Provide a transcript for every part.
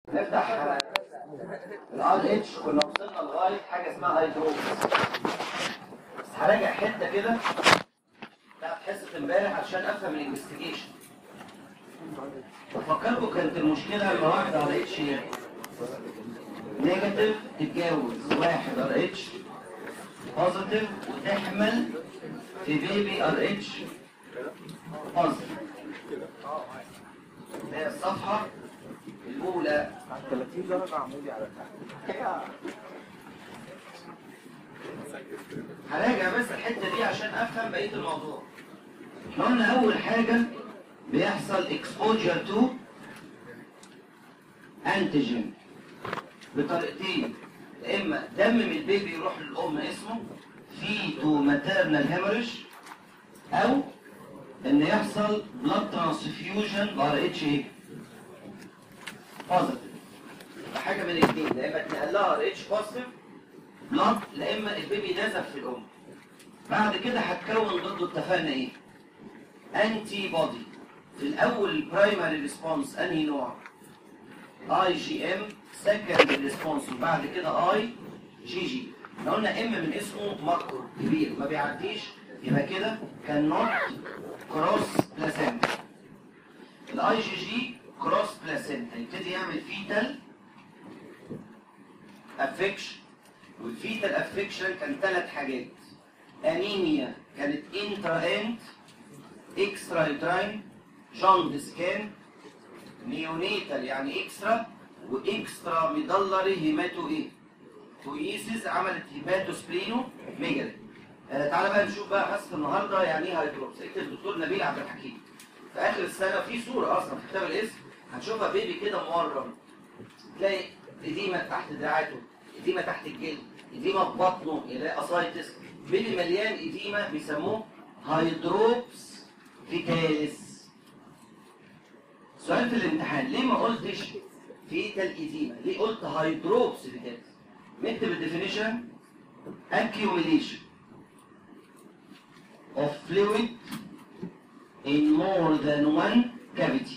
نفتح الار اتش كنا وصلنا لغايه حاجه اسمها هيدروز بس هراجع حته كده بتاعت حصه امبارح عشان افهم الانفستيجيشن بفكركم كانت المشكله لما واحد ار اتش نيجاتيف تتجوز واحد ار اتش بوزيتيف وتحمل في بيبي ار اتش بوزيتيف هي الصفحه الاولى 30 درجة عمودي على تحت هراجع بس الحته دي عشان افهم بقيه الموضوع احنا قلنا اول حاجه بيحصل exposure to antigen بطريقتين يا اما دم من البيبي يروح للام اسمه فيتو ماتيرنال هيموريج او ان يحصل بلاد ترانسفيوجن بار اتش ايه بوزيتيف حاجه من الاثنين يا اما اتنقل لها ار اتش بوزيتيف بلاد لا اما البيبي نزف في الام بعد كده هتكون ضده اتفقنا ايه انتي بودي في الاول البرايمري ريسبونس انهي نوع اي جي ام سكندري ريسبونس وبعد كده اي جي جي احنا قلنا ام من اسمه مكر كبير ما بيعديش يبقى كده كان نوت كروس بلاسنتا الاي جي جي كروس بلاسنتا يبتدي يعمل فيتال افكشن والفيتال افكشن كان ثلاث حاجات انيميا كانت انترا انت اكسترا يوتراين جوندس كان نيونيتال يعني اكسترا واكسترا ميدلري هيماتو ايه تويسيس عملت هيماتو سبلينو ميجالي آه تعالى بقى نشوف بقى حصه النهارده يعني ايه هيدروبس اكتب الدكتور نبيل عبد الحكيم في اخر السنه في صوره اصلا في كتاب الاسم هتشوفها بيبي كده مورم تلاقي اديمه تحت دراعاته اديمه تحت الجلد اديمه في بطنه يلاقي اسايتس بيبي مليان اديمه بيسموه هيدروبس فيتاليس سؤال في الامتحان ليه ما قلتش فيتال اديمه ليه قلت هيدروبس فيتاليس نكتب الديفينيشن accumulation of fluid in more than one cavity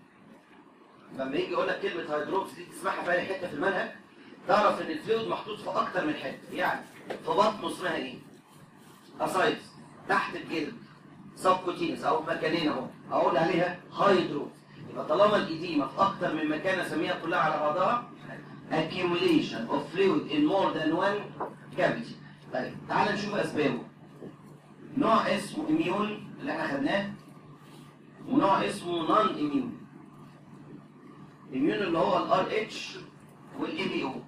لما يجي يقول لك كلمه هيدروبس دي تسمعها في اي حته في المنهج تعرف ان الفلويد محطوط في اكتر من حته يعني في بطنه اسمها ايه اسايتس تحت الجلد سبكوتينس او مكانين اهو اقول عليها هيدروبس يبقى طالما الاديمه في اكتر من مكان اسميها كلها على بعضها accumulation of fluid in more than one cavity طيب تعال نشوف اسبابه نوع اسمه اميون اللي احنا خدناه ونوع اسمه نون اميون اميون اللي هو الار اتش والاي بي او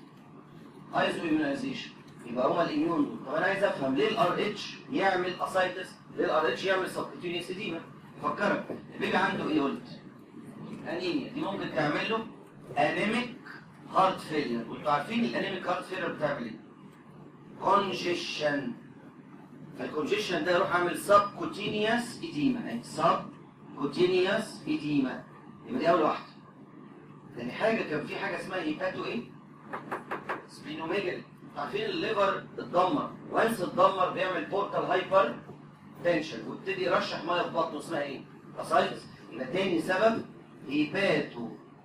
ايزو اميونايزيشن يبقى هما الاميون دول طب انا عايز افهم ليه الار اتش يعمل اسايتس ليه الار اتش يعمل سبكوتينيوس اديما فكرك البيبي عنده ايه قلت انيميا دي ممكن تعمل له انيميك هارت فيلير وانتوا عارفين الانيميك هارت فيلير بتعمل ايه كونجيشن فالكونجيشن ده يروح عامل سب كوتينيوس اديما يعني سب كوتينيوس اديما يبقى دي اول واحده تاني حاجه كان في حاجه اسمها هيباتو ايه سبلينوميجالي عارفين الليفر اتدمر وانس اتدمر بيعمل بورتال هايبر تنشن ويبتدي يرشح ميه في بطنه اسمها ايه اسايتس يبقى تاني سبب هيباتو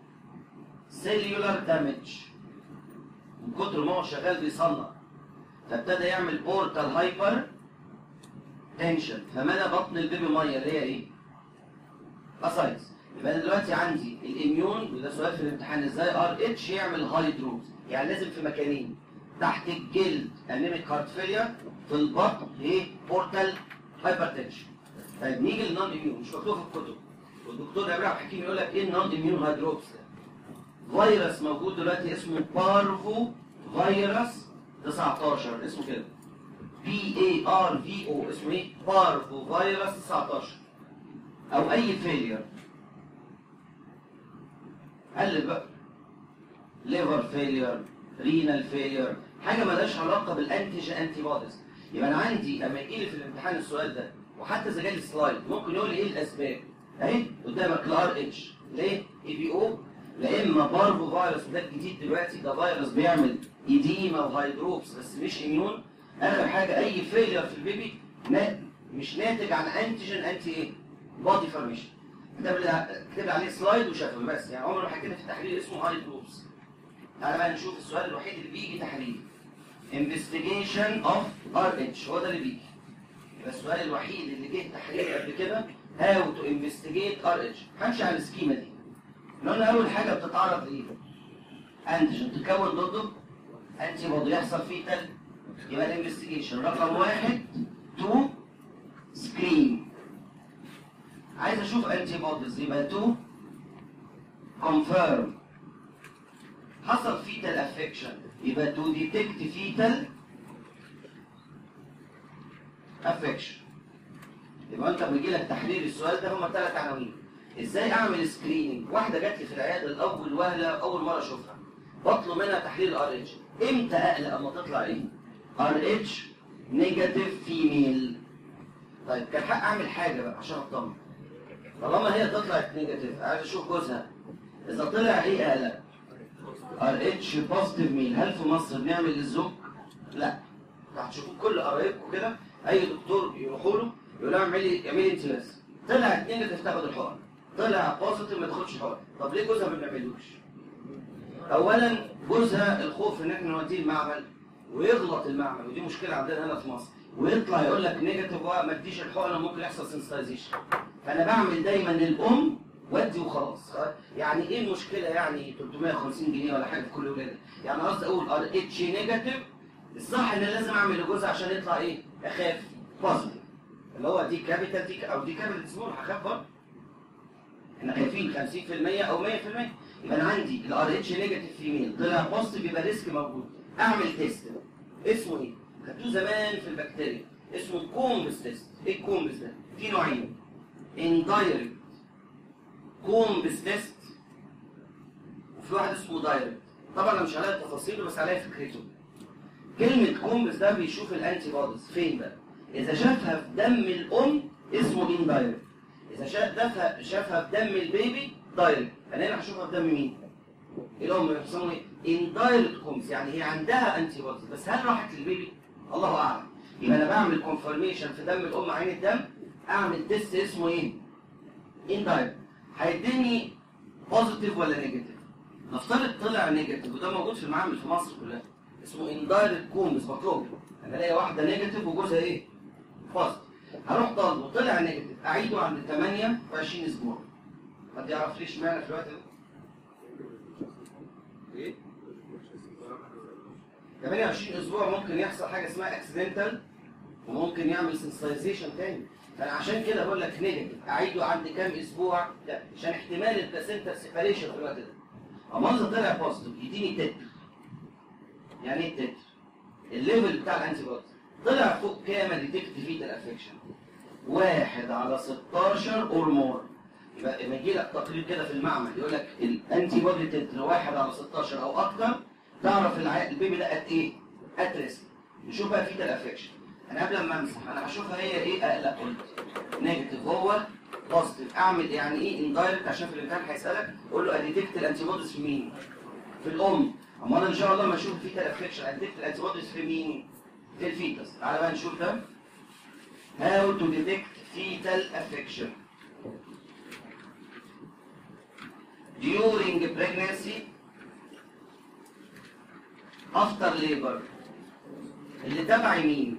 سيلولار دامج من كتر ما هو شغال بيصنع فابتدى يعمل بورتال هايبر تنشن فملى بطن البيبي ميه اللي هي ايه؟ اسايتس يبقى انا دلوقتي عندي الاميون وده سؤال في الامتحان ازاي ار اتش يعمل هايدروز يعني لازم في مكانين تحت الجلد انيميك هارت فيلير في البطن ايه؟ بورتال هايبر تنشن طيب نيجي للنون اميون مش مكتوب في الكتب والدكتور ابراهيم حكيم يقول لك ايه النون اميون هايدروبس ده؟ فيروس موجود دلوقتي اسمه بارفو فيروس 19 اسمه كده بي اي ار في او اسمه ايه بارفو فيروس 19 او اي فيلير قلب بقى ليفر فيلير رينال فيلير حاجه مالهاش علاقه بالانتيجين انتي بوديز يبقى انا عندي اما يجي لي في الامتحان السؤال ده وحتى اذا جالي سلايد ممكن يقول لي ايه الاسباب اهي قدامك الار اتش ليه اي بي او لا اما بارفو فيروس وده الجديد دلوقتي ده فيروس بيعمل ايديما وهيدروبس بس مش اميون اخر حاجه اي فيلير في البيبي نا- مش ناتج عن انتيجين انتي ايه بودي فورميشن كتب لي كتب لي عليه سلايد وشافه بس يعني عمره ما حكينا في التحليل اسمه هاي جروبس تعالى بقى نشوف السؤال الوحيد اللي بيجي تحليل investigation of RH هو ده اللي بيجي يبقى السؤال الوحيد اللي جه تحليل قبل كده how to investigate RH همشي على السكيمه دي إحنا قلنا اول حاجه بتتعرض ايه انتيجين تكون ضده انتي بودي يحصل فيه تل يبقى الانفستيجيشن رقم واحد تو سكرين عايز اشوف انتي بوديز يبقى تو كونفيرم حصل فيتال افكشن يبقى تو ديتكت فيتال افكشن يبقى انت بيجي لك تحليل السؤال ده هما ثلاث عناوين ازاي اعمل سكريننج واحده جات لي في العياده الاول وهله اول مره اشوفها بطلب منها تحليل ار اتش امتى اقلق اما تطلع ايه ار اتش نيجاتيف فيميل طيب كان حق اعمل حاجه بقى عشان اطمن طالما هي طلعت نيجاتيف عايز اشوف جوزها اذا طلع ايه اقلق ار اتش بوزيتيف ميل هل في مصر بنعمل للزوج لا هتشوفوا كل قرايبكم كده اي دكتور يروحوا له يقول له اعمل لي اعمل لي انت بس طلعت نيجاتيف تاخد الحقن طلع بوزيتيف ما تاخدش حقن طب ليه جوزها ما بنعملوش اولا جوزها الخوف ان احنا نوديه المعمل ويغلط المعمل ودي مشكله عندنا هنا في مصر ويطلع يقول لك نيجاتيف وما اديش الحقنه ممكن يحصل سنسيتايزيشن فانا بعمل دايما للام ودي وخلاص يعني ايه المشكله يعني 350 جنيه ولا حاجه في كل ولاده يعني قصدي اقول ار اتش نيجاتيف الصح ان لازم اعمل لجوزها عشان يطلع ايه اخاف بوزيتيف اللي هو دي كابيتال دي او دي كابيتال سمول هخاف برضه احنا خايفين 50% او 100% يبقى انا عندي الار اتش نيجاتيف فيميل طلع بوزيتيف يبقى ريسك موجود اعمل تيست اسمه ايه؟ خدتوه زمان في البكتيريا اسمه كومبس تيست ايه الكومبس ده؟ في نوعين اندايركت كومبس تيست وفي واحد اسمه دايركت طبعا انا مش عليا تفاصيله بس عليا فكرته كلمة كومبس ده بيشوف الانتي بوديز فين بقى؟ إذا شافها في دم الأم اسمه اندايركت إذا شافها شافها في دم البيبي دايركت أنا هنا هشوفها في دم مين؟ الأم بيسموه إيه؟ اندايركت كومبس يعني هي عندها انتي بوديز بس هل راحت للبيبي؟ الله أعلم يبقى أنا بعمل كونفرميشن في دم الأم عين الدم أعمل تيست اسمه إيه؟ اندايركت هيديني بوزيتيف ولا نيجاتيف؟ نفترض طلع نيجاتيف وده موجود في المعامل في مصر كلها اسمه اندايركت كومبس مطلوب انا الاقي واحده نيجاتيف وجوزها ايه؟ بوزيتيف هروح طالبه طلع نيجاتيف اعيده عند 8 في 20 اسبوع حد يعرف ليش معنى في الوقت ده؟ ايه؟ 28 اسبوع ممكن يحصل حاجه اسمها اكسيدنتال وممكن يعمل سنسيتايزيشن تاني فانا عشان كده بقول لك نيجاتيف اعيده عند كام اسبوع؟ لا عشان احتمال البلاسينتا سيباريشن في الوقت ده اما اذا طلع بوزيتيف يديني تتر يعني ايه التتر؟ الليفل بتاع الانتي بودي طلع فوق كام ديتكت فيتال افكشن واحد على 16 اور مور يبقى لما يجي لك تقرير كده في المعمل يقول لك الانتي بودي تتر واحد على 16 او اكتر تعرف الع... البيبي ده قد ايه؟ ات ريسك نشوف بقى فيتال افكشن انا قبل ما امسح انا هشوفها هي ايه اقلق قلت نيجاتيف هو بوزيتيف اعمل يعني ايه اندايركت عشان في الامتحان هيسالك قول له اديتكت الانتي بوديز في مين؟ في الام اما انا ان شاء الله ما اشوف فيتال افكشن اديتكت الانتي بوديز في مين؟ في الفيتس تعالى بقى نشوف ده how to detect fetal affection during pregnancy after labor اللي تبع مين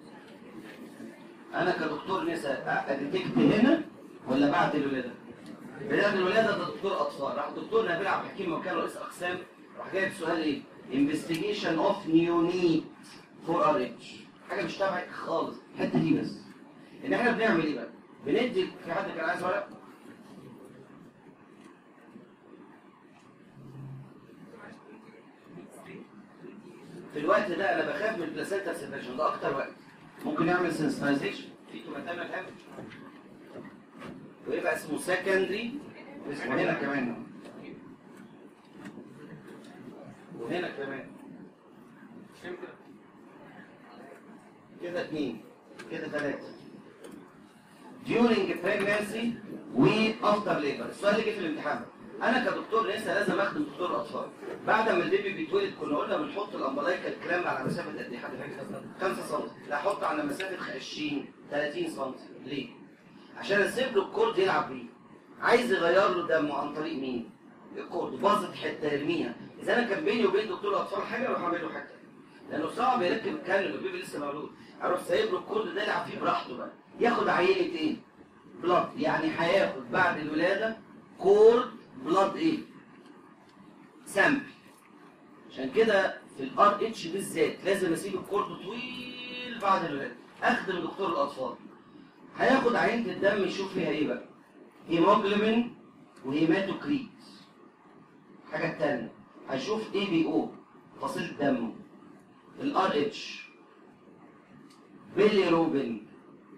انا كدكتور نساء اديتكت هنا ولا بعد الولاده بعد الولاده ده دكتور اطفال راح دكتور نبيل عبد الحكيم مكان رئيس اقسام راح جايب سؤال ايه investigation of neonate for RH حاجه مش تبعك خالص الحته دي بس ان احنا بنعمل ايه بقى بندي في حد كان عايز ورق في الوقت ده انا بخاف من البلاسينتا سيبريشن ده اكتر وقت ممكن يعمل سنسيتايزيشن في توماتاما الان ويبقى اسمه سكندري اسمه هنا كمان وهنا كمان كده اثنين كده ثلاثة during pregnancy و after labor السؤال اللي جه في الامتحان انا كدكتور لسه لازم اخدم دكتور اطفال بعد ما البيبي بيتولد كنا قلنا بنحط الامبلايكا الكلام على مسافه قد ايه حد فاكر 5 سم لا احط على مسافه 20 30 سم ليه عشان اسيب له الكورد يلعب بيه عايز يغير له دمه عن طريق مين؟ الكورد باظت حته يرميها اذا انا كان بيني وبين دكتور الاطفال حاجه اروح اعمل له حته لانه صعب يركب الكانيولا البيبي لسه مولود اروح سايب له الكورد ده يلعب فيه براحته بقى ياخد عينه ايه؟ بلاد يعني هياخد بعد الولاده كورد بلاد ايه؟ سامبل عشان كده في الار اتش بالذات لازم اسيب الكورد طويل بعد الولاده اخدم دكتور الاطفال هياخد عينه الدم يشوف فيها ايه بقى؟ هيموجلوبين وهيماتوكريت الحاجه الثانيه هيشوف اي بي او فصيله دمه الار اتش بيليروبين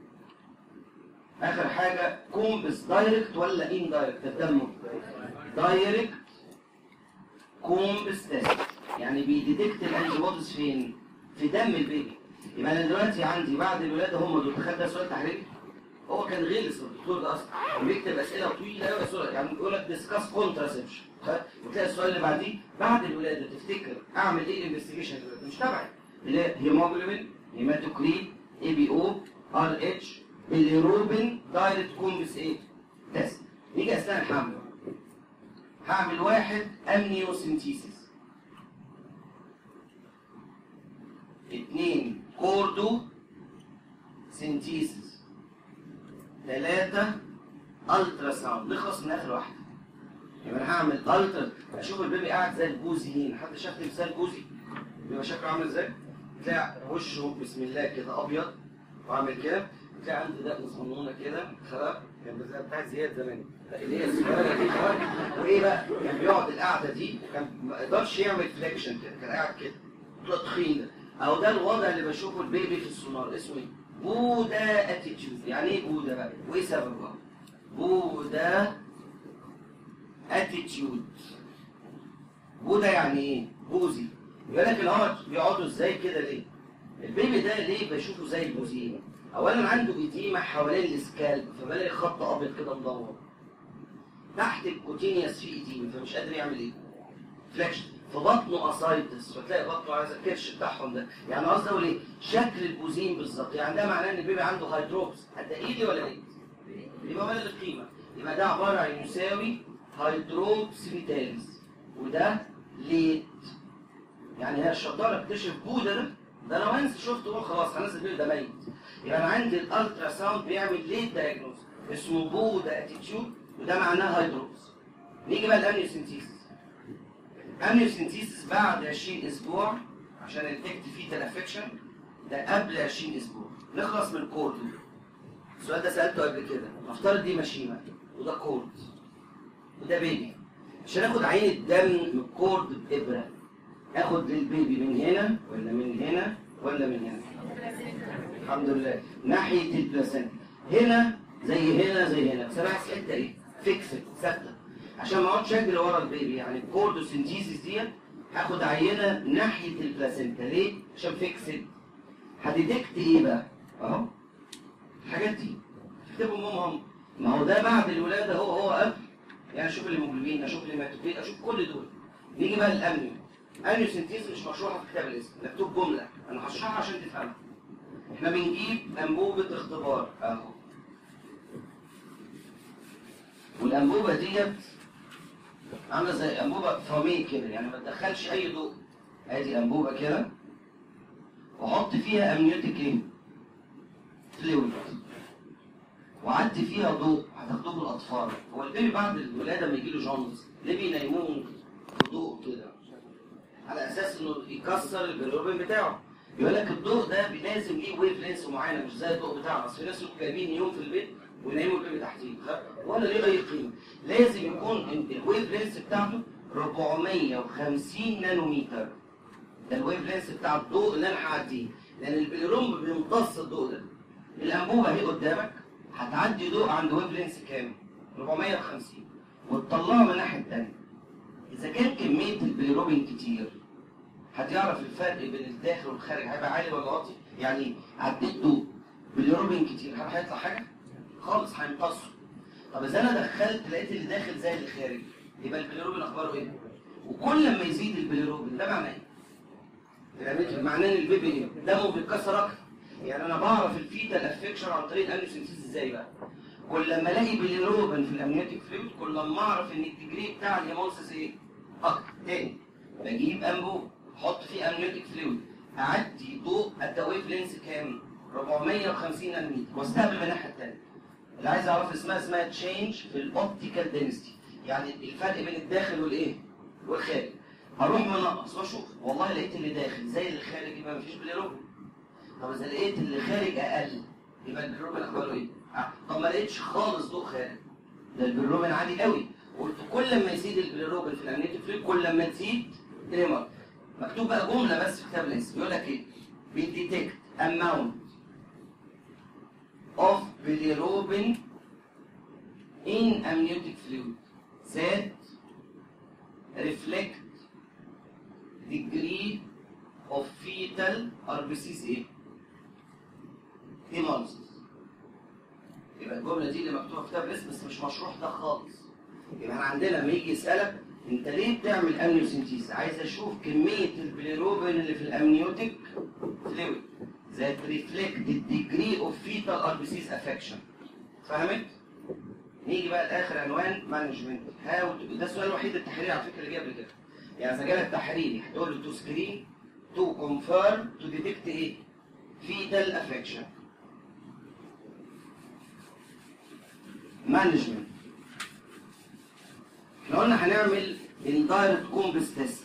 اخر حاجه كومبس دايركت ولا ان دايركت الدم دايركت كومبس تيست يعني بيديتكت الانتي بوديز فين في دم البيبي يبقى انا دلوقتي عندي بعد الولاده هم دول تخيل ده سؤال تحريري هو كان غلس الدكتور ده اصلا بيكتب اسئله طويله قوي سؤال يعني يقول لك ديسكاس كونتراسبشن وتلاقي السؤال اللي بعديه بعد الولاده تفتكر اعمل ايه الانفستيجيشن مش تبعي اللي هي هيموجلوبين هيماتوكريت اي بي او ار اتش باليروبين دايركت كومبس ايه تيست نيجي اثناء الحمل هعمل واحد امنيوسنتيسيس اثنين كوردو سنتيسيس ثلاثة الترا ساوند نخلص من اخر واحدة يبقى انا هعمل الترا اشوف البيبي قاعد زي البوزي هنا حد شاف تمثال بوزي بيبقى شكله عامل ازاي؟ تلاقي وشه بسم الله كده ابيض وعامل كده تلاقي عنده دقن صغنونه كده خلاص كان زي بتاع زياد زمان اللي هي الصغيره دي خلاص وايه بقى؟ كان بيقعد القعده دي كان ما يقدرش يعمل فليكشن كده كان قاعد كده تبقى تخين ده اهو ده الوضع اللي بشوفه البيبي في السونار اسمه ايه؟ بودا اتيتيود يعني ايه بودا بقى؟ وايه سببه؟ بودا اتيتيود بودا يعني ايه؟ بوزي يقول لك الهرج بيقعدوا ازاي كده ليه؟ البيبي ده ليه بشوفه زي البوزين؟ اولا عنده ايديمه حوالين السكالب فبلاقي خط ابيض كده مدور تحت الكوتينيوس في ايديمه فمش قادر يعمل ايه؟ فليكشن في بطنه اسايتس فتلاقي بطنه عايز الكرش بتاعهم ده يعني قصدي اقول ايه؟ شكل البوزين بالظبط يعني ده معناه ان البيبي عنده هيدروبس حتى ايدي ولا ايد؟ يبقى ولا القيمه يبقى ده عباره عن يساوي هيدروبس فيتاليس وده ليت يعني هي الشطاره اكتشف بوده ده ده انا وانس شفته قول خلاص هنزل البيبي ده ميت يبقى انا عندي الالترا ساوند بيعمل ليت دايجنوز اسمه بودا اتيتيود وده معناه هيدروبس نيجي بقى الامنيوسنتيسيس امنيوسنتيسيس بعد 20 اسبوع عشان الديكت فيه افكشن ده قبل 20 اسبوع نخلص من الكورد السؤال ده سالته قبل كده نفترض دي مشيمه وده كورد وده بيبي عشان اخد عين الدم من الكورد بابره اخد للبيبي من هنا ولا من هنا ولا من هنا الحمد لله ناحيه البلاسنتا هنا زي هنا زي هنا بس انا عايز حته ايه فيكسد ثابته عشان ما اقعدش اجري ورا البيبي يعني الكوردوسنتيسيس ديت هاخد عينه ناحيه البلاسنتا ليه عشان فيكسد هديتكت ايه بقى اهو الحاجات دي اكتبهم هم هم ما هو ده بعد الولاده هو هو قبل يعني اشوف الهيموجلوبين اشوف الهيماتوكريت اشوف كل دول نيجي بقى للامنيو امنيوسنتيز مش مشروحه في كتاب الاسم مكتوب جمله انا هشرحها عشان تفهمها احنا بنجيب انبوبه اختبار اهو والانبوبه ديت عامله زي انبوبه فاميه كده يعني ما تدخلش اي ضوء ادي انبوبه كده واحط فيها امنيوتيك ايه فلويد وعدي فيها ضوء هتاخدوه بالاطفال هو البيبي بعد الولاده لما يجي له جونز ليه بينيموه بضوء كده على اساس انه يكسر البيلروبين بتاعه يقول لك الضوء ده لازم ليه ويف لينس معينه مش زي الضوء بتاعنا اصل في ناس يبقوا جايبين يوم في البيت وينيموا البيبي تحتيه ولا ليه اي قيمه لازم يكون الويف لينس بتاعته 450 نانومتر ده الويف لينس بتاع الضوء اللي انا هعديه لان البيلروم بيمتص الضوء ده الانبوبه اهي قدامك هتعدي ضوء عند ويف لينس كام 450 وتطلعه من الناحيه الثانيه اذا كان كميه البيلروبين كتير هتعرف الفرق بين الداخل والخارج هيبقى عالي ولا واطي يعني عديت ضوء باليروبين كتير هل هيطلع حاجه خالص هيمتصوا طب اذا انا دخلت لقيت اللي داخل زي اللي خارج يبقى البيليروبين اخباره ايه وكل ما يزيد البيليروبين ده معناه ايه معناه ان البيبي ايه دمه بيتكسر اكتر يعني انا بعرف الفيتال افكشن عن طريق الانيوسنتيز ازاي بقى كل لما الاقي بيليروبين في الامنيوتيك فلويد كل لما اعرف ان الديجري بتاع الهيموليسيس ايه اكتر تاني بجيب انبوب احط فيه امنيوتيك فلويد اعدي ضوء التويف لينس كام 450 نانومتر واستقبل من الناحيه الثانيه اللي عايز اعرف اسمها اسمها تشينج في الاوبتيكال دينستي يعني الفرق بين الداخل والايه والخارج هروح منقص واشوف والله لقيت اللي داخل زي اللي خارج يبقى مفيش بليروبين طب اذا لقيت اللي خارج اقل يبقى البليروبين اخباره ايه آه. طب ما لقيتش خالص ضوء خارج ده البليروبين عالي قوي قلت كل ما يزيد البليروبين في الامنيتيك فلويد كل ما تزيد تريمر مكتوب بقى جمله بس في كتاب الاسم يقول لك ايه بيديتكت amount of bilirubin in amniotic fluid that reflect degree of fetal RBCs ايه؟ hemolysis يبقى الجملة دي اللي مكتوبة في كتاب الاسم بس مش مشروح ده خالص يبقى احنا عندنا لما يجي يسألك انت ليه بتعمل امنيوسنتيز؟ عايز اشوف كمية البليروبين اللي في الامنيوتيك فلويد that reflect the degree of fetal RBCs affection فهمت؟ نيجي بقى لاخر عنوان مانجمنت هاو ده السؤال الوحيد التحريري على فكره اللي جه قبل كده يعني اذا جالك تحريري هتقول له تو سكرين تو كونفيرم تو ديتكت ايه؟ فيتال افكشن مانجمنت احنا قلنا هنعمل اندايركت كومبس تيست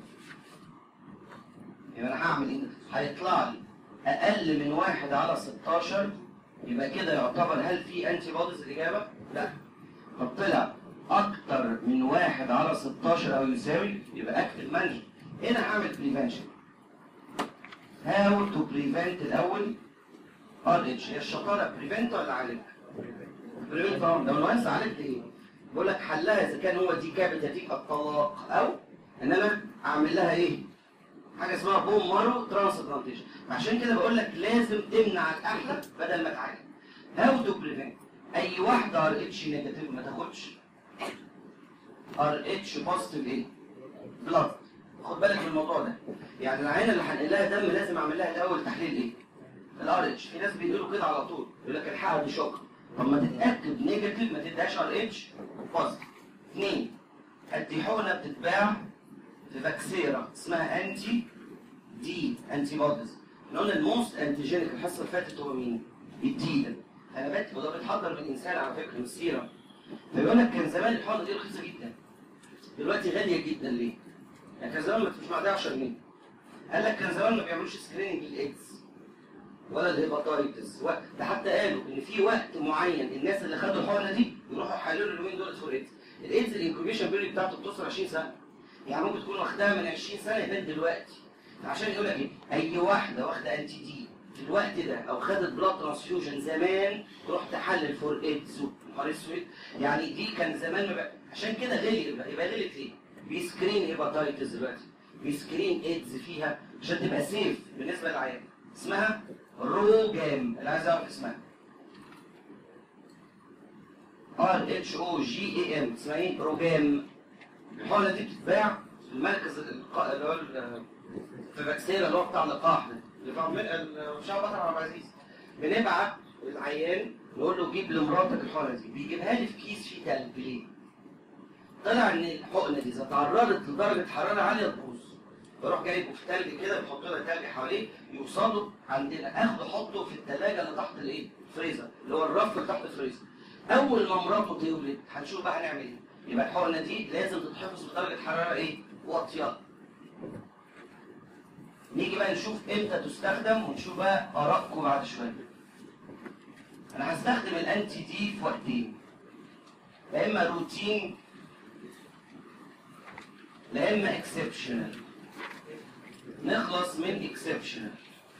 يبقى انا هعمل ايه؟ هيطلع لي اقل من واحد على 16 يبقى كده يعتبر هل في انتي بوديز الاجابه؟ لا طب طلع اكتر من واحد على 16 او يساوي يبقى اكتف مانجمنت هنا هعمل بريفنشن هاو تو بريفنت الاول ار اتش هي الشطاره بريفنت ولا عالج؟ بريفنت طبعا لو الوانس عالجت ايه؟ بقول لك حلها اذا كان هو دي كابيتاتيك الطلاق او ان انا اعمل لها ايه؟ حاجه اسمها بوم مارو ترانسبلانتيشن عشان كده بقول لك لازم تمنع الاحلى بدل ما تعالج هاو تو بريفنت اي واحده ار اتش نيجاتيف ما تاخدش ار اتش بوزيتيف ايه؟ بلاد خد بالك من الموضوع ده يعني العينه اللي هنقل لها دم لازم اعمل لها الاول تحليل ايه؟ الار اتش في ناس بيقولوا كده على طول يقول لك الحقها دي شوك طب ما تتاكد نيجاتيف ما تديهاش ار اتش بوزيتيف اثنين ادي حقنه بتتباع في فاكسيرا اسمها انتي دي انتي بوديز احنا قلنا الموست انتيجينيك الحصه اللي فاتت هو مين؟ الدي ده انا بت وده بيتحضر من الانسان على فكره من السيره فيقول لك كان زمان الحقنه دي رخيصه جدا دلوقتي غاليه جدا ليه؟ يعني كان زمان مش معديه 10 جنيه قال لك كان زمان ما بيعملوش سكريننج للايدز ولا الهيباتايتس و- ده حتى قالوا ان في وقت معين الناس اللي خدوا الحقنه دي يروحوا يحللوا اليومين دول فور ايدز الايدز الانكوبيشن بيريد بتاعته بتوصل 20 سنه يعني ممكن تكون واخداها من 20 سنه يبان دلوقتي عشان يقول لك ايه اي واحده واخده انتي دي في الوقت ده او خدت بلاد ترانسفيوجن زمان تروح تحلل فور ايدز نهار اسود يعني دي كان زمان ما بقى. عشان كده غلي يبقى يبقى غلت ليه؟ بيسكرين هيباتايتس دلوقتي بيسكرين ايدز فيها عشان تبقى سيف بالنسبه للعيان اسمها روجام اللي عايز اعرف اسمها ار اتش او جي اي ام اسمها ايه؟ روجام الحقنه دي بتتباع في المركز الق- اللي هو ال- في باكسيرا اللي هو بتاع اللقاح ده اللي بتاع من- ال- شعب بطل عبد العزيز بنبعت العيان نقول له جيب لمراتك الحقنه دي بيجيبها لي في كيس فيه تلج ليه؟ طلع ان الحقنه دي اذا تعرضت لدرجه حراره عاليه تبوظ بروح جايبه في تلج كده بحط له تلج حواليه يوصلوا عندنا اخده احطه في الثلاجه اللي تحت الايه؟ الفريزر اللي هو الرف اللي تحت الفريزر اول ما مراته تولد هنشوف بقى هنعمل ايه يبقى الحقنه دي لازم تتحفظ بدرجه حراره ايه؟ واطيه نيجي بقى نشوف امتى تستخدم ونشوف بقى ارائكم بعد شويه انا هستخدم الانتي دي في وقتين لا اما روتين لا اما اكسبشنال نخلص من اكسبشنال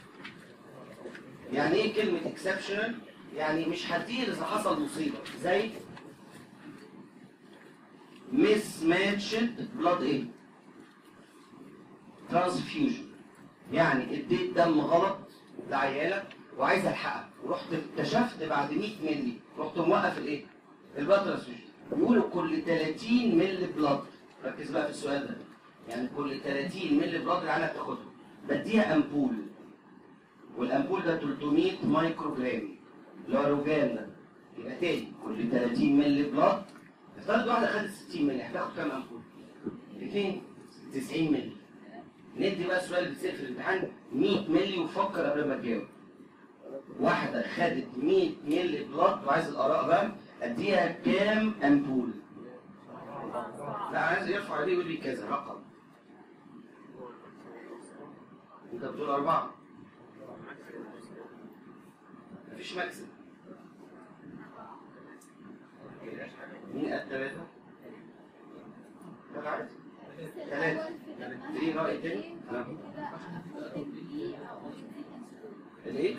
يعني ايه كلمه اكسبشنال يعني مش هدير اذا حصل مصيبه زي مس ماتشد بلاد ايه ترانسفيوجن يعني اديت دم غلط لعيالك وعايز الحقها ورحت اكتشفت بعد 100 مللي رحت موقف الايه؟ البلاد ترانسفيوجن بيقولوا كل 30 مللي بلاد ركز بقى في السؤال ده يعني كل 30 مللي بلاد العيال بتاخدها بديها امبول والامبول ده 300 مايكرو جرام اللي هو روجان ده يبقى تاني كل 30 مللي بلاد افترض واحده خدت 60 مللي هتاخد كام امبول؟ 290 مللي ندي بقى السؤال اللي بيتسال في الامتحان 100 مللي وفكر قبل ما تجاوب واحده خدت 100 مللي بلاد وعايز الاراء بقى اديها كام امبول؟ لا عايز يرفع عليه ويقول لي كذا رقم انت بتقول اربعه مفيش مكسب مين قال ثلاثة؟ طب عادي ثلاثة تري رأي تاني؟ ها. الايه؟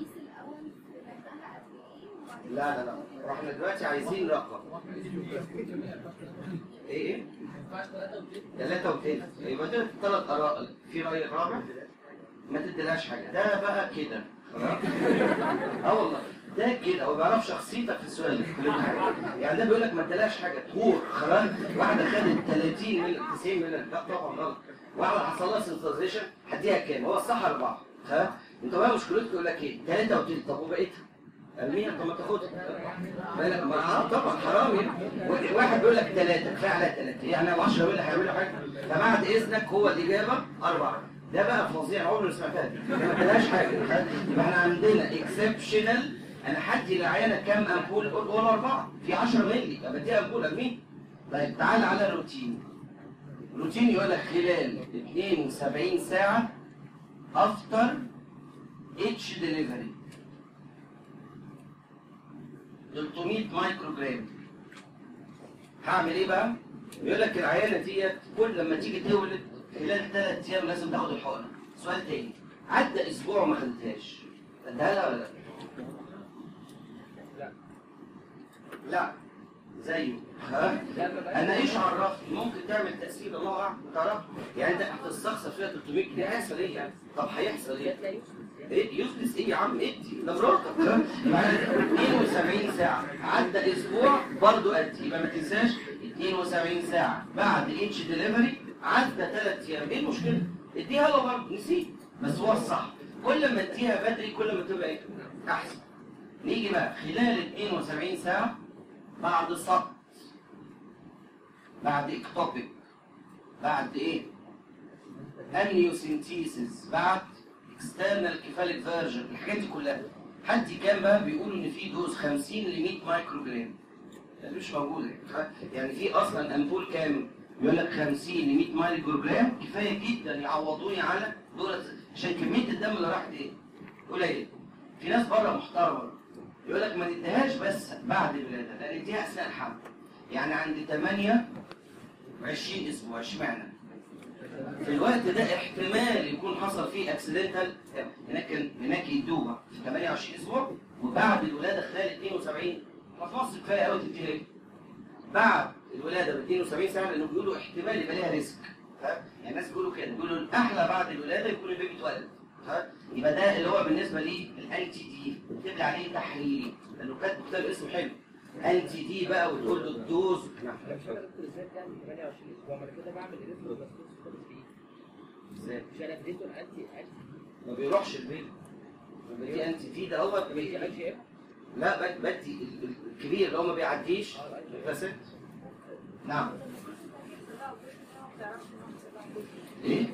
لا لا لا احنا دلوقتي عايزين رقم ايه ايه؟ ثلاثة وثالث يبقى ده ثلاث آراء في رأي رابع ما تديلهاش حاجة ده بقى كده خلاص؟ اه والله ده كده هو بيعرف شخصيتك في السؤال ده في الامتحان. يعني ده بيقول لك ما ادالهاش حاجه تهور خلاص واحده خدت 30 من 90 من لا طبعا غلط واحده حصل لها سنسيزيشن هديها كام هو الصح اربعه ها انت بقى مشكلتك يقول لك ايه ثلاثه وثلث طب وبقيتها ارميها طب ما تاخدها بالك ما آه طبعا حرام يعني واحد بيقول لك ثلاثه كفايه على ثلاثه يعني 10 ولا هيعملوا حاجه فبعد اذنك هو الاجابه اربعه ده بقى فظيع عمري ما سمعتها دي ما ادالهاش حاجه يبقى احنا عندنا اكسبشنال انا حدي للعيانه كام امبول قول قول اربعه في 10 مللي يبقى بديها امبول ارمين طيب تعال على الروتين الروتين يقول لك خلال 72 ساعه افتر اتش ديليفري 300 مايكرو جرام هعمل ايه بقى؟ بيقول لك العيانه ديت كل لما تيجي تولد خلال ثلاث ايام لازم تاخد الحقنه سؤال تاني عدى اسبوع وما خدتهاش اديها لها ولا لا؟ لا زيه ها انا ايش عرفني ممكن تعمل تاثير الله اعلم تعرف يعني انت هتستخسر فيها 300 جنيه هيحصل ايه يعني طب هيحصل ايه ايه يفلس ايه يا عم ادي ده مراتك ها؟ يعني 72 ساعه عدى اسبوع برضه ادي يبقى ما تنساش 72 ساعه بعد اتش ديليفري عدى ثلاث ايام ايه المشكله؟ اديها له برضه نسيت بس هو الصح كل ما اديها بدري كل ما تبقى ايه؟ احسن نيجي بقى خلال 72 ساعة بعد سقط بعد اكتوبيك بعد ايه؟ امنيوسينتيسيس بعد اكسترنال كيفاليك فيرجن الحاجات دي كلها حد كام بقى بيقولوا ان في دوز 50 ل 100 مايكرو جرام ده مش موجوده يعني في اصلا امبول كام يقول لك 50 ل 100 مايكرو جرام كفايه جدا يعوضوني على دول عشان كميه الدم اللي راحت ايه؟ قليل في ناس بره محترمه يقول لك ما نديهاش بس بعد الولاده لا نديها اثناء الحمل يعني عند 8 20 اسبوع اشمعنى؟ في الوقت ده احتمال يكون حصل فيه اكسيدنتال هناك كان هناك يدوها في 28 اسبوع وبعد الولاده خلال 72 ما في مصر كفايه قوي تديها ايه؟ بعد الولاده ب 72 ساعه لانه بيقولوا احتمال يبقى ليها ريسك ها؟ يعني الناس بيقولوا كده بيقولوا الاحلى بعد الولاده يكون البيبي اتولد ها؟ يبقى ده اللي هو بالنسبه لي الانتي دي بتبقى عليه تحليلي لانه كاتب كتاب اسمه حلو انتي دي بقى وتقول له الدوز ازاي بتعمل 28 اسبوع ما انا كده بعمل اريثرو بس خالص فيه ازاي؟ مش انا اديته الانتي انتي ما بيروحش البيبي لما دي انتي دي ده هو دي بي- انتي ام لا بد- بدي ال- ال- الكبير اللي هو ما بيعديش بس نعم ايه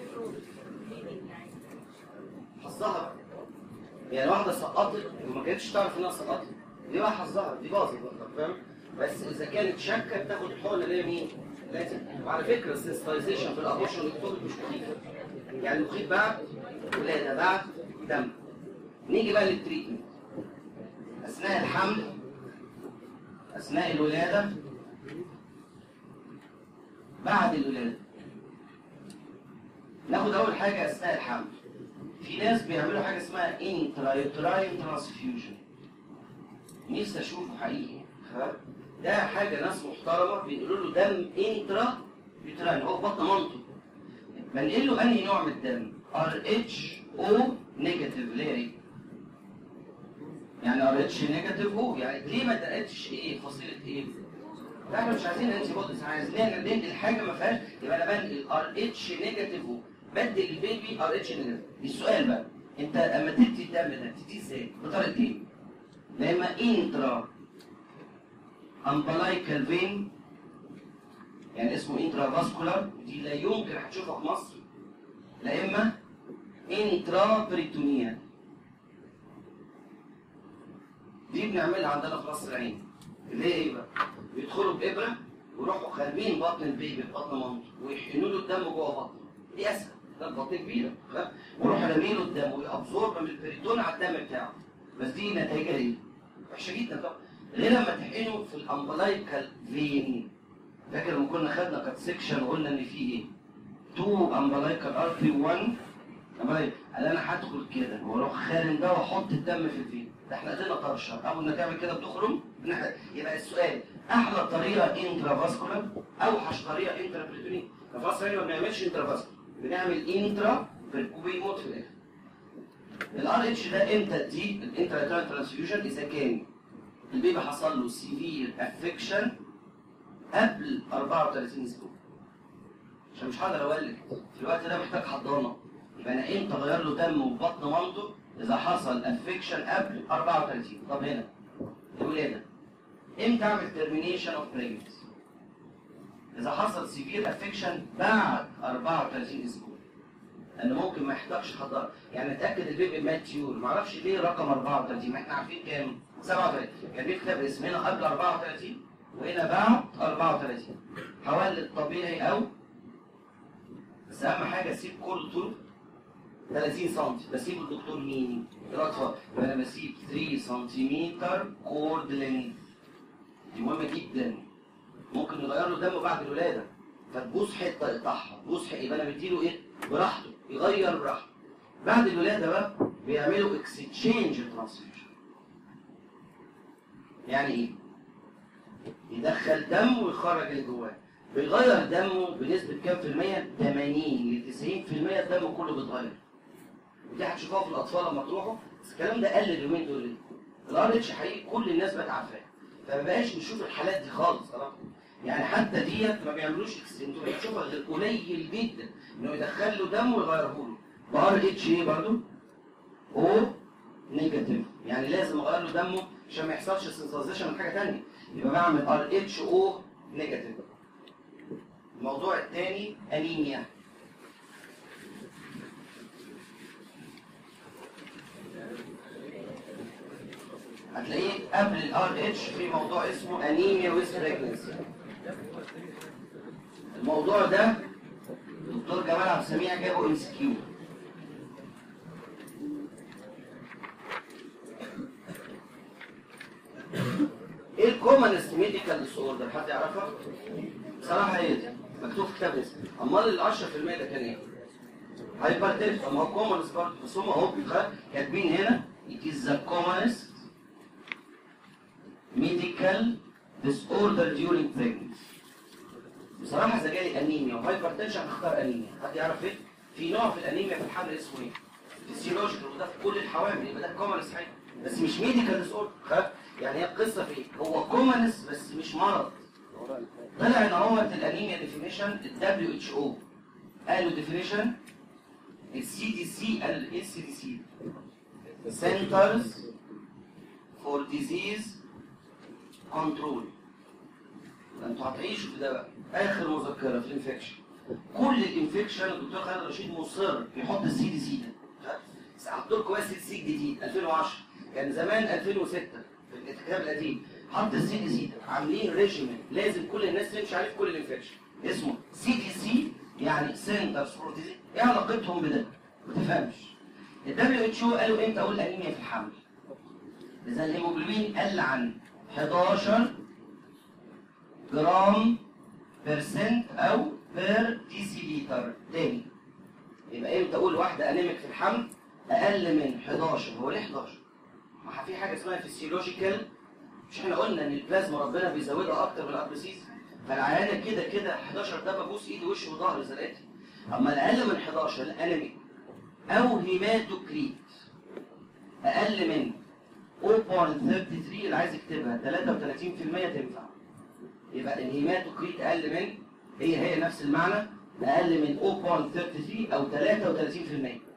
حظها يعني واحده سقطت وما كانتش تعرف انها سقطت دي بقى حظها دي باظت بقى فاهم بس اذا كانت شاكه بتاخد الحقنه اللي هي مين؟ لازم وعلى فكره السنسيتايزيشن في الابورشن والكتب مش مخيف يعني مخيف بعد ولاده بعد دم نيجي بقى للتريتمنت اثناء الحمل اثناء الولاده بعد الولاده ناخد اول حاجه اثناء الحمل في ناس بيعملوا حاجه اسمها intrauterine ترانسفيوجن نفسي اشوفه حقيقي ها؟ ده حاجه ناس محترمه بيقولوا له دم انترا يوتراين هو في بطن مامته بنقل له انهي نوع من الدم ار اتش او نيجاتيف ليه ايه يعني ار اتش نيجاتيف او يعني ليه ما دقتش ايه فصيله ايه لا احنا مش عايزين انتي بوديز عايزين ننقل حاجه ما فيهاش يبقى انا بنقل ار اتش نيجاتيف او بدل البيبي ار اتش نيجاتيف السؤال بقى انت اما تدي الدم ده تديه ازاي؟ بطريقه ايه؟ لا اما انترا امبلايكال فين يعني اسمه انترافاسكولار دي لا يمكن هتشوفها في مصر لا اما انترا بريتونيا دي بنعملها عندنا في مصر العين اللي هي ايه بقى؟ بيدخلوا بابره ويروحوا خاربين بطن البيبي بطن مامته ويحقنوا له الدم جوه بطنه دي اسهل ده البطن كبيره فاهم؟ ويروحوا رامين له الدم ويابزورب من البريتون على الدم بتاعه بس دي نتائجها ايه؟ وحشه جدا طبعا غير لما تحقنه في الامبلايكال فين فاكر لما كنا خدنا كات سيكشن وقلنا ان في ايه؟ تو امبلايكال ارتري 1 امبلايك قال انا هدخل كده واروح خارم ده واحط الدم في الفين ده احنا قدرنا طرشه اول ما تعمل كده بتخرم إن إحنا- يبقى السؤال احلى طريقه انترا فاسكولار اوحش طريقه انترا بريتوني الفاس ما بنعملش انترا فاسكولار بنعمل انترا وبيموت في الاخر الار اتش ده امتى دي الانترا ترانسفيوجن اذا كان البيبي حصل له سيفير افكشن قبل 34 اسبوع عشان مش هقدر اولد في الوقت ده محتاج حضانه يبقى انا امتى اغير له دم في بطن مامته اذا حصل افكشن قبل 34 طب هنا الولاده امتى اعمل ترمينيشن اوف بريجنسي اذا حصل سيفير افكشن بعد 34 اسبوع لان ممكن ما يحتاجش حضانه يعني اتاكد البيبي ماتيور ما اعرفش ليه رقم 34 ما احنا عارفين كام 37 كان بيكتب اسمنا قبل 34 وهنا بعد 34 هولد طبيعي او بس اهم حاجه اسيب كل طول 30 سم بسيب الدكتور مين؟ الاطفال يبقى انا بسيب 3 سنتيمتر كورد لينث دي مهمه جدا ممكن نغير له دمه بعد الولاده فتبوظ حته يقطعها تبوظ حته يبقى انا بديله ايه؟ براحته يغير براحته بعد الولاده بقى بيعملوا اكستشينج ترانسفيوجن يعني ايه؟ يدخل دم ويخرج اللي جواه بيغير دمه بنسبة كام في المية؟ 80 ل 90% الدم كله بيتغير. ودي هتشوفوها في الأطفال لما تروحوا بس الكلام ده قل اليومين دول الار اتش حقيقي كل الناس بقت عارفاه فما بقاش نشوف الحالات دي خالص صراحة يعني حتى ديت ما بيعملوش اكستنتو بتشوفها غير قليل جدا انه يدخل له دم ويغيره له بار اتش ايه برضه؟ او نيجاتيف يعني لازم اغير له دمه عشان ما يحصلش سنسيزيشن من حاجه ثانيه يبقى بعمل ار اتش او نيجاتيف الموضوع الثاني انيميا هتلاقيه قبل الار اتش في موضوع اسمه انيميا ويز بريجنسي الموضوع ده الدكتور جمال عبد السميع جابه ام سي كيو ايه الكومنست ميديكال ديس اوردر حد يعرفها؟ بصراحه هي دي مكتوب في كتاب اسم امال ال 10% ده كان ايه؟ هايبرتنشن ما هو كومنست برضه بس هم اهو بيخ- كاتبين هنا it is the commonest medical disorder during pregnancy بصراحه اذا جالي انيميا وهايبرتنشن هختار انيميا حد يعرف ايه؟ في نوع في الانيميا في الحمل اسمه ايه؟ فيسيولوجيكال وده في كل الحوامل يبقى ده كومنست حاجه بس مش ميديكال ديس اوردر يعني هي القصه في ايه؟ هو كومنست بس مش مرض طلع ان هو الانيميا ديفينيشن الدبليو اتش او قالوا ديفينيشن السي دي سي قال ايه السي دي سي؟ سنترز فور ديزيز كنترول انتوا هتعيشوا في ده بقى اخر مذكره في الانفكشن كل الانفكشن الدكتور خالد رشيد مصر يحط السي دي سي ده بس حط لكم بس السي الجديد 2010 كان زمان 2006 في الكتاب القديم حط السي دي سي ده عاملين ريجيمنت لازم كل الناس تمشي عليه في كل الانفكشن اسمه سي دي سي يعني سنترز فور ديزيز ايه علاقتهم بده؟ ما تفهمش الدبليو اتش او قالوا امتى اقول انيميا في الحمل اذا الهيموجلوبين قل عن 11 جرام بيرسنت او بير ديسيليتر تاني يبقى امتى اقول واحده انيميك في الحمل اقل من 11 هو ليه 11 ما في حاجه اسمها فيسيولوجيكال مش احنا قلنا ان البلازما ربنا بيزودها اكتر من الابريسيس فالعيانه كده كده 11 ده ببوس ايدي وشي وظهري زرقتي اما الاقل من 11 الانيميك او هيماتوكريت اقل من 0.33 اللي عايز يكتبها 33% تنفع يبقى الهيماتوكريت اقل من هي هي نفس المعنى اقل من 0.33 او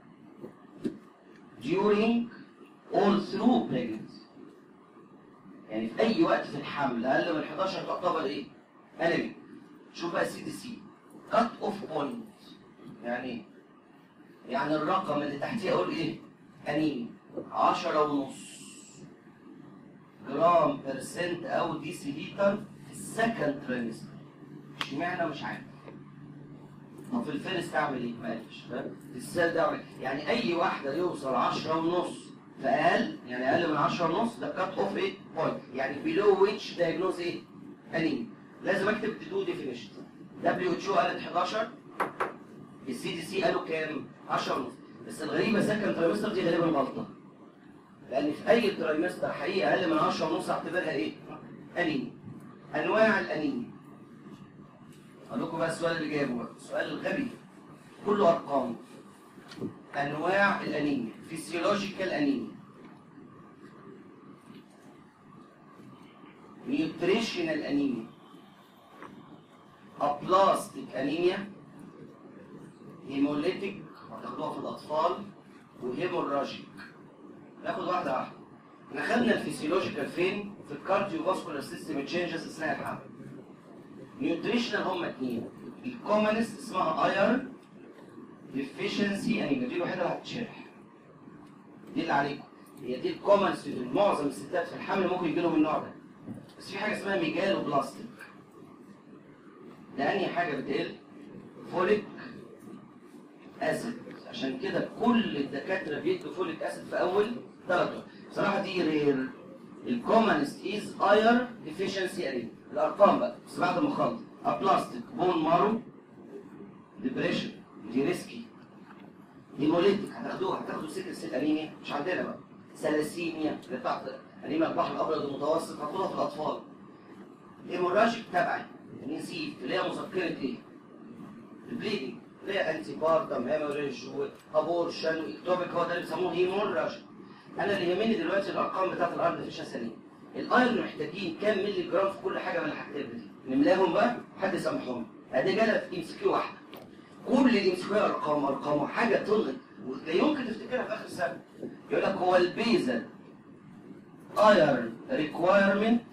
33% during all through pregnancy يعني في اي وقت في الحمل اقل من 11 تعتبر ايه؟ انيميك شوف بقى السي دي سي كات اوف بوينت يعني ايه؟ يعني الرقم اللي تحتيه اقول ايه؟ انيمي 10 ونص جرام برسنت او ديسي لتر في السكند تريمستر اشمعنى مش عارف طب في الفيرست اعمل ايه؟ ما قالش فاهم؟ في السيل ده اعمل يعني اي واحده يوصل 10 ونص فاقل يعني اقل من 10 ونص ده كات اوف ايه؟ بوينت يعني بيلو ويتش دايجنوز ايه؟ انيميا لازم اكتب تو ديفينيشن دبليو اتش او قالت 11 السي دي سي قالوا كام؟ 10 ونص بس الغريبه سكند ترايمستر دي غالبا غلطه لان في اي ترايمستر حقيقه اقل من 10 ونص اعتبرها ايه؟ انيميا انواع الانيميا اقول لكم بقى السؤال اللي جايبه بقى السؤال الغبي كله ارقام انواع الانيميا فيسيولوجيكال انيميا نيوتريشنال انيميا ابلاستيك انيميا هيموليتيك هتاخدوها في الاطفال وهيموراجيك ناخد واحده واحده احنا خدنا الفسيولوجيكال فين في الكارديو فاسكولار سيستم تشينجز اثناء الحمل نيوتريشنال هم اتنين الكومنست اسمها ايرن ديفيشنسي انيميا دي الوحيده اللي هتتشرح دي اللي عليكم هي دي الكومنست معظم الستات في الحمل ممكن يجي لهم النوع ده بس في حاجه اسمها ميجالو بلاستيك ده انهي حاجه بتقل فوليك اسيد عشان كده كل الدكاتره بيدوا فوليك اسيد في اول ثلاث بصراحه دي رير الكومنست از اير ديفيشنسي انيميا الارقام بقى بس بعد ما اخلص ابلاستيك بون مارو ديبريشن دي ريسكي هيموليتيك هتاخدوها هتاخدوا سكر سيل انيميا مش عندنا بقى سلاسيميا اللي تحت انيميا البحر الابيض المتوسط هتاخدوها في الاطفال هيموراجيك تبعي نسيت اللي هي مذكره ايه؟ البليدنج اللي هي انتي بارتم هيموريج وابورشن واكتوبيك هو ده اللي بيسموه هيموراجيك انا اللي يهمني دلوقتي الارقام بتاعت الارض فيش سليم الايرون محتاجين كام مللي جرام في كل حاجه من اللي هكتبها دي نملاهم بقى حد يسامحهم ادي جالها في ام سي كيو واحده كل الام سي كيو ارقام ارقام حاجه تلغي ولا يمكن تفتكرها في اخر السنه يقول لك هو البيزل ايرون ريكوايرمنت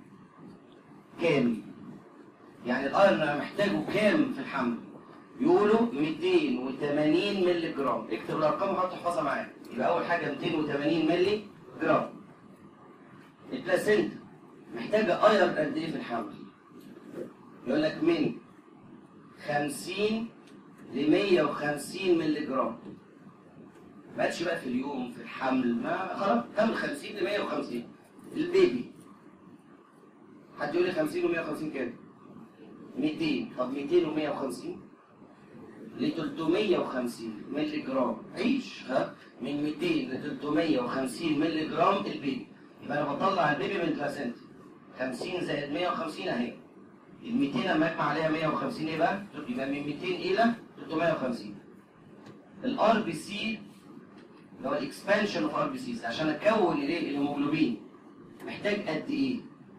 كام يعني الايرون انا محتاجه كام في الحمل يقولوا 280 مللي جرام اكتب الارقام وحط احفظها معايا يبقى اول حاجه 280 مللي جرام البلاسينتا محتاجه ايرون قد ايه في الحمل يقول لك من 50 ل 150 مللي جرام ما قالش بقى في اليوم في الحمل ما خلاص كمل 50 ل 150 البيبي حد يقول لي 50 و 150 كام 200 طب 200 و 150 ل 350 مللي جرام عيش ها من 200 ل 350 مللي جرام البيبي يبقى انا بطلع البيبي من البلاسنتا 50 زائد 150 اهي ال 200 لما يجمع عليها 150 ايه بقى؟ يبقى من 200 الى 350 الار بي سي اللي هو الاكسبانشن اوف ار بي سيز عشان اكون الايه الهيموجلوبين محتاج قد ايه؟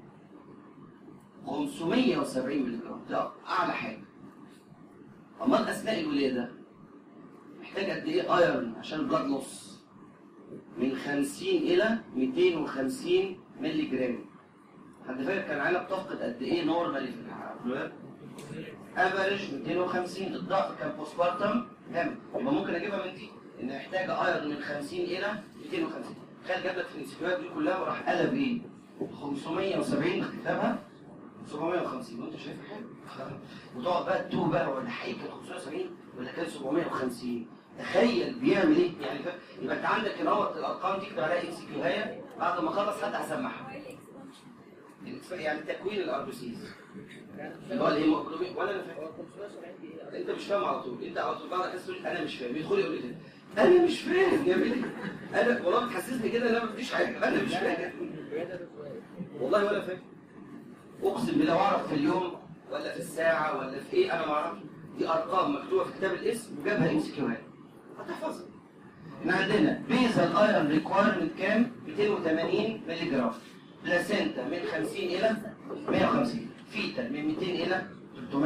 570 مللي جرام ده اعلى حاجه امال اثناء الولاده محتاج قد ايه ايرون عشان البلاد لوس من 50 الى 250 مللي جرام حد فاكر كان العيله بتفقد قد ايه نورمالي في الولاد افريج 250 الضعف كان بوست بارتم هم يبقى ممكن اجيبها من دي ان محتاجه ايرون من 50 الى 250 تخيل جاب لك في الانسكيورات دي كلها وراح قلب ايه 570 كتابها 750 وانت شايف حاجه وتقعد بقى تتوه بقى ولا حقيقي كان 570 ولا كان 750 تخيل بيعمل ايه يعني فاهم؟ يبقى انت عندك هنا الارقام دي كده عليها ام سي كيو هي بعد ما اخلص حد هسمعها يعني تكوين الار بي سيز اللي هو الهيموجلوبين ولا انا فاهم هو 570 دي ايه؟ انت مش فاهم على طول انت على طول بعد احس تقول انا مش فاهم يدخل يقول لي كده انا مش فاهم يا بني انا والله بتحسسني كده ان انا مفيش حاجه انا مش فاهم بجد ده سؤال والله ولا فاهم اقسم بالله اعرف في اليوم ولا في الساعه ولا في ايه انا ما اعرفش دي ارقام مكتوبه في كتاب الاسم وجابها ام سي كيو هتحفظها احنا عندنا بيزل ايرون ريكوايرمنت كام 280 مللي جرام بلاسينتا من 50 الى 150 فيتا من 200 الى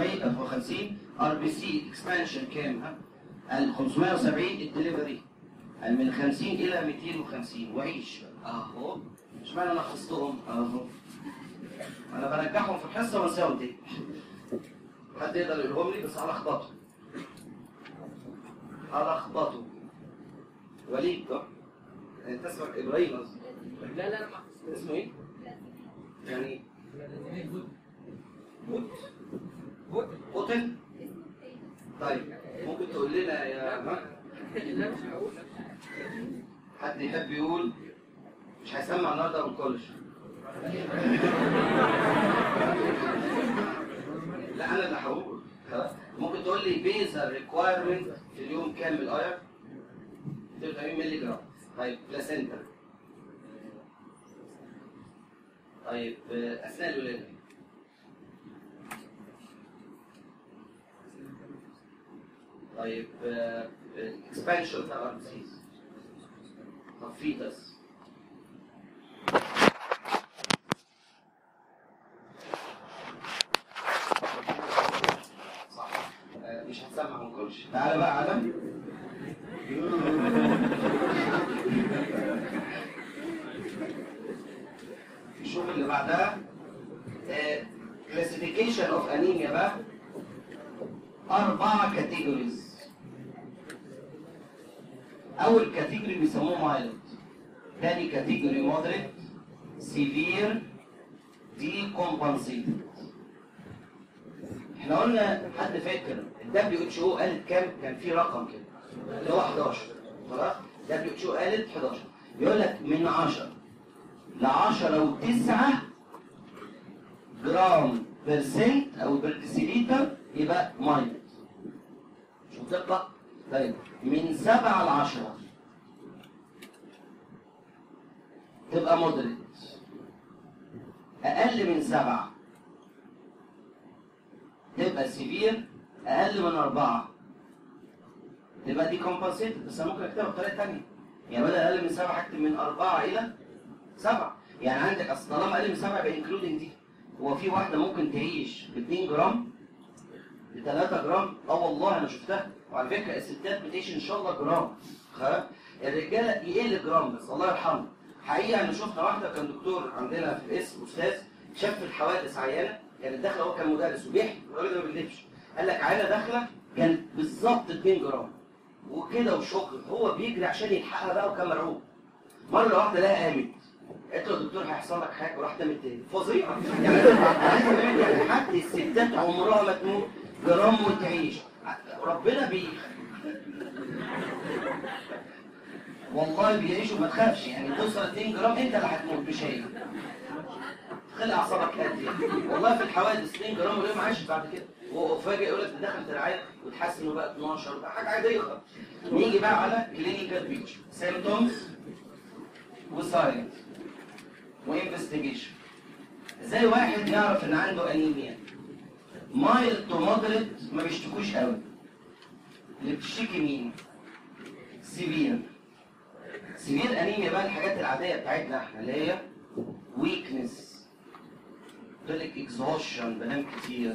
350 ار بي سي اكسبانشن كام ها ال 570 الدليفري قال من 50 الى 250 وعيش بقى. اهو اشمعنى انا خصتهم اهو انا برجعهم في الحصه وانساهم تاني حد يقدر يقولهم لي بس هلخبطه هلخبطه وليد ده انت اسمك ابراهيم قصدي لا لا انا ما اسمه ايه؟ يعني بوت بوت بوتن طيب ممكن تقول لنا يا ها؟ لا مش هقول حد يحب يقول مش هيسمع النهارده من كلش لا انا اللي هقول خلاص ممكن تقول لي بيزا ريكوايرمنت في اليوم كام من الاير 83 مللي جرام طيب بلاسنتا طيب آه، اثناء الولاده طيب اكسبانشن بتاع الاربسيس طب فيتس صح آه، مش هتسمع من كلش تعالى بقى على شوف اللي بعدها كلاسيفيكيشن اوف انيميا بقى أربعة كاتيجوريز أول كاتيجوري بيسموه مايلد تاني كاتيجوري مودريت سيفير دي كومبنسيتد احنا قلنا حد فاكر الدبليو اتش او قالت كام كان في رقم كده اللي هو 11 خلاص دبليو اتش او قالت 11 بيقول لك من 10 ل 10 و9 جرام بيرسنت او بيرتسيليتر يبقى مايلد شوف دقة طيب من 7 ل 10 تبقى مودريت اقل من 7 تبقى سيفير اقل من 4 تبقى دي كومبنسيتد بس انا ممكن اكتبها بطريقه ثانيه يعني بدل اقل من 7 هكتب من 4 الى 7 يعني عندك اصل طالما اقل من 7 يبقى انكلودنج دي هو في واحده ممكن تعيش ب 2 جرام ب 3 جرام اه والله انا شفتها وعلى فكره الستات بتعيش ان شاء الله جرام خلاص الرجاله يقل جرام بس الله يرحمه حقيقه انا شفت واحده كان دكتور عندنا في القسم استاذ شاف الحوادث عيانه كانت داخله هو كان مدرس وبيحكي الراجل ده ما بيكذبش قال لك عيانه داخله كانت بالظبط 2 جرام وكده وشكر هو بيجري عشان يلحقها بقى وكان مرعوب مره واحده لقاها قامت قالت له يا دكتور هيحصل لك حاجه وراح تمت تاني فظيعه يعني يعني حتى الستات عمرها ما تموت جرام وتعيش ربنا بي والله بيعيشوا ما تخافش يعني توصل 2 جرام انت اللي هتموت مش هي خلي اعصابك هاديه والله في الحوادث 2 جرام وليه ما عاشت بعد كده وفجاه يقول لك ده دخلت العيال وتحس انه بقى 12 بقى حاجه عاديه خالص نيجي بقى على كلينيكال بيتش سيمتومز وساينس وانفستيجيشن ازاي واحد يعرف ان عنده انيميا مايل تو مودريت ما بيشتكوش قوي اللي بتشتكي مين سيفير سيفير انيميا بقى الحاجات العاديه بتاعتنا احنا اللي هي ويكنس لك اكزهوشن بنام كتير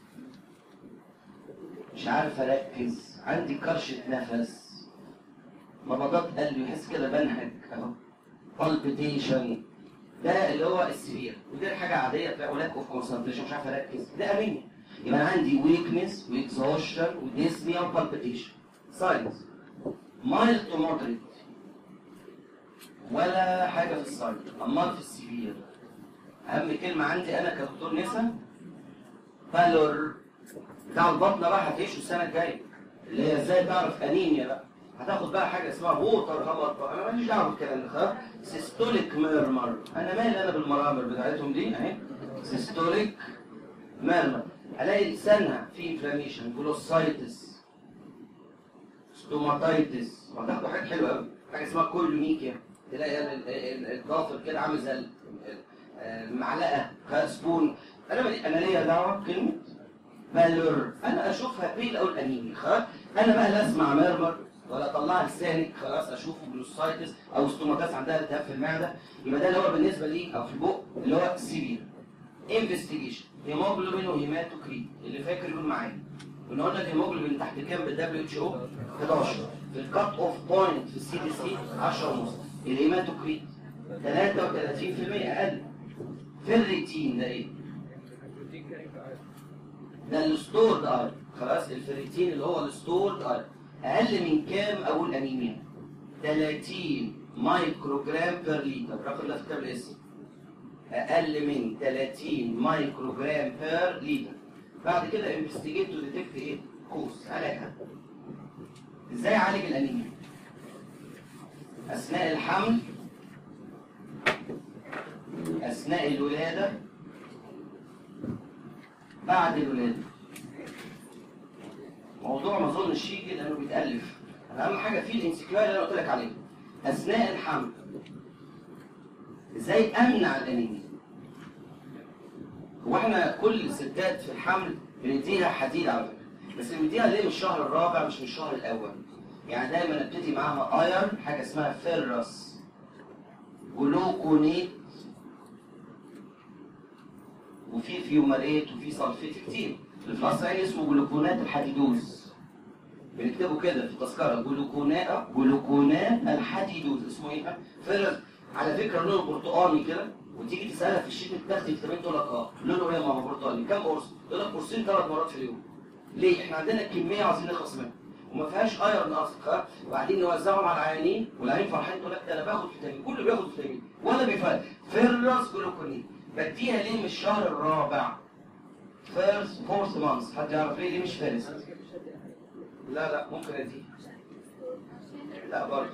مش عارف اركز عندي كرشه نفس نبضات قلبي يحس كده بنهج اهو بالبيتيشن ده اللي هو السرير ودي حاجه عاديه تلاقي لاك اوف كونسنتريشن مش عارف اركز ده انيميا يبقى انا عندي ويكنس واكزهوشن وديسنيا وبالبيتيشن ساينس مايل تو مودريت ولا حاجه في الساينس امال في السيفير اهم كلمه عندي انا كدكتور نسا بالور بتاع البطنه بقى هتعيشه السنه الجايه اللي هي ازاي تعرف انيميا بقى هتاخد بقى حاجه اسمها ووتر هبط انا ماليش دعوه بالكلام ده خلاص سيستوليك ميرمر انا مالي انا بالمرامر بتاعتهم دي اهي سيستوليك ميرمر الاقي لسانها فيه انفلاميشن جلوسايتس ستوماتايتس وهتاخدوا حاجه حلوه قوي حاجه اسمها كولونيكيا تلاقي ال- ال- الضافر كده عامل زي ال- ال- المعلقه خلاص سبون انا مالي انا ليا دعوه كلمه بالور انا اشوفها بيل او الانيميا خلاص انا بقى لا اسمع ميرمر ولا اطلع لساني خلاص اشوفه جلوسايتس او ستوماتاس عندها التهاب في المعده يبقى ده اللي هو بالنسبه لي او في البق اللي هو سيفير انفستيجيشن هيموجلوبين وهيماتوكريت اللي فاكر يقول معايا كنا قلنا الهيموجلوبين تحت كام بالدبليو اتش او 11 في الكات اوف بوينت في السي دي سي 10 ونص الهيماتوكريت 33% اقل في الريتين ده ايه؟ البروتين كارينج ايرون ده الستورد ايرون خلاص الفيريتين اللي هو الستورد ايرون اقل من كام اقول انيميا 30 مايكرو جرام بير لتر الرقم ده في كتاب الاسم اقل من 30 مايكرو جرام بير لتر بعد كده انفستيجيت تو ديتكت ايه كوز علاجها ازاي اعالج الانيميا اثناء الحمل اثناء الولاده بعد الولاده موضوع ما اظنش يجي لانه بيتالف أنا اهم حاجه فيه الانسكيور اللي انا قلت لك عليه اثناء الحمل ازاي امنع الانيميا هو احنا كل الستات في الحمل بنديها حديد على فكره بس بنديها ليه من الشهر الرابع مش من الشهر الاول يعني دايما ابتدي معاها ايرن حاجه اسمها فيرس جلوكونيت وفي فيومريت وفي صلفيت كتير الفصل العيني اسمه جلوكونات الحديدوز بنكتبه كده في التذكره جلوكونات جلوكونات الحديدوز اسمه ايه؟ فيرس على فكره لونه برتقاني كده وتيجي تسالها في الشيت بتاخد فيتامين تقول لك اه لونه ايه يا ماما برتقاني كام قرص؟ تقول لك قرصين ثلاث مرات في اليوم ليه؟ احنا عندنا كميه عايزين نخلص منها وما فيهاش ايرون اصلا وبعدين نوزعهم على العيانين والعيانين فرحانين تقول لك ده انا باخد فيتامين كله بياخد فيتامين ولا بيفرق فيرس جلوكونين بديها ليه من الشهر الرابع فيرست فورث مانث حد يعرف ليه ليه مش فارس انا كده مش هدي حاجه لا لا ممكن اديه لا برضه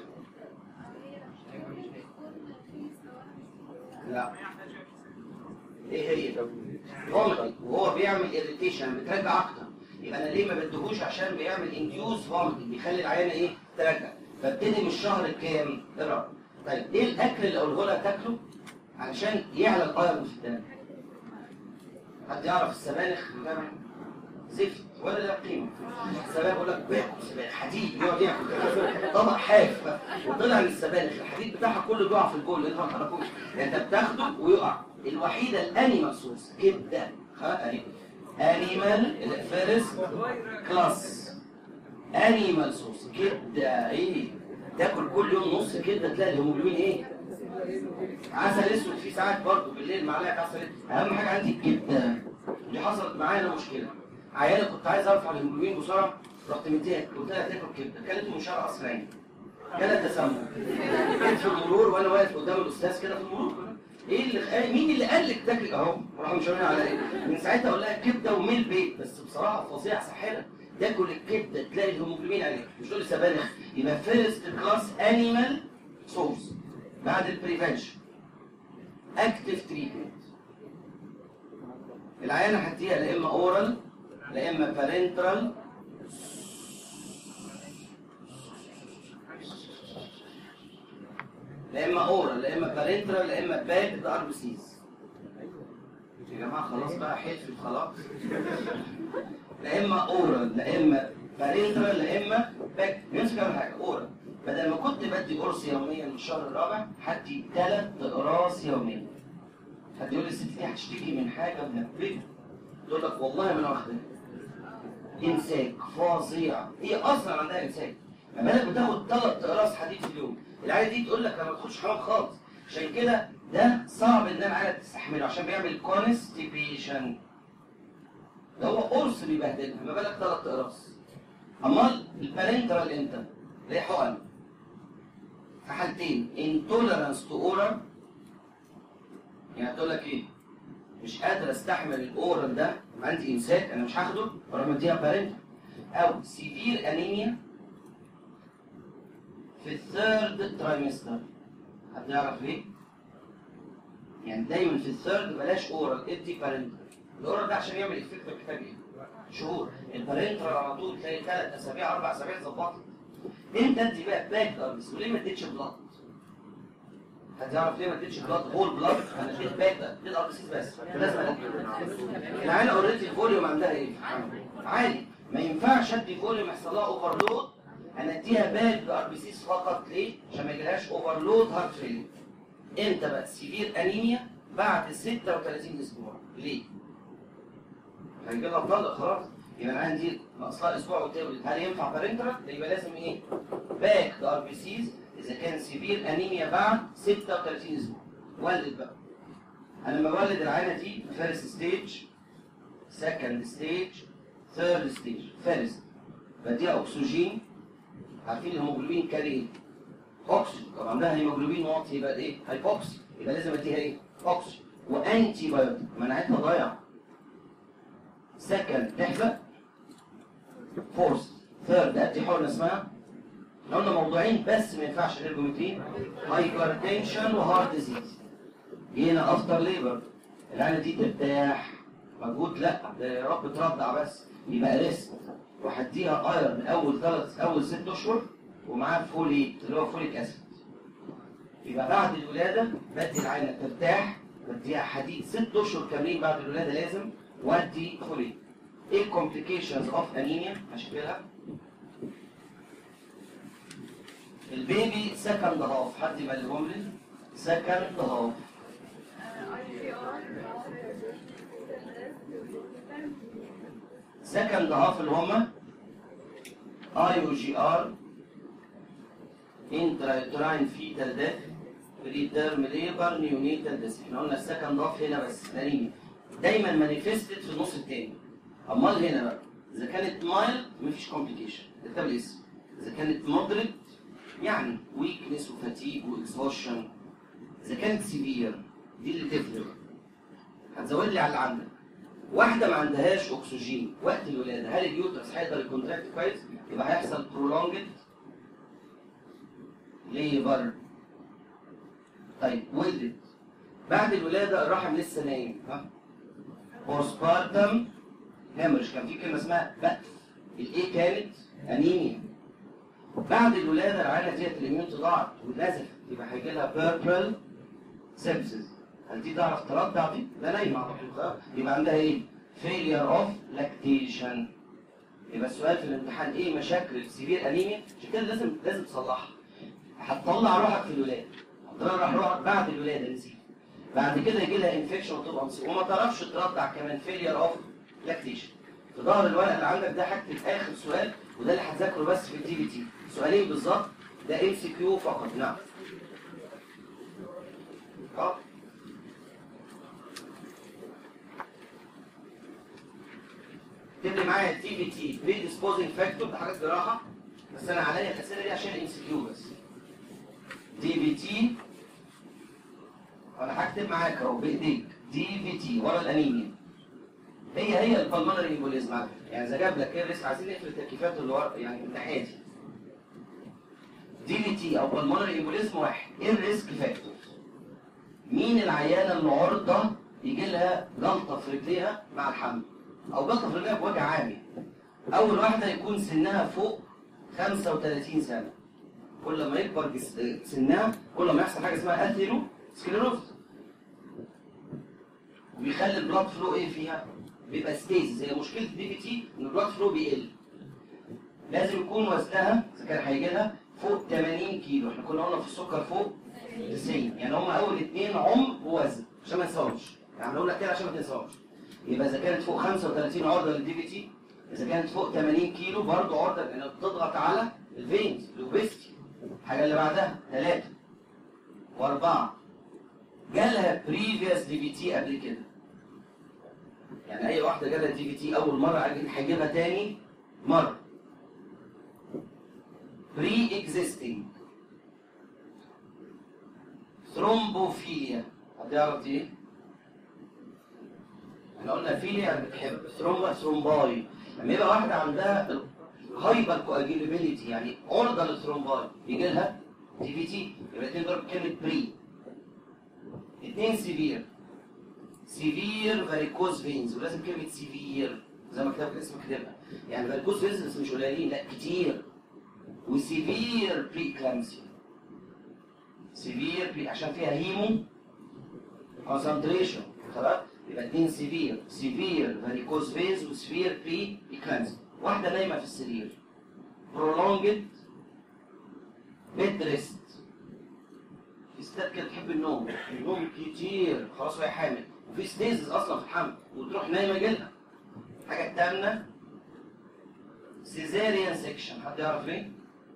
لا ايه هي فوميتنج وهو بيعمل اريتيشن بترجع اكتر يبقى انا ليه ما بديهوش عشان بيعمل انديوس فوميتنج بيخلي العيانه ايه ترجع فابتدي من الشهر الكام الرابع طيب ايه الاكل اللي اقوله لها تاكله علشان يعلى الايرون في الدم حد يعرف السبانخ بتعمل زفت ولا لا قيمه السبانخ يقول لك باكل سبانخ حديد يقعد ياكل طبق حاف وطلع من السبانخ الحديد بتاعها كله بيقع في الجول انت ما تعرفوش يعني انت بتاخده ويقع الوحيده الانيمال سورس كبده ها اهي انيمال فيرست كلاس انيمال سورس كبده ايه تاكل كل يوم نص كبده تلاقي الهيموجلوبين ايه عسل اسود في ساعات برضه بالليل معلقه عسل اسود اهم حاجه عندي الكبده دي حصلت معايا انا مشكله عيالة كنت عايز ارفع الهيموجلوبين بسرعه رحت مديها قلت لها تاكل كبده كانت من شهر قصر عيني كانت تسمم جيت في المرور وانا واقف قدام الاستاذ كده في المرور ايه اللي خ... مين اللي قال لك تاكلي اهو راحوا مشاورين عليا من ساعتها اقول لها كبده وميل بيت بس بصراحه فظيعه ساحره تاكل الكبده تلاقي الهيموجلوبين عليك مش تقول لي سبانخ يبقى فيرست كلاس انيمال سورس بعد البريفنشن اكتف تريتمنت العيانه هديها لا اما اورال لا اما بارنترال لا اما اورال لا اما بارنترال لا اما باك ار بي سيز يا جماعه خلاص بقى حلفت خلاص لا اما اورال لا اما بارنترال لا اما باك نمسك اول حاجه اورال بدل ما كنت بدي قرص يوميا من الشهر الرابع هدي ثلاث اقراص يوميا حد يقول لي الست دي هتشتكي من حاجه منبهه تقول لك والله ما انا واخدها امساك فظيع هي اصلا عندها امساك ما بالك بتاخد ثلاث اقراص حديد في اليوم العيال دي تقول لك انا ما باخدش حرام خالص عشان كده ده صعب ان انا عيال تستحمله عشان بيعمل كونستيبيشن ده هو قرص بيبهدلها ما بالك ثلاث اقراص امال البارنترال امتى؟ اللي هي حقن في حالتين انتولرانس تو اورال يعني تقول لك ايه مش قادر استحمل الاورال ده عندي امساك انا مش هاخده واروح مديها بارنت او سيفير انيميا في الثيرد ترايمستر حد يعرف ليه؟ يعني دايما في الثيرد بلاش اورال ادي بارنتال الاورال ده عشان يعمل افكت محتاج ايه؟ شهور البارنتال على طول تلاقي ثلاث اسابيع اربع اسابيع ظبطت امتى ادي بقى باك ارمس وليه ما اديتش بلاد؟ حد يعرف ليه ما اديتش بلاد هول بلاد انا اديت باك اديت ار بس لازم ادي العيله اوريدي الفوليوم عندها ايه؟ عالي ما ينفعش ادي فوليوم يحصل لها اوفرلود انا اديها باك ار بي سيز فقط ليه؟ عشان ما يجيلهاش اوفرلود هارت فيلير امتى بقى سيفير انيميا بعد 36 اسبوع ليه؟ هيجي لها طلق خلاص يبقى انا عندي ناقصها اسبوع وتولد هل ينفع بارنترا؟ يبقى لازم ايه؟ باك ذا ار بي سيز اذا كان سيفير انيميا بعد 36 اسبوع ولد بقى انا لما بولد العينه دي فيرست ستيج سكند ستيج ثيرد ستيج فيرست بديها اكسجين عارفين الهيموجلوبين كان ايه؟ اوكسجين طب عندها هيموجلوبين واطي يبقى ايه؟ هايبوكسي يبقى لازم اديها ايه؟ اوكسجين وانتي بايوتيك مناعتها ضايعه سكند تحزق فورس ثيرد ادي حقنه اسمها احنا قلنا موضوعين بس ما ينفعش الارجومترين هايبرتنشن وهارت ديزيز جينا افتر ليبر العينه دي ترتاح مجهود لا ده يا رب ترضع بس يبقى ريست وهديها ايرن اول ثلاث اول ست اشهر ومعاه فوليت اللي هو فوليك اسيد يبقى بعد الولاده بدي العينه ترتاح بديها حديد ست اشهر كاملين بعد الولاده لازم وادي فوليت ايه الكومبليكيشنز اوف انيميا هشكلها البيبي سكند هاف حد يبلغهم لي سكند هاف سكند هاف اللي هما اي او جي ار انترايتراين فيتال ديث بريتيرم ليبر نيونيتال ديث احنا قلنا السكند هاف هنا بس انيميا دايما مانيفستد في النص التاني امال هنا بقى اذا كانت مايلد مفيش كومبليكيشن ده الاسم اذا كانت مودريت يعني ويكنس وفاتيج واكسهوشن اذا كانت سيفير دي اللي تفرق هتزود لي على اللي عندك واحده ما عندهاش اكسجين وقت الولاده هل اليوترس هيقدر يكونتراكت كويس يبقى هيحصل برولونجد ليبر طيب ولدت بعد الولاده الرحم لسه نايم ها بوستبارتم هامرش كان في كلمه اسمها بأف الايه كانت انيميا بعد الولاده العيله ديت الاميون ضاعت ونزفت يبقى هيجي لها بيربل سيبسز هل دي تعرف ترضع دي؟ ده نايمه على طول يبقى عندها ايه؟ فيلير اوف لاكتيشن يبقى السؤال في الامتحان ايه مشاكل السيفير انيميا؟ عشان كده لازم لازم تصلحها هتطلع روحك في الولاده هتطلع روحك بعد الولاده نسيت بعد كده يجي لها انفكشن وتبقى مصيبه وما تعرفش ترضع كمان فيلير اوف لاكتيشن في ظهر الورق اللي عندك ده هكتب اخر سؤال وده اللي هتذاكره بس في الدي بي تي سؤالين بالظبط ده ام سي كيو فقط نعم اه اكتب لي معايا الدي بي تي بري ديسبوزنج فاكتور ده حاجات جراحه بس انا عليا الاسئله دي عشان ام سي كيو بس دي بي تي انا هكتب معاك اهو بايديك دي بي تي ورا الانيميا هي هي البلمونري امبوليزم على فكره يعني اذا جاب لك ايه الريسك عايزين نقفل التكييفات اللي ورا يعني من الناحيه دي دي بي تي او بالمونري امبوليزم واحد ايه الريسك فاكتور مين العيانه اللي عرضه يجي لها جلطه في رجليها مع الحمل او جلطه في رجليها بوجه عامي اول واحده يكون سنها فوق 35 سنه كل ما يكبر جس- سنها كل ما يحصل حاجه اسمها اثيرو سكليروز ويخلي البلاد فلو ايه فيها بيبقى ستيز زي مشكله الدي بي تي ان البلاد فلو بيقل لازم يكون وزنها اذا كان هيجي لها فوق 80 كيلو احنا كنا قلنا في السكر فوق 90 يعني هم اول اثنين عمر ووزن عشان ما نساهمش يعني بقول لك كده عشان ما تنساهمش يبقى اذا كانت فوق 35 عرضه للدي بي تي اذا كانت فوق 80 كيلو برضه عرضه لان بتضغط على الفينز الاوبستي الحاجه اللي بعدها ثلاثه واربعه جالها بريفيوس دي بي تي قبل كده يعني اي واحده جالها دي بي تي اول مره عايزين هيجيبها تاني مره بري اكزيستنج ثرومبوفيليا حد يعرف دي ايه؟ احنا قلنا فيليا يعني بتحب ثرومبا ثرومباي لما يبقى واحده عندها هايبر كواجيلابيلتي يعني عرضه للثرومباي يجي لها دي بي تي يبقى الاثنين دول كلمه بري اثنين سيفير سيفير فاريكوز فينز ولازم كلمه سيفير زي ما كتبت الاسم كتبها يعني فاريكوز فينز بس مش قليلين لا كتير وسيفير بري كلامسيا سيفير بري عشان فيها هيمو كونسنتريشن خلاص يبقى اتنين سيفير سيفير فاريكوز فيز وسيفير بري كلامسيا واحده نايمه في السرير prolonged bed rest في ستات كده تحب النوم النوم كتير خلاص وهي حامل وفي ستيزز اصلا في الحمل وتروح نايمه جلها الحاجه الثامنه سيزاريان سيكشن حد يعرف ليه؟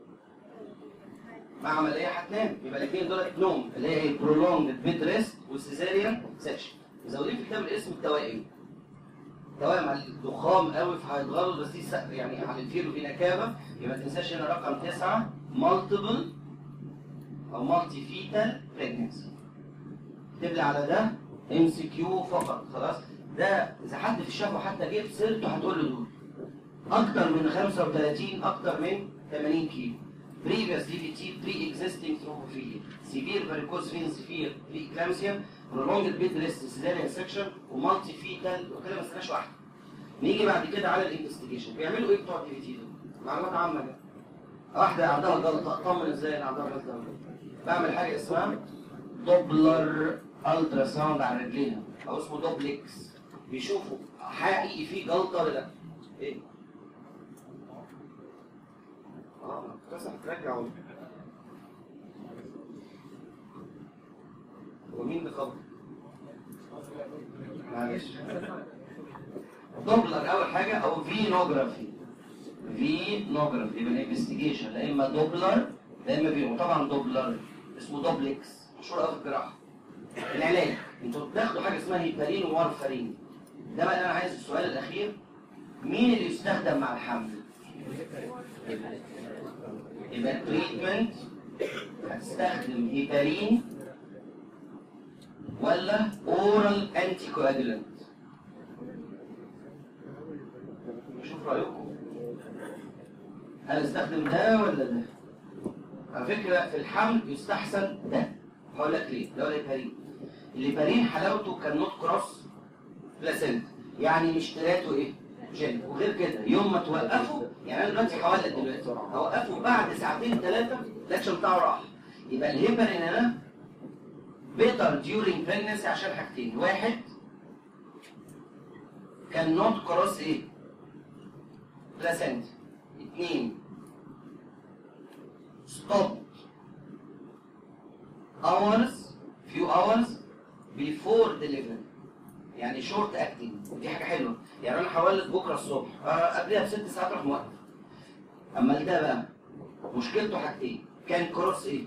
مع عمليه هتنام يبقى الاثنين دول نوم اللي هي ايه برولونج بيد ريست والسيزاريان سيكشن مزودين في كتاب الاسم التوائم توائم على الضخام قوي فهيتغلط بس دي سق- يعني هنطير في نكابه يبقى ما تنساش هنا رقم تسعه مالتيبل او مالتي فيتال بريجنسي اكتب لي على ده ام سي كيو فقط خلاص ده اذا حد في الشفا حتى جيب سيرته هتقول له دول اكتر من 35 اكتر من 80 كيلو previous DVT pre-existing thrombophilia severe varicose veins severe pre-eclampsia prolonged bed rest cesarean section ومالتي فيتال وكده ما استناش واحده نيجي بعد كده على الانفستيجيشن بيعملوا ايه بتوع الدي في تي دول؟ معلومات عامه كده واحده عندها جلطه اطمن ازاي ان عندها جلطه بعمل حاجه اسمها دوبلر الترا ساوند على رجليها او اسمه دوبلكس بيشوفوا حقيقي في جلطه ولا لا ايه اه كسر ترجع ولا هو مين بيخبط معلش دوبلر اول حاجه او فينوجرافي فينوجرافي يبقى الانفستيجيشن لا اما دوبلر لا اما فينو طبعا دوبلر اسمه دوبلكس مشهور قوي في الجراحه العلاج انتوا بتاخدوا حاجه اسمها هيبارين وارفارين ده بقى اللي انا عايز السؤال الاخير مين اللي يستخدم مع الحمل؟ يبقى التريتمنت هتستخدم هيبارين ولا اورال انتي كواجولانت شوف رايكم هل استخدم ده ولا ده على فكره في الحمل يستحسن ده هقول لك ليه ده ولا هيبارين الهيبارين حلاوته كالنوت كروس بلاسنت يعني مش تلاته ايه جل وغير كده يوم ما توقفوا يعني انا دلوقتي حوالي دلوقتي هوقفه بعد ساعتين ثلاثه الاكشن بتاعه راح يبقى الهيبارين انا بيتر ديورينج بريجنسي عشان حاجتين واحد كان نوت كروس ايه بلاسنت اثنين ستوب hours few hours before delivery يعني شورت اكتنج دي حاجه حلوه يعني انا هولد بكره الصبح آه، قبلها بست ساعات اروح موقف اما ده بقى مشكلته حاجتين كان كروس ايه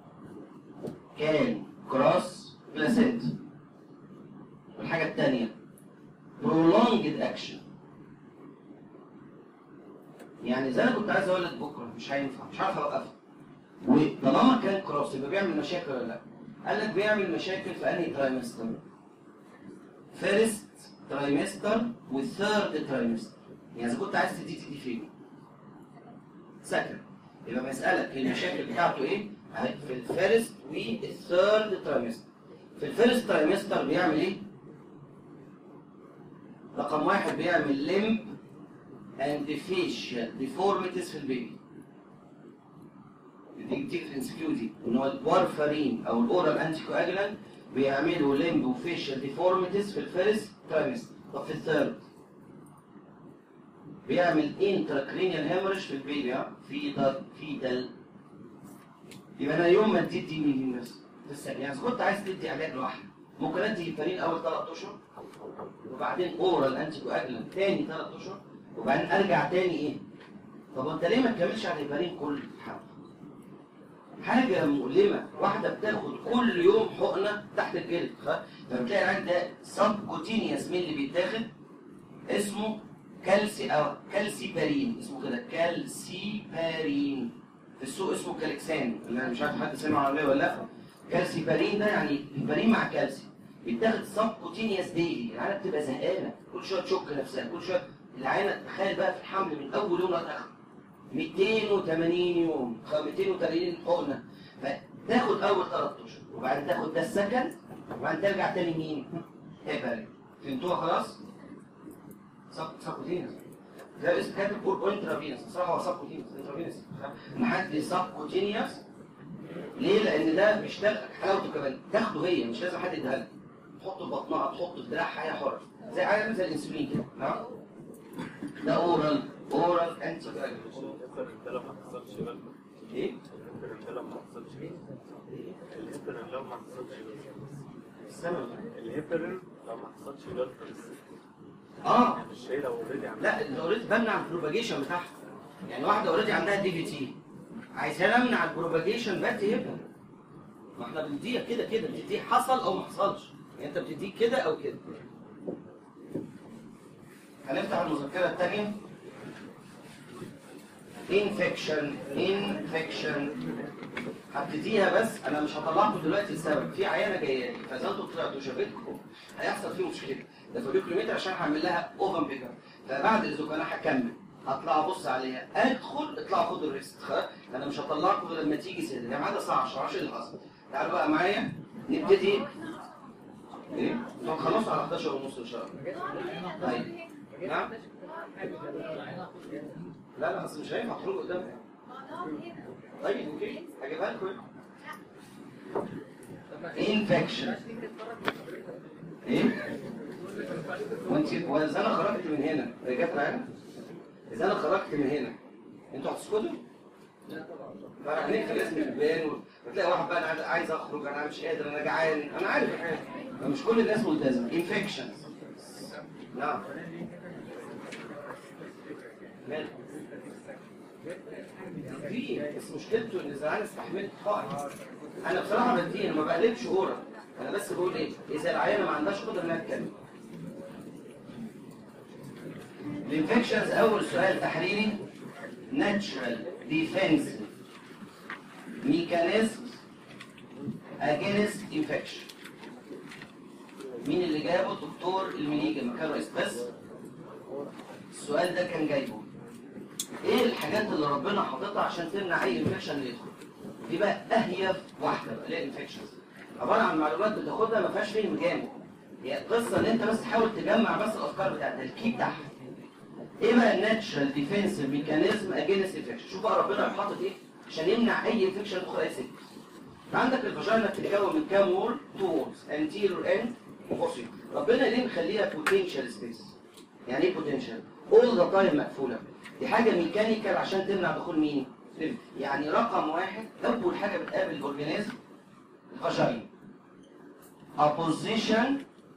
كان كروس بلاسنت والحاجه الثانيه prolonged action يعني زي انا كنت عايز اولد بكره مش هينفع مش عارف اوقفه وطالما كان كروس يبقى بيعمل مشاكل ولا لا؟ قال لك بيعمل مشاكل في انهي ترايمستر؟ فيرست ترايمستر والثيرد ترايمستر يعني اذا كنت عايز تدي تدي فين؟ سكند يبقى بسألك المشاكل بتاعته ايه؟ أهي في الفيرست والثيرد ترايمستر في الفيرست ترايمستر بيعمل ايه؟ رقم واحد بيعمل لمب اند فيشيال ديفورميتيز في البيبي دي بتيجي في الانسكيو دي ان هو الوارفارين او الاورال انتي كواجلانت بيعملوا لمب وفيشيال ديفورميتيز في الفيرست ترايمستر طب في الثيرد بيعمل انتراكرينيال هيموريج في البيبي ها في ده في ده يبقى انا يوم ما تدي مين بس في السنه يعني إذا كنت عايز تدي علاج لوحده ممكن ادي هيبارين اول ثلاث اشهر وبعدين اورال انتي كواجلانت تاني ثلاث اشهر وبعدين ارجع تاني ايه طب انت ليه ما تكملش على الهيبارين كل الحمل حاجة مؤلمة واحدة بتاخد كل يوم حقنة تحت الجلد خ- فبتلاقي العيال ده سب كوتينيوس مين اللي بيتاخد اسمه كالسي او كالسي بارين اسمه كده كالسي بارين في السوق اسمه كالكسان اللي انا مش عارف حد سمع عليه ولا لا كالسي بارين ده يعني البارين مع كالسي بيتاخد سب كوتينيوس ديلي العيال بتبقى زهقانه كل شويه تشك نفسها كل شويه العينه تخيل بقى في الحمل من اول يوم لغايه اخره 280 يوم 230 حقنه فتاخد اول ثلاث اشهر وبعدين تاخد ده السكند وبعدين ترجع تاني مين؟ هيبرين فهمتوها خلاص؟ سب سبكوتينس ده اسم كاتب بور انترافينس بصراحه هو سبكوتينس انترافينس نحدد سبكوتينيوس ليه؟ لان ده بيشتغل حلاوته كمان تاخده هي مش لازم حد يديها لك تحطه في بطنها تحطه في دراعها هي حره زي عارف زي الانسولين كده نعم ده اورال اورال انتي الهيبرين ده لو ما حصلش غلط ايه؟ الهيبرين ده لو ما حصلش الهيبرين لو ما حصلش السبب الهيبرين لو ما حصلش غلط اه مش هي لو اوريدي عملت لا انت اوريدي بمنع البروباجيشن بتاعها يعني واحده اوريدي عندها دي في تي عايزها نمنع البروباجيشن بكتبها ما احنا بنديها كده كده بتديه حصل او ما حصلش يعني انت بتديه كده او كده هنفتح المذكره الثانيه انفكشن انفكشن هبتديها بس انا مش هطلعكم دلوقتي السبب في عيانه جايه لي فاذا انتوا طلعتوا شافتكم هيحصل فيه مشكله ده فبيكلومتر عشان هعمل لها اوفن بيك اب فبعد الاذن انا هكمل هطلع ابص عليها ادخل اطلع خد الريست خلاص انا مش هطلعكم غير لما تيجي سيدة يا معايا الساعه 10 10 اللي حصل تعالوا بقى معايا نبتدي ايه؟ انتوا هتخلصوا على 11 ونص ان شاء الله طيب نعم لا لا اصل مش هينفع تخرجوا قدام طيب اوكي هجيبها لكم انفكشن ايه وانت واذا انا خرجت من هنا رجعت معانا اذا انا خرجت من هنا انتوا هتسكتوا فهنقفل اسم البيان وتلاقي واحد بقى انا عايز- عايز اخرج انا مش قادر انا جعان انا عارف الحاجه مش كل الناس ملتزمه انفكشن نعم مال في بس مشكلته ان اذا انا استحملت خالص انا بصراحه بديه ما بقلبش اورا انا بس بقول ايه اذا العيانه ما عندهاش قدره انها تتكلم الانفكشنز اول سؤال تحريري ناتشرال ديفensive ميكانيزم against infection مين اللي جابه الدكتور المنيجي مكان رئيس بس السؤال ده كان جايبه ايه الحاجات اللي ربنا حاططها عشان تمنع اي انفكشن يدخل دي بقى اهيف واحده بقى اللي هي الانفكشنز عباره عن معلومات بتاخدها ما فيهاش فهم جامد هي القصه ان انت بس تحاول تجمع بس الافكار بتاعتها الكي بتاعها ايه بقى الناتشرال ديفensive ميكانيزم اجينست انفكشن شوف بقى ربنا حاطط ايه عشان يمنع اي انفكشن يدخل اي سكه عندك الفاجينا بتتكون من كام وول تو وولز anterior end وposterior ربنا ليه مخليها potential space يعني ايه potential all the time مقفوله دي حاجه ميكانيكال عشان تمنع دخول مين يعني رقم واحد اول حاجه بتقابل الاورجانيزم الفاجينا opposition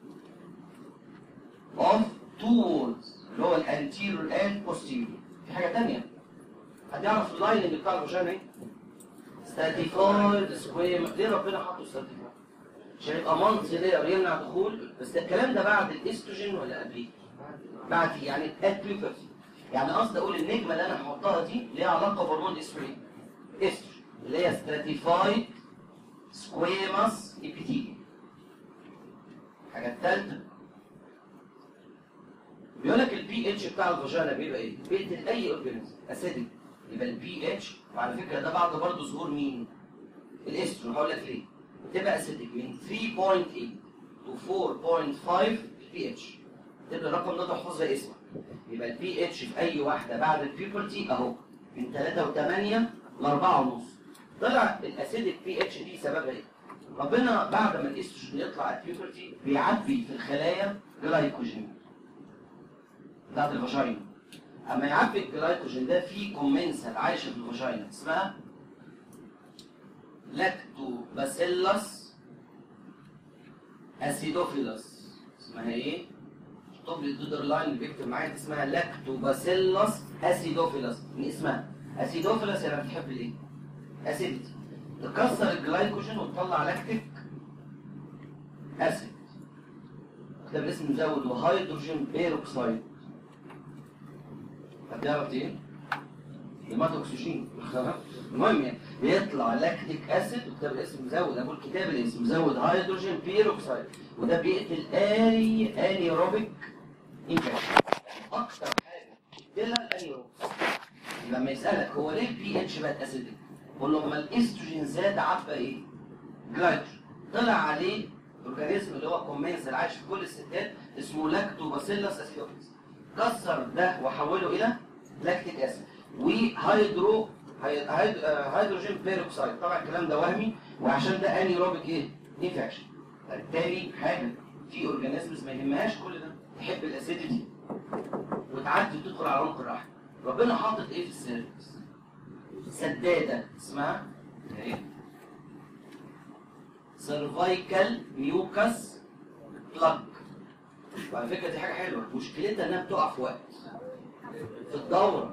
of two walls اللي هو الانتيريور and posterior في حاجه تانية هتعرف اللايننج بتاع الفاجينا ايه ستاتيفايد سكوير ليه ربنا حاطه ستاتيفايد عشان يبقى مالتي لاير يمنع دخول بس ده الكلام ده بعد الاستروجين ولا قبليه بعد يعني البيوبرتي يعني قصدي اقول النجمه اللي انا هحطها دي ليها علاقه بهرمون استروجين استروجين اللي هي ستراتيفايد سكويماس ابيثيليوم الحاجه الثالثه بيقول لك البي اتش بتاع الفاجينا بيبقى ايه؟ بيقتل اي اورجانيزم اسيدك يبقى البي اتش وعلى فكره ده بعد برضه ظهور مين؟ الاسترو هقول لك ليه؟ بتبقى اسيدك من 3.8 to 4.5 بي اتش تبقى الرقم ده تحفظ زي اسمك يبقى البي اتش في اي واحده بعد البيبرتي اهو من 3 و8 ل 4 ونص طلع الاسيدك بي اتش دي سببها ايه؟ ربنا بعد ما الاستروجين يطلع البيبرتي بيعبي في الخلايا جلايكوجين بتاعت الفاجينا اما يعبي الجلايكوجين ده في كومنسل عايشه في الفاجينا اسمها لاكتوباسيلس اسيدوفيلس اسمها ايه؟ طب الدودر لاين اللي بيكتب معايا دي اسمها لاكتوباسيلس اسيدوفيلس من اسمها اسيدوفيلس يعني بتحب الايه؟ اسيدتي تكسر الجلايكوجين وتطلع لاكتيك اسيد ده بالاسم مزود وهيدروجين بيروكسيد هتعرف ايه؟ لمات اكسجين المهم يعني بيطلع لاكتيك اسيد وكتاب الاسم مزود اقول كتاب الاسم مزود هيدروجين بيروكسيد وده بيقتل اي انيروبيك انفكشن اكتر حاجه بتقتلها الانيروبيك لما يسالك هو ليه البي اتش بقت اسيدك؟ قول له اما الاستروجين زاد عبى ايه؟ جلايكوجين طلع عليه اورجانيزم اللي هو كومنسل عايش في كل الستات اسمه لاكتوباسيلس اسيدوفيلس كسر ده وحوله الى لاكتيك اسيد وهيدرو هي- هيد- آه، هيدروجين بيروكسيد طبعا الكلام ده وهمي وعشان ده انيروبيك ايه؟ انفكشن فبالتالي حاجه في اورجانيزمز ما يهمهاش كل ده تحب الاسيديتي وتعدي وتدخل على عمق الرحم ربنا حاطط ايه في السيرفكس؟ سداده اسمها ايه؟ سيرفايكال ميوكس بلاج وعلى فكره دي حاجه حلوه مشكلتها انها بتقع في وقت في الدوره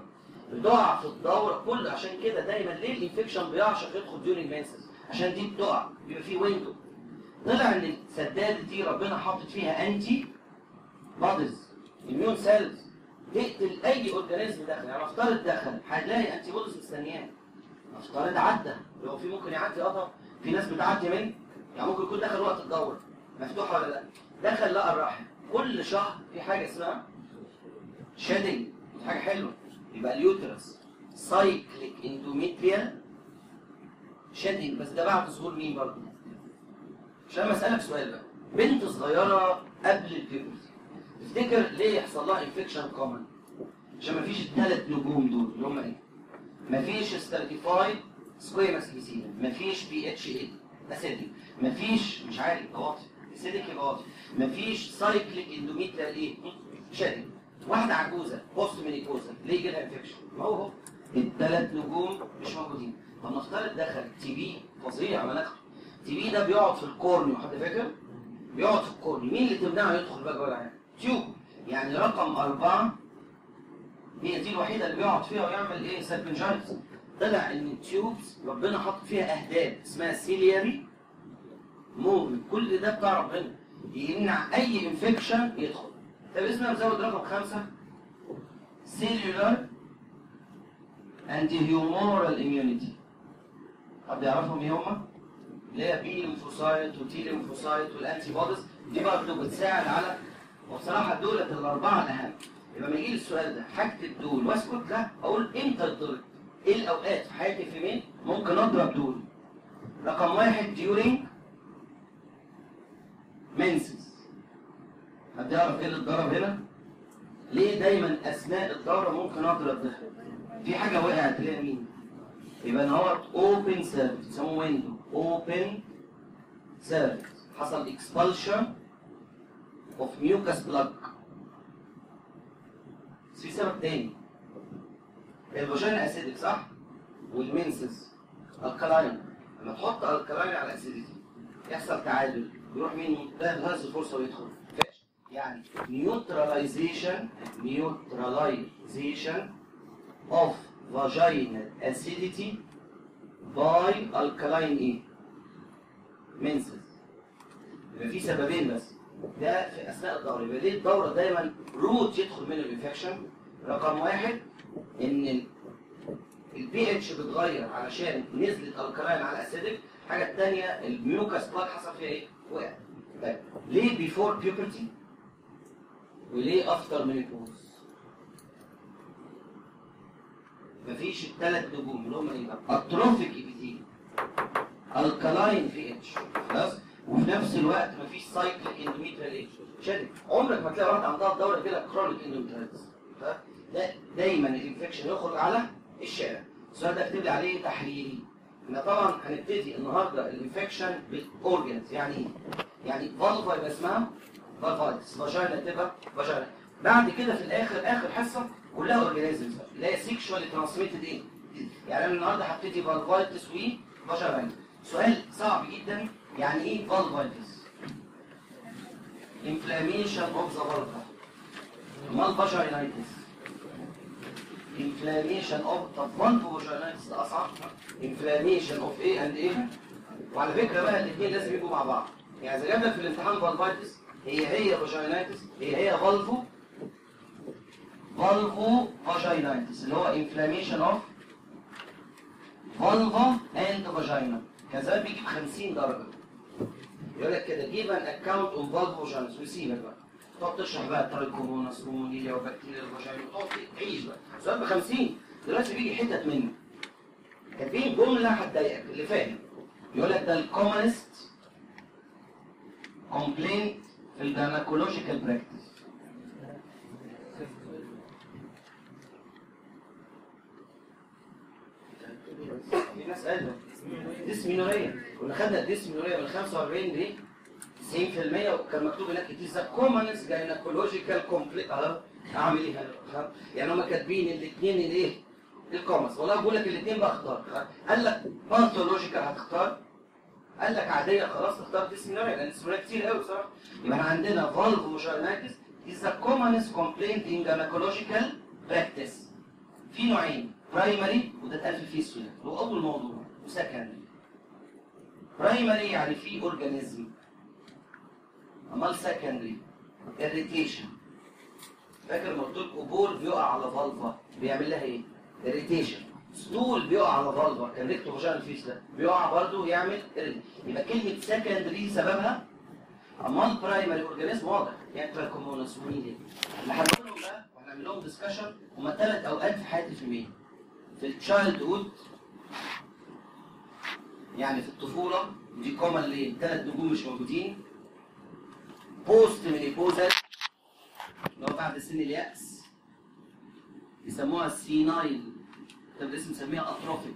بتقع في الدوره كل عشان كده دايما ليه الانفكشن بيعشق يدخل ديورنج المنسس عشان دي بتقع بيبقى في ويندو طلع ان السداده دي ربنا حاطط فيها انتي بوديز اميون سيلز تقتل اي اورجانيزم داخل يعني نفترض دخل هتلاقي انتي بوديز مستنياه نفترض عدى لو في ممكن يعدي اه طبعا في ناس بتعدي من يعني ممكن يكون دخل وقت الدوره مفتوحه ولا لا دخل لقى الرحم كل شهر في حاجه اسمها شادنج حاجه حلوه يبقى اليوترس سايكليك اندوميتريال شادنج بس ده بعد ظهور مين برضه عشان أنا اسالك سؤال بقى بنت صغيره قبل البيبرتي تفتكر ليه يحصل لها انفكشن كومن عشان مفيش الثلاث نجوم دول اللي هم ايه مفيش ستراتيفايد سكويمس ابيثيليوم مفيش بي اتش اي اسيديك مفيش مش عارف يبقى واطي اسيديك يبقى واطي مفيش سايكليك اندوميتريال ايه شادنج واحده عجوزه بوست مينيكوزا ليه يجي لها انفكشن ما هو هو الثلاث نجوم مش موجودين طب نفترض دخل تي بي فظيع مناخته تي بي ده بيقعد في الكورنيو حد فاكر بيقعد في الكورنيو مين اللي تمنعه يدخل بقى جوه العين تيوب يعني رقم أربعة هي دي الوحيدة اللي بيقعد فيها ويعمل ايه سيربنجايتس طلع ان التيوبس ربنا حط فيها اهداب اسمها سيلياري موفمنت كل ده بتاع ربنا يمنع اي انفكشن يدخل طب اسمها مزود رقم خمسة سيلولار اند هيومورال اميونيتي حد يعرفهم ايه هما؟ اللي هي بي ليمفوسايت وتي ليمفوسايت والانتي بوديز دي برضه بتساعد على وبصراحه دولت الاربعه الاهم يبقى لما يجي لي السؤال ده هكتب دول واسكت لا اقول امتى الضرب ايه الاوقات في حياتي في مين ممكن اضرب دول رقم واحد ديورينج منسز حد يعرف ايه اللي اتضرب هنا ليه دايما اثناء الدوره ممكن اضرب ده في حاجه وقعت اللي هي مين يبقى ان هو اوبن سيرفيس يسموه ويندو اوبن سيرفيس حصل اكسبالشن اوف ميوكاس بلاج بس في سبب تاني الفاجينا اسيدك صح والمنسز الكلاين لما تحط الكلاين على اسيديتي يحصل تعادل يروح مين ده هذه الفرصه ويدخل فاش يعني نيوتراليزيشن نيوتراليزيشن اوف vaginal acidity by alkaline ايه منسز يبقى في سببين بس ده في اثناء الدوره يبقى ليه الدوره دايما روت يدخل منه الانفكشن رقم واحد ان البي اتش بتغير علشان نزلت الكلاين على اسيدك الحاجه الثانيه الميوكاس بلاك حصل فيها ايه؟ وقع طيب ليه بيفور بيوبرتي وليه افتر مينيبوز مفيش الثلاث نجوم اللي هم ايه بقى؟ اتروفيك ايبيثيل الكلاين في اتش خلاص وفي نفس الوقت مفيش سايكليك اندوميتريال ايه شادد عمرك ما تلاقي واحد عندها الدوره كده كرونيك اندوميتريالز ده دايما الانفكشن يخرج على الشارع السؤال ده اكتب لي عليه تحليلي احنا طبعا هنبتدي النهارده الانفكشن بالاورجنز يعني ايه؟ يعني فالفا يبقى اسمها فالفايتس فاجينا تبقى فاجينا بعد كده في الاخر اخر حصه كلها اورجانيزمز اللي هي سيكشوالي ترانسميتد ايه؟ يعني انا النهارده هبتدي فالفايتس وفاجينا سؤال صعب جدا يعني ايه فالفايتس؟ inflammation of the vulva امال فاجينايتس inflammation of طب vulva vaginitis ده اصعب inflammation of ايه and ايه وعلى فكره بقى الاثنين لازم يجوا مع بعض يعني اذا جاب لك في الامتحان فالفايتس هي هي فاجينايتس هي هي فالفو فالفو فاجينايتس اللي هو inflammation of vulva and vagina كان زمان بيجيب 50 درجه يقول لك كده جيب ان اكونت اون فالفو فاجينايتس ويسيبك بقى تقعد تشرح بقى ترايكوموناس سمونيليا وبكتيريا الفاجينا وتقعد تعيش بقى سؤال ب 50 دلوقتي بيجي حتت منه كاتبين جمله هتضايقك اللي فاهم يقول لك ده الكومنست كومبلينت في الجانيكولوجيكال براكتس في ناس قالوا ديسمينوريا كنا خدنا الديسمينوريا من 45 دي 90% وكان مكتوب هناك it is a commonest gynecological complaint اهو اعمل ايه هنا؟ يعني هم كاتبين الاثنين الايه؟ الكومنس والله بقول لك الاثنين بختار قال لك باثولوجيكال هتختار قال لك عاديه خلاص تختار ديسمينوريا لان ديسمينوريا كتير قوي بصراحه يبقى احنا عندنا فالف وشارنايتس is the commonest complaint in gynecological practice في نوعين برايمري وده اتقال في الفيسيولا هو اول موضوع وسكندري برايمري يعني في اورجانيزم امال سكندري اريتيشن فاكر ما قلت لكم بول بيقع على فالفا بيعمل لها ايه؟ اريتيشن ستول بيقع على فالفا كان ريكتو فاجينال فيس ده بيقع برضه يعمل irritation. يبقى كلمه سكندري سببها امال برايمري اورجانيزم واضح يعني تراكمونس وميلي اللي هنقولهم بقى وهنعمل لهم ديسكشن هما ثلاث اوقات في حياه الفيميل في التشايلد هود يعني في الطفوله دي كومن ليه ثلاث نجوم مش موجودين بوست مينيبوزال اللي هو بعد سن اليأس يسموها السينايل طب الاسم مسميها اتروفيك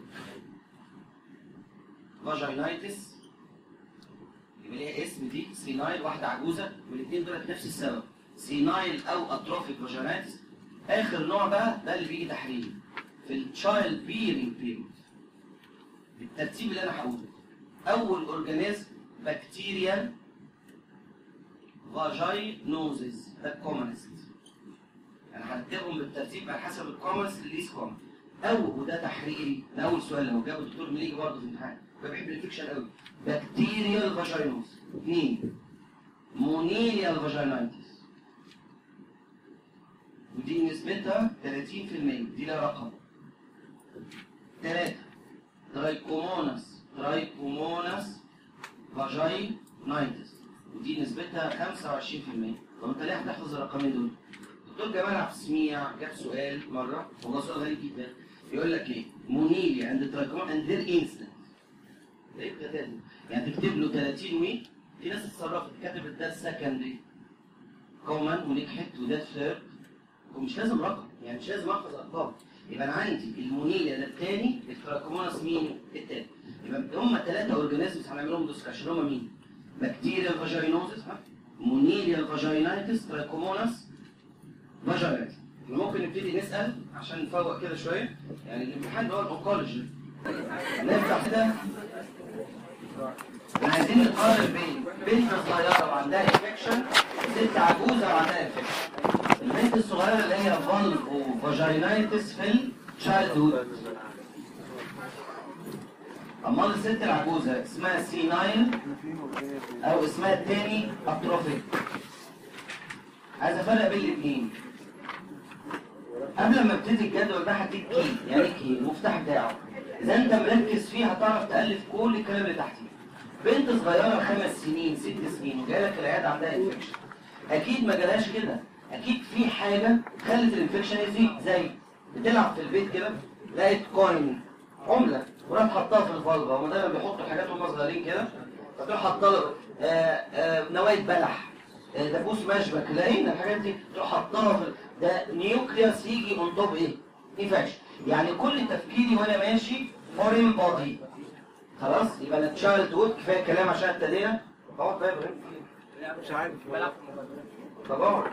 فاجينايتس يبقى ليها اسم دي سينايل واحده عجوزه والاثنين دول نفس السبب سينايل او اتروفيك فاجينايتس اخر نوع بقى ده اللي بيجي تحريم في التشايلد بيرنج بيريود بالترتيب اللي انا هقوله اول اورجانيزم بكتيريا فاجينوزيس ده الكومنست يعني هنكتبهم بالترتيب على حسب الكومنست اللي ليس كومن او وده تحريري ده اول سؤال لو جاب الدكتور مليجي برضه في الامتحان بحب الانفكشن قوي بكتيريال فاجينوز اثنين مونيليال فاجينايتس ودي نسبتها 30% دي لها رقم ثلاثة ترايكوموناس ترايكوموناس فاجينايتس ودي نسبتها 25% طب انت ليه هتحفظ الرقمين دول؟ دكتور جمال عبد السميع جاب سؤال مره والله سؤال غريب جدا يقول لك ايه؟ مونيلي عند تراكمون اند ذير انستنت ده يبقى تاني يعني تكتب له 30 وي في ناس اتصرفت كتبت ده السكندري كومن ونجحت وده الثيرد ومش لازم رقم يعني مش لازم احفظ ارقام يبقى انا عندي المونيليا ده الثاني التراكموناس مين الثاني يبقى هم ثلاثه اورجانيزمز هنعملهم ديسكشن هم مين؟ بكتيريا فاجينوزيس ها مونيليا فاجينايتس تراكموناس فاجينايتس ممكن نبتدي نسال عشان نفوق كده شويه يعني الامتحان هو الاونكولوجي نفتح كده احنا عايزين نقارن بين بنت صغيره وعندها انفكشن ست عجوزه وعندها انفكشن البنت الصغيره اللي هي فالفو فاجينايتس في الشايلد هود امال الست العجوزه اسمها سينايل او اسمها التاني اتروفيك عايز افرق بين الاثنين قبل ما ابتدي الجدول ده هديك كي يعني كي المفتاح بتاعه اذا انت مركز فيه هتعرف تالف كل الكلام اللي تحتيه بنت صغيره خمس سنين ست سنين وجايه لك العياده عندها انفكشن اكيد ما جالهاش كده اكيد في حاجه خلت الانفكشن يزيد زي بتلعب في البيت كده لقيت كوين عمله وراح حطها في الفالفا هم دايما بيحطوا حاجات وهم صغيرين كده فتروح حاطه له آه، آه، نواة بلح آه، دبوس مشبك لقينا الحاجات دي تروح حطها في ده نيوكليوس يجي اون توب ايه؟ انفكشن يعني كل تفكيري وانا ماشي فورين بادي خلاص يبقى انا تشايلد وود كفايه كلام عشان ابتدينا اقعد بقى يا ابراهيم مش عارف بلعب في المبادرات طب اقعد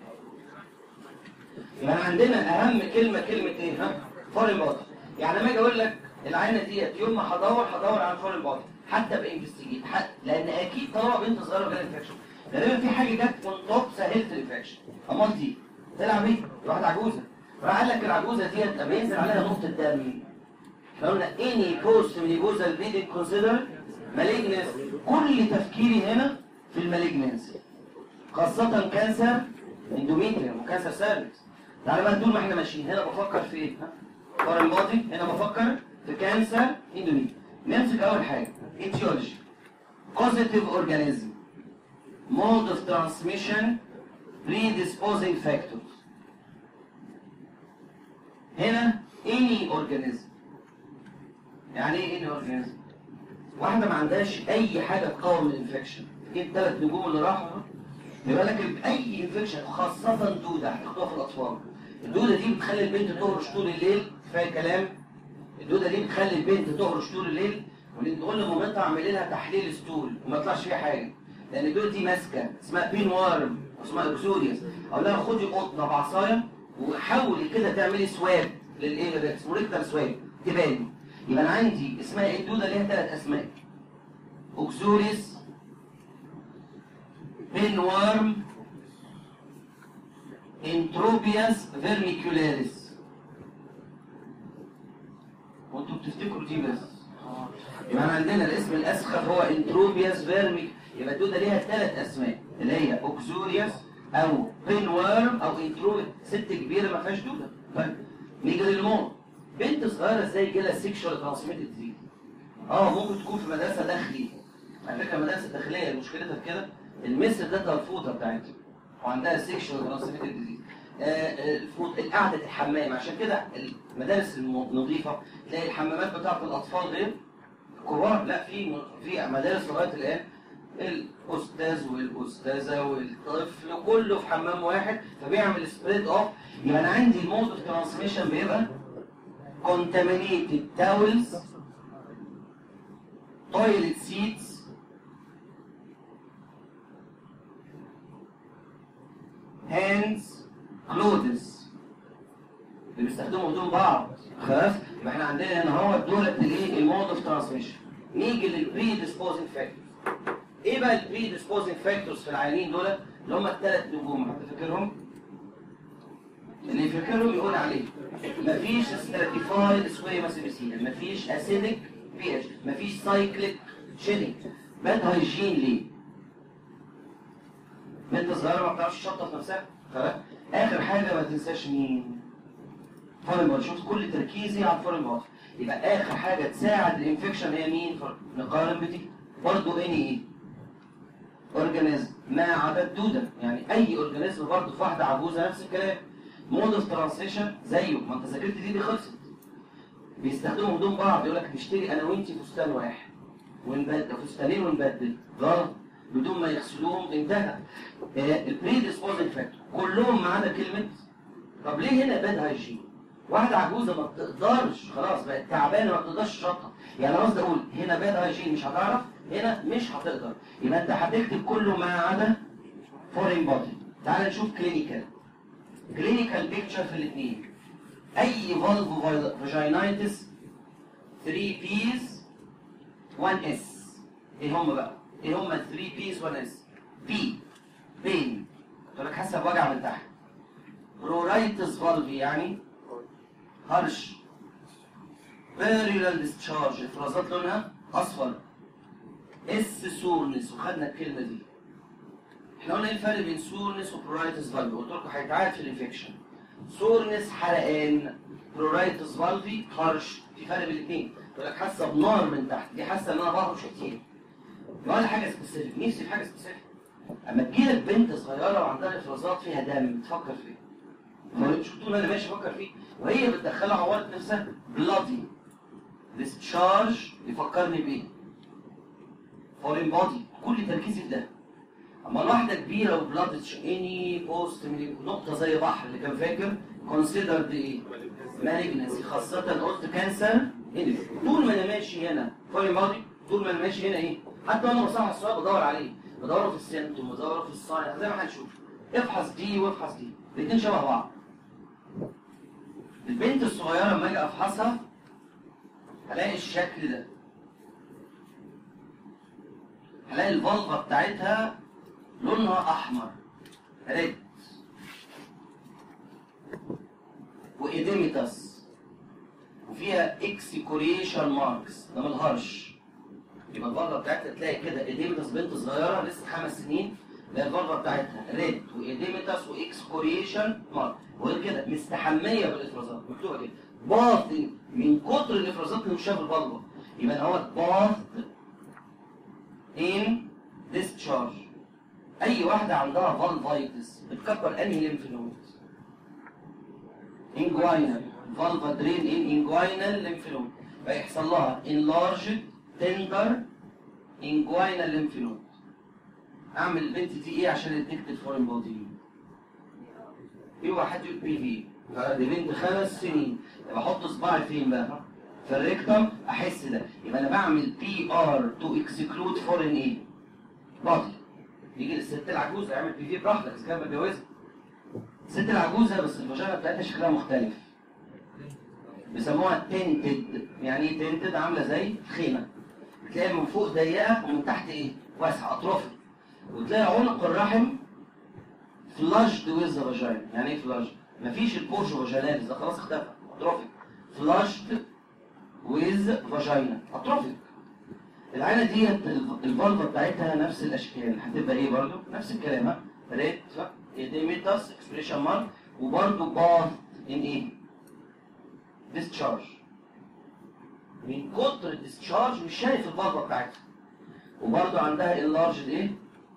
يبقى عندنا اهم كلمه كلمه ايه ها فورين بادي يعني لما اجي اقول لك العينه ديت يوم ما هدور هدور على الفورين بادي حتى بانفستيجيت حتى لان اكيد طالما بنت صغيره جالها انفكشن غالبا في حاجه جت من توب سهلت الانفكشن امال دي تلعب ايه؟ واحده عجوزه راح قال لك العجوزه ديت لما ينزل عليها نقطه دم فقلنا اني بوست مينيبوزال بليدنج كونسيدر مالجنس كل تفكيري هنا في المالجنس خاصة كانسر اندوميتريوم وكانسر سيرفكس تعالى بقى طول ما احنا ماشيين هنا بفكر في ايه؟ ها؟ ورا الماضي هنا بفكر في كانسر اندوميتريوم نمسك اول حاجة etiology positive organism mode of transmission predisposing factors هنا any organism يعني ايه any organism واحدة ما عندهاش أي حاجة تقاوم الانفكشن ايه الثلاث نجوم اللي راحوا يبقى لك أي انفكشن خاصة دودة هتاخدوها في الأطفال الدودة دي بتخلي البنت تهرش طول الليل كفاية كلام الدودة دي بتخلي البنت تهرش طول الليل ونقول لمامتها اعملي لها تحليل ستول وما يطلعش فيها حاجة لأن الدودة دي ماسكة اسمها بين وارم اسمها اكسوديوس أقول لها خدي قطنة بعصاية وحاولي كده تعملي سواب للايه اسمه ريكتال سواب تباني يبقى انا عندي اسمها ايه الدوده ليها ثلاث اسماء اوكسوريس بينوارم انتروبياس فيرميكولاريس وانتوا بتفتكروا دي بس يبقى احنا عندنا الاسم الاسخف هو انتروبياس فيرميك يبقى الدوده ليها ثلاث اسماء اللي هي اوكزورياس او بين وورم او انتروبياس ست كبيره ما فيهاش دوده طيب نيجي للموت بنت صغيره ازاي يجي لها سيكشوال ترانسميتد ديزيز اه ممكن تكون في مدرسه داخلي على فكره مدرسه داخليه مشكلتها في كده المصر ده الفوطه بتاعتها وعندها سيكشوال ترانسميتد ديزيز الفوط قعده الحمام عشان كده المدارس النظيفه تلاقي الحمامات بتاعت الاطفال غير كبار لا في في مدارس لغايه الان الاستاذ والاستاذه والطفل كله في حمام واحد فبيعمل سبريد اوف يبقى انا عندي المود اوف ترانسميشن بيبقى contaminated towels toilet seats hands clothes اللي بيستخدموا هدوم بعض خلاص يبقى احنا عندنا هنا هو دولت الايه المود اوف ترانسميشن نيجي للبري ديسبوزنج فاكتورز ايه بقى البري ديسبوزنج فاكتورز في العيانين دول اللي هم الثلاث نجوم حد فاكرهم اللي يفكرهم يقول عليه مفيش ستراتيفايد سويماس ابيثيليوم مفيش اسيدك بي اتش مفيش سايكليك شيدنج باد هايجين ليه بنت صغيره ما بتعرفش تشطف نفسها خلاص اخر حاجه ما تنساش مين فورين بودي شفت كل تركيزي على الفورين بودي يبقى اخر حاجه تساعد الانفكشن هي مين نقارن بدي برضه اني ايه اورجانيزم ما عدا الدوده يعني اي اورجانيزم برضه في واحده عجوزه نفس الكلام مود اوف ترانسيشن زيه ما انت ذاكرت دي دي خلصت بيستخدموا هدوم بعض يقول لك نشتري انا وانتي فستان واحد ونبدل فستانين ونبدل غلط بدون ما يغسلوهم انتهى البري ديسبوزنج فاكتور كلهم معانا كلمه طب ليه هنا باد هايجين واحده عجوزه ما بتقدرش خلاص بقت تعبانه ما بتقدرش تشطف يعني قصدي اقول هنا باد هايجين مش هتعرف هنا مش هتقدر يبقى انت هتكتب كله ما عدا فورين بودي تعال نشوف كلينيكال كلينيكال بيكتشر في الاثنين اي فالفو فاجينايتس 3 بيز 1 اس ايه هم بقى ايه هم 3 بيز 1 اس بي بين تقول لك حاسه بوجع من تحت برورايتس فالفي يعني هرش بيريلال ديسشارج افرازات لونها اصفر اس سورنس وخدنا الكلمه دي احنا قلنا ايه الفرق بين سورنس وبرورايتس فالفي قلت لكم هيتعاد في الانفكشن سورنس حرقان برورايتس فالفي هرش في فرق بين الاثنين تقول لك حاسه بنار من تحت دي حاسه ان انا بهرش كتير ولا حاجه سبيسيفيك نفسي في حاجه سبيسيفيك اما تجيلك بنت صغيره وعندها افرازات فيها دم تفكر في ايه؟ هو مش طول انا ماشي افكر فيه وهي بتدخلها عورت نفسها بلادي ديسشارج يفكرني بايه؟ فورين بودي كل تركيزي في ده اما الواحده كبيره وبلاد اني بوست نقطه زي بحر اللي كان فاكر كونسيدرد ايه؟ مالجنسي خاصه قلت كانسر طول ما انا ماشي هنا فورين بودي طول ما انا ماشي هنا ايه؟ حتى وانا بصحح السؤال بدور عليه بدور في السيمتوم بدور في الساين زي ما هنشوف افحص دي وافحص دي الاثنين شبه بعض البنت الصغيره لما اجي افحصها هلاقي الشكل ده هلاقي الفالفا بتاعتها لونها احمر ريد وايديميتاس وفيها اكسيكوريشن ماركس ده من الهرش يبقى الفالفا بتاعتها تلاقي كده ايديميتاس بنت صغيره لسه خمس سنين تلاقي الفالفا بتاعتها ريد وايديميتاس واكسكوريشن مارك وغير كده مستحميه بالافرازات مكتوبه كده باث من كتر الافرازات اللي مشاها في الفالفا يبقى هو باث ان ديسشارج اي واحده عندها فالفايتس بتكبر انهي ليمف نود انجوينال فالفا درين ان انجوينال ليمف نود فيحصل لها انلارج تندر انجوينال ليمف نود اعمل البنت دي ايه عشان اديكت الفورين بودي في واحد يقول بي في دي بنت خمس سنين يبقى احط صباعي فين بقى في الريكتم احس ده يبقى انا بعمل بي ار تو اكسكلود فورين ايه بودي يجي للست العجوزه يعمل بي في براحتك اذا كان متجوزه الست العجوزه بس الفاجينا بتاعتها شكلها مختلف بيسموها تنتد يعني ايه تنتد عامله زي خيمه تلاقي من فوق ضيقه ومن تحت ايه واسعه اطرافها وتلاقي عنق الرحم فلاشد ويز فاجينا يعني ايه فلاش مفيش البورش فاجيناليز ده خلاص اختفى اطرافك فلاشد with vagina اتروفيك العينه ديت الفالفا بتاعتها نفس الاشكال هتبقى ايه برضو نفس الكلام ها ريت ايديميتاس اكسبريشن مارك وبرضو باث ان ايه ديسشارج من كتر الديسشارج مش شايف الفالفا بتاعتها وبرضو عندها enlarged ايه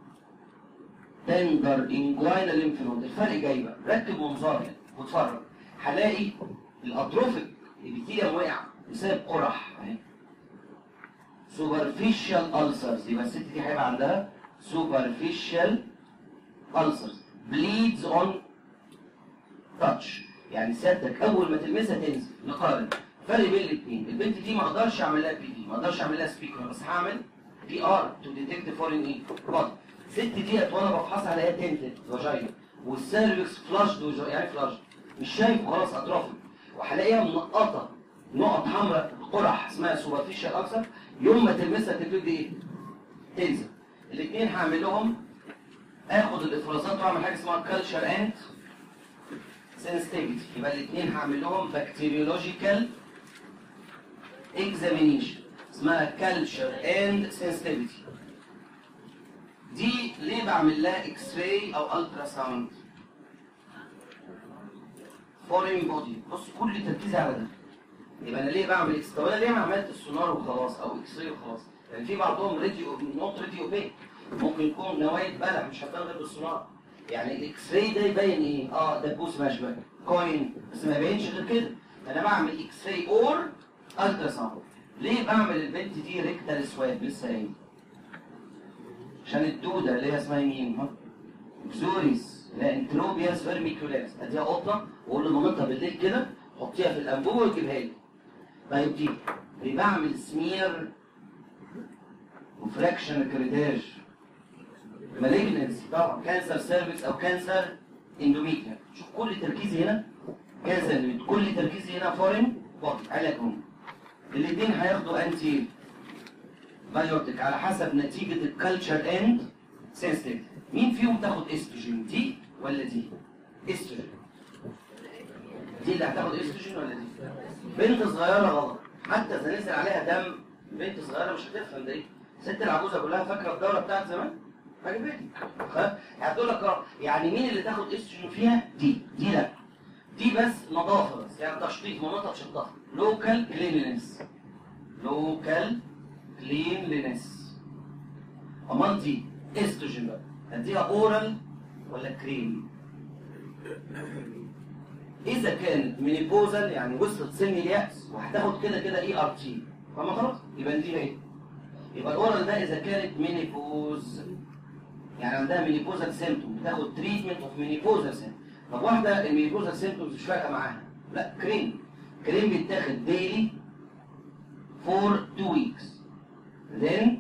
تندر انجوينال ليمف نود الفرق جاي بقى ركب منظار هنا واتفرج هلاقي الاتروفيك الابيثيليوم وقع بسبب قرح اهي سوبرفيشال ألسرز يبقى الست دي هيبقى عندها سوبرفيشال ألسرز بليدز اون تاتش يعني سيادتك اول ما تلمسها تنزل نقارن فرق بين الاثنين البنت دي ما اقدرش اعمل لها بي دي ما اقدرش اعمل لها سبيكر بس هعمل بي ار تو ديتكت فورين ايه بادي الست ديت وانا بفحص عليها تنتد فاجينا والسيرفكس فلاش يعني فلاش مش شايف خلاص اطرافه وهلاقيها منقطه نقط حمراء قرح اسمها سوبرفيشال اكثر يوم ما تلمسها تبتدي ايه؟ تنزل الاثنين هعمل لهم اخد الافرازات واعمل حاجه اسمها كالتشر اند سنسيتيفيتي يبقى الاثنين هعمل لهم بكتيريولوجيكال اكزامينيشن اسمها كالتشر اند سنسيتيفيتي دي ليه بعمل لها اكس راي او الترا ساوند فورين بودي بص كل تركيزي على ده يبقى انا ليه بعمل اكس طب انا ليه ما عملت السونار وخلاص او اكس راي وخلاص يعني في بعضهم راديو نوت راديو بي ممكن يكون نوايا بلع مش هتبان غير بالسونار يعني الاكس راي ده يبين ايه اه دبوس مشبك كوين بس ما يبينش غير كده انا بعمل اكس راي اور الترا ساوند ليه بعمل البنت دي ريكتال سواب لسه قايل عشان الدوده اللي هي اسمها مين ها زوريس لا انتروبياس فيرميكولاس اديها قطه واقول لمامتها بالليل كده حطيها في الانبوبه وتجيبها لي طيب دي اللي بعمل سمير وفراكشن كريتاج مالجنسي طبعا كانسر سيرفكس او كانسر اندوميتريا شوف كل تركيزي هنا كانسر اندوميتريا كل تركيزي هنا فورين بودي علاجهم الاثنين هياخدوا انتي بايوتيك على حسب نتيجة الكالتشر اند سنسيتيف مين فيهم تاخد استروجين دي ولا دي استروجين دي اللي هتاخد استروجين ولا دي بنت صغيرة غلط حتى اذا نزل عليها دم بنت صغيرة مش هتفهم ده ايه ست العجوزة كلها فاكرة الدورة بتاعت زمان عجبتني هتقول لك اه يعني مين اللي تاخد استروجين فيها دي دي لا دي بس نظافة بس يعني تشطيف مناطق تشطفها لوكال كلينلينس لوكال كلينلينس امال دي استروجين بقى اديها اورال ولا كريم اذا كانت مينيبوزال يعني وصلت سن اليأس وهتاخد كده كده اي ار تي فما خلاص يبقى نديها ايه يبقى الاورال ده اذا كانت مينيبوز يعني عندها مينيبوزال سيمتوم بتاخد تريتمنت اوف مينيبوزال سيمتوم طب واحده المينيبوزال سيمتومز مش فارقه معاها لا كريم كريم بيتاخد ديلي فور تو ويكس then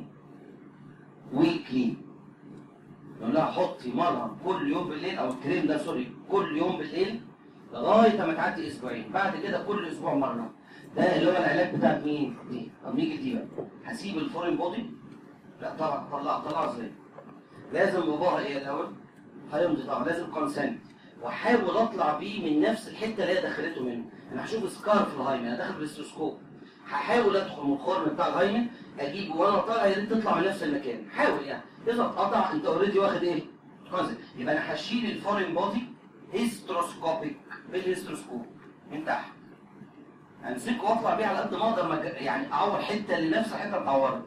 weekly نقول لها حطي مرهم كل يوم بالليل او الكريم ده سوري كل يوم بالليل لغايه ما تعدي اسبوعين بعد كده كل اسبوع مره ده اللي هو العلاج بتاع مين دي طب نيجي دي بقى هسيب الفورين بودي لا طبعا طلع طلع ازاي لازم باباها ايه الاول هيمضي طبعا لازم كونسنت واحاول اطلع بيه من نفس الحته اللي هي دخلته منه انا هشوف سكار في الهايمن انا داخل بالاستروسكوب هحاول ادخل من الخرم بتاع الهايمن اجيبه وانا طالع يا ريت تطلع من نفس المكان حاول يعني اذا اتقطع انت اوريدي واخد ايه؟ كونسنت يبقى انا هشيل الفورين بودي هيستروسكوبيك بالهيستروسكوب من تحت امسكه واطلع بيه على قد ما اقدر مج... يعني اعور حته اللي نفس الحته اتعورت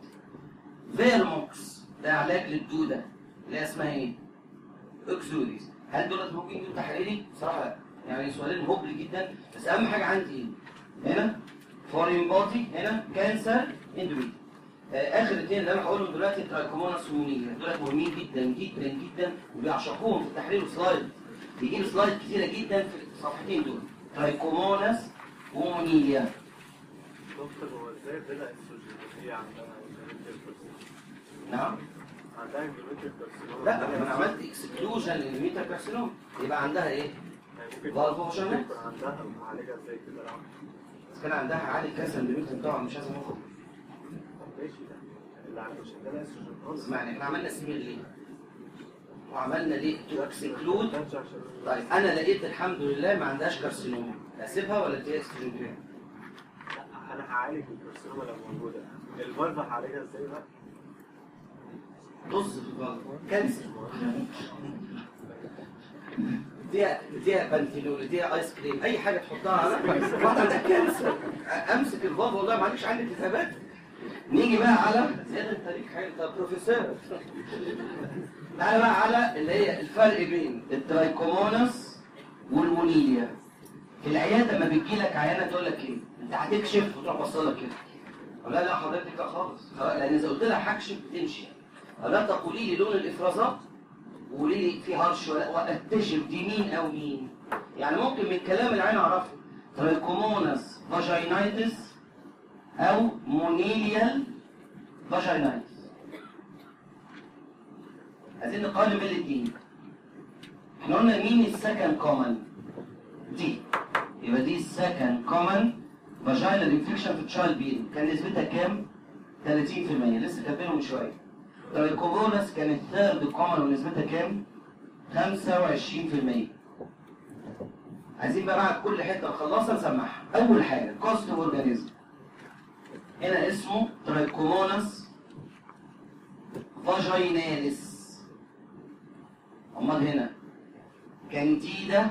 فيرموكس ده علاج للدوده اللي هي اسمها ايه؟ اكسوديس هل دولت ممكن يجوا تحليلي؟ بصراحه لا يعني سؤالين هبل جدا بس اهم حاجه عندي ايه؟ هنا فورين بودي هنا كانسر اندوميتريوم آه، اخر اثنين اللي انا هقولهم دلوقتي ترايكوموناس ومونيا دولت مهمين جدا جدا جدا وبيعشقوهم في التحليل وسلايد بيجيب سلايد كتيره جدا في الصفحتين دول ترايكوموناس ومونيا دكتور هو ازاي بلا استروجين هي عندها endometrial نعم عندها endometrial carcinoma لا انا عملت اكسكلوجن للميتا كارسينوم يبقى عندها ايه؟ يعني ممكن فالفوجينات. يكون عندها معالجة زي كده لا بس كان عندها عالي كانسر اندوميتريوم طبعا مش لازم اخد ماشي ده اللي عنده شغالة استروجين خالص اسمعني احنا عملنا سيميل ليه؟ وعملنا ليه تو اكسكلود كانش عشان طيب انا لقيت الحمد لله ما عندهاش كارسينوما اسيبها ولا اديها استروجين انا هعالج الكارسينوما لو موجوده الفالفا هعالجها ازاي بقى؟ طز في البلد كانسر اديها اديها بنتينول اديها ايس كريم اي حاجه تحطها على واحد عندك كانسر امسك البابا والله معلش عندي التهابات نيجي بقى على زياده التاريخ حلو طب بروفيسور تعالى بقى على اللي هي الفرق بين الترايكومونس والمونيليا في العياده لما بتجي لك عيانه تقول لك ايه؟ انت هتكشف وتروح بصلك كده أقول لها لا حضرتك لا خالص خلاص، لان اذا قلت لها هكشف بتمشي لا تقولي لي لون الافرازات وقولي لي في هرش ولا واكتشف دي مين او مين يعني ممكن من كلام العين اعرفه ترايكومونس فاجينايتس او مونيليال فاجينايتس عايزين نقارن بين الاثنين احنا قلنا مين السكند كومن دي يبقى دي السكند كومن فاجينال انفكشن في تشايلد بين كان نسبتها كام 30% لسه كاتبينهم من شويه ترايكوبونس كانت ثيرد كومن ونسبتها كام 25% عايزين بقى بعد كل حته نخلصها نسمعها اول حاجه كوست اورجانيزم هنا اسمه ترايكومونس فاجيناليس امال هنا كانديدا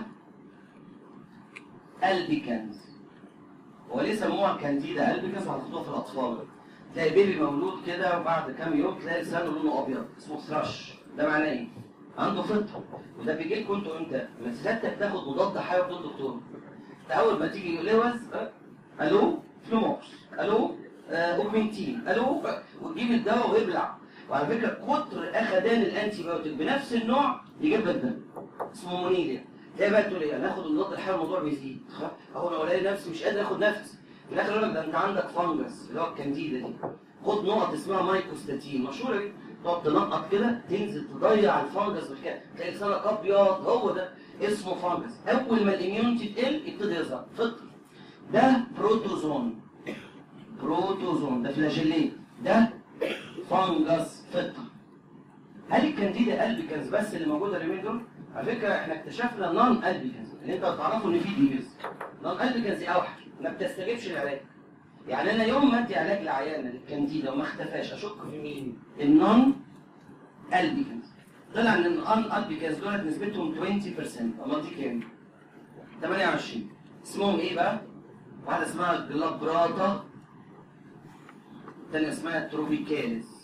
البيكانز هو ليه سموها كانديدا البيكانز وحطوها في الاطفال تلاقي بيبي مولود كده وبعد كام يوم تلاقي لسانه لونه ابيض اسمه ثراش ده معناه ايه؟ عنده فطر وده بيجي لكم انتوا امتى؟ لما سيادتك تاخد مضاد حيوي بتقول دكتور انت اول ما تيجي لوز أه؟ الو فلوموكس الو آه، اوجمنتين الو وتجيب الدواء ويبلع وعلى فكره كتر اخدان الانتي بايوتيك بنفس النوع يجيب لك ده اسمه مونيليا تلاقي بقى تقول ايه انا اخد المضاد الحيوي الموضوع بيزيد خلاص؟ اهو انا الاقي نفسي مش قادر اخد نفس في الاخر يقول لك ده انت عندك فانجس اللي هو الكانديدا دي خد نقط اسمها مايكوستاتين مشهوره دي تقعد تنقط كده تنزل تضيع الفانجس بالكده تلاقي لسانك ابيض هو ده اسمه فانجس اول ما الاميونتي تقل يبتدي يظهر فطر ده بروتوزون بروتوزون ده فلاجيليت ده فانجس فطر هل الكانديدا البيكنز بس اللي موجوده اليومين دول؟ على فكره احنا اكتشفنا نون البيكنز اللي انت تعرفوا ان في دي بس نون البيكنز اوحش ما بتستجيبش العلاج يعني انا يوم ما ادي علاج لعيانه للكانديدا وما اختفاش اشك في مين؟ النون البيكنز طلع ان النون البيكنز دولت نسبتهم 20% امال دي كام؟ 28 اسمهم ايه بقى؟ واحده اسمها جلابراتا الثانيه اسمها تروبيكاليس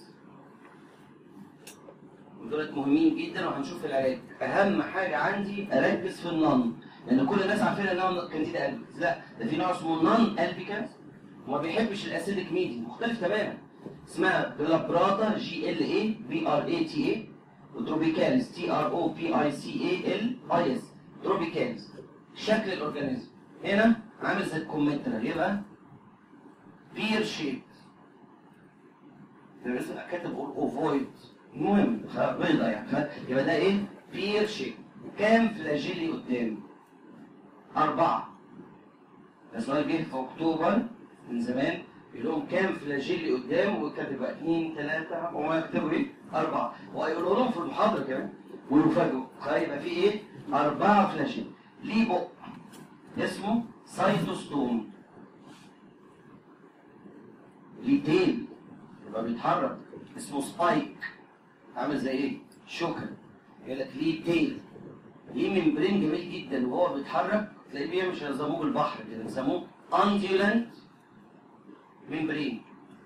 ودولت مهمين جدا وهنشوف في العلاج اهم حاجه عندي اركز في النون لان كل الناس عارفين ان هو كانديدا البيكنز لا ده في نوع اسمه نون البيكنز وما بيحبش الاسيدك ميدي مختلف تماما اسمها جلابراتا جي ال اي بي ار اي تي اي وتروبيكاليس تي ار او بي اي سي اي ال اي اس تروبيكاليس شكل الاورجانيزم هنا عامل زي الكمثرى يبقى بير شيب كاتب اوفويد المهم بيضة يعني ف- يبقى ده ايه بير شيب كام فلاجيلي قدام أربعة السؤال جه في أكتوبر من زمان يقول لهم كام فلاجيلي قدام وكاتب بقى اثنين ثلاثة وما يكتبوا ايه؟ أربعة وهيقولوا لهم في المحاضرة كمان ويفاجئوا فيبقى في ايه؟ أربعة فلاجيلي ليه بق اسمه سايتوستوم ليه تيل يبقى بيتحرك اسمه سبايك عامل زي ايه؟ شوكة يقول لك ليه تيل ليه ممبرين جميل جدا وهو بيتحرك تلاقيه بيمشي على زموج البحر كده بيسموه انديولانت ممبرين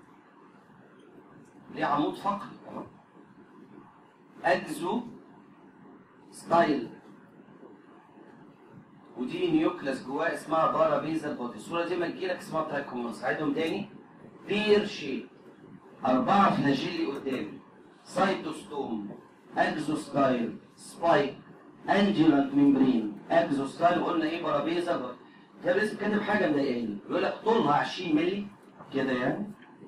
ليه عمود فقري اكزو ستايل ودي نيوكلاس جواه اسمها بارا بيزل بودي الصوره دي ما تجيلك اسمها ترايكومونس عيدهم تاني بير شيب أربعة فلاجيلي قدامي سايتوستوم اكزوستايل سبايك انجولانت ممبرين اكزوستايل قلنا ايه بارابيزا بر- ده لسه كاتب حاجه مضايقاني يقول لك طولها 20 مللي كده يعني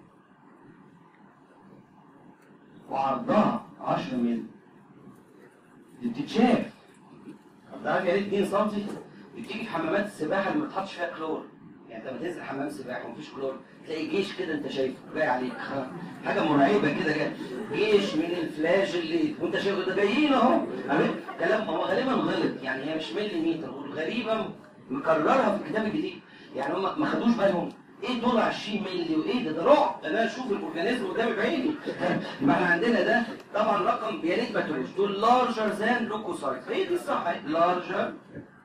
وعرضها 10 مللي دي بتتشاف تعرف يا ريت 2 سم بتيجي في حمامات السباحه اللي ما بتحطش فيها كلور يعني انت لما تنزل حمام سباحه ومفيش كلور تلاقي جيش كده انت شايفه جاي عليك خلاص. حاجه مرعبه كده جاي جيش من الفلاش اللي وانت شايفه ده جايين اهو عارف؟ كلام هو غالبا غلط يعني هي مش ملي متر والغريبه مكررها في الكتاب الجديد يعني هم ما خدوش بالهم ايه دول 20 مللي وايه ده ده رعب ده انا اشوف الاورجانيزم قدامي بعيني ما احنا عندنا ده طبعا رقم يا ريت ما تقولوش دول لارجر ذان لوكوسايت هي دي الصح لارجر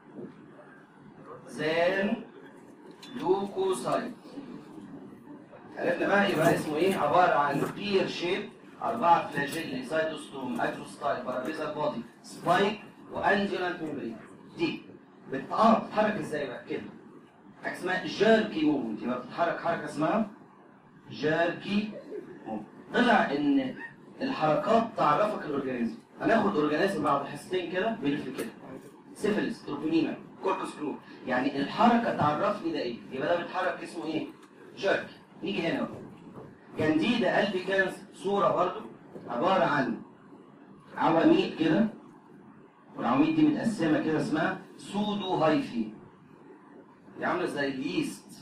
ذان لوكوسايت عرفنا بقى يبقى اسمه ايه عباره عن بير شيب اربعه فلاجيلي سايتوستوم اكروستايل بارابيزا بودي سبايك وانجلانت ميمبرين دي بت- اه بتتحرك ازاي بقى كده حاجه اسمها جيركي موفمنت يبقى بتتحرك حركه اسمها جيركي موفمنت طلع ان الحركات تعرفك الاورجانيزم هناخد اورجانيزم بعد حصتين كده بيلف كده سيفلس تروبونيما كوركوس كلو يعني الحركه تعرفني ده ايه يبقى ده بيتحرك اسمه ايه جيركي نيجي هنا بقى كانديدا قلبي كان صوره برضو عباره عن عواميد كده والعواميد دي متقسمه كده اسمها سودو هايفي دي عامله زي اليست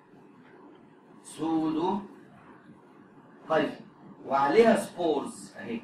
سودو هايفي وعليها سبورز اهي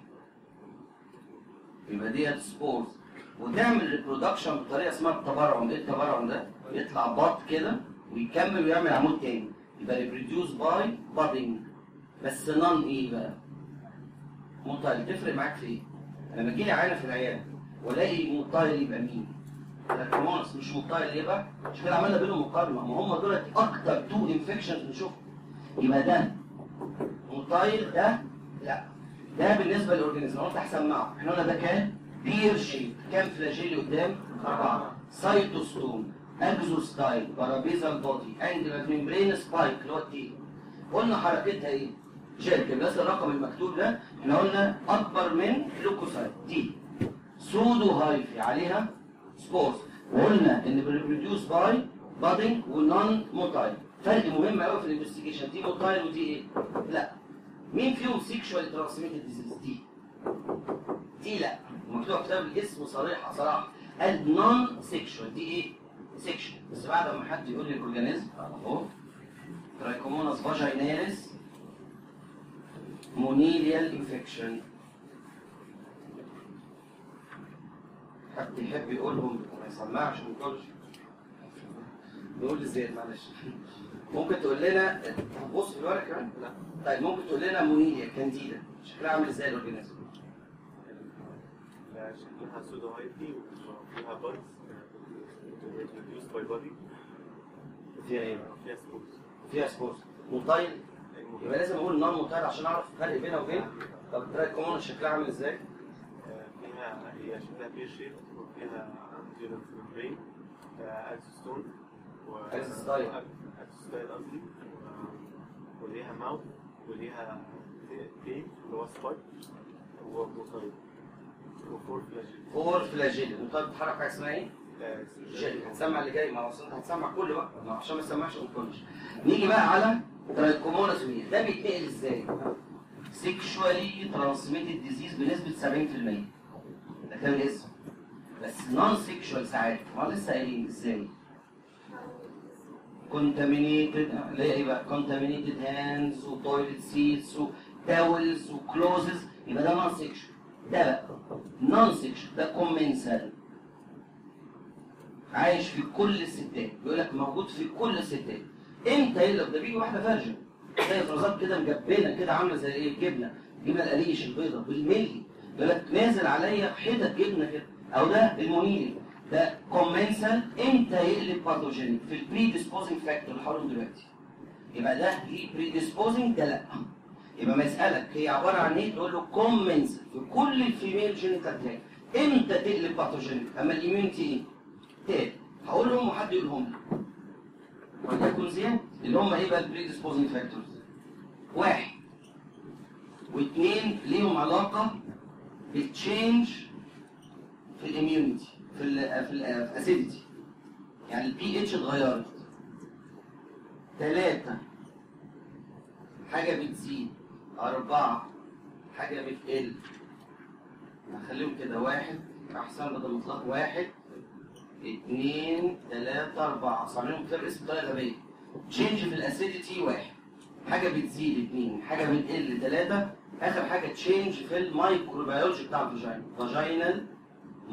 يبقى ديت سبورز وتعمل ريبرودكشن بطريقه اسمها التبرعم ايه التبرعم ده؟ يطلع بط كده ويكمل ويعمل عمود تاني يبقى ريبروديوس باي بادنج بس نون ايه بقى؟ موتايل تفرق معاك في ايه؟ لما تجيلي عينه في العياده والاقي موتايل يبقى مين؟ لاكريمونس مش موتايل يبقى مش كده عملنا بينهم مقارنه ما هم دول اكتر تو انفكشنز بنشوفهم يبقى ده موتايل ده لا ده بالنسبه للاورجانيزم قلت هسمعه احنا قلنا ده كان بير شيب كام فلاجيلي قدام؟ اربعه سايتوستوم اكزوستايل بارابيزال بودي انجلر ميمبرين سبايك اللي هو التي قلنا حركتها ايه؟ شركه بس الرقم المكتوب ده احنا قلنا اكبر من لوكوسايت دي سودو هايفي عليها سبورز وقلنا ان بريبروديوس باي بادنج ونون موتايل فرق مهم قوي في الانفستيجيشن دي موتايل ودي ايه؟ لا مين فيهم سيكشوال ترانسميتد ديزيز دي؟ دي لا مكتوب في كتاب الاسم صريحه صراحه قال نون سيكشوال دي ايه؟ سيكشوال بس بعد ما حد يقول لي الاورجانيزم اهو ترايكوموناس فاجيناليس مونيليال انفكشن حد يحب يقولهم ما يسمعش ما يقولش نقول ازاي معلش ممكن تقول لنا بص في الورق كمان لا طيب ممكن تقول لنا مونيليا كانديدا شكلها عامل ازاي الاورجانيزم لا، شكلها سودو هايفي وفيها بادز ريديوس باي بادي فيها ايه فيها سبورز فيها سبورت موتايل يبقى لازم اقول نون موتايل عشان اعرف الفرق بينها وبين طب الترايكوموناس شكلها عامل ازاي فيها هي شكلها بير شيب وفيها انجلر ميمبرين اكسستون أكسستايل. اكسستايل قصدي و- وليها ماوث وليها تيل اللي هو سبايك وموتايل وفور فلاجيل فور فلاجيل موتايل بتتحرك حاجه اسمها ايه؟ جيل هتسمع اللي جاي ما هو أصل انت هتسمع كله بقى ما هو عشان ما تسمعش ما تكونش نيجي بقى على ترايكوموناس وهي ده بيتنقل ازاي؟ سيكشوالي ترانسميتد ديزيز بنسبه 70% ده كان الاسم بس نون سيكشوال ساعات ما لسه قايلين ازاي؟ كونتامينيتد اللي هي ايه بقى؟ كونتامينيتد هاندز وتويلت سيتس وتاولز وكلوزز يبقى ده نون سيكشوال ده بقى نون سيكشوال ده كومنسال عايش في كل الستات بيقول لك موجود في كل الستات امتى يقلب ده بيجي واحده فارجه زي افرازات كده مجبنه كده عامله زي ايه الجبنه الجبنه القريش البيضه بالملي يقول لك نازل عليا حتت جبنه كده او ده المونيلي ده كومنسال امتى يقلب باثوجينيك في البري ديسبوزنج فاكتور اللي هقوله دلوقتي يبقى ده ليه بري ديسبوزنج ده لا يبقى ما يسالك هي عباره عن ايه تقول له كومنسال في كل الفيميل جينيتال تراك امتى تقلب باثوجينيك اما الاميونتي ايه تاني هقول لهم وحد يقولهم لي وليكن زياد اللي هم ايه بقى البريديسبوزنج فاكتورز واحد واثنين ليهم علاقه بالتشينج في الاميونيتي في ال في الاسيديتي يعني البي اتش اتغيرت ثلاثة حاجة بتزيد أربعة حاجة بتقل هخليهم كده واحد أحسن بدل مطلق واحد اثنين ثلاثة أربعة صاملهم كتاب اسم بطريقة غبية تشينج في الأسيديتي واحد حاجة بتزيد اثنين حاجة بتقل ثلاثة آخر حاجة تشينج في المايكروبيولوجي بتاع الفاجينا فاجينال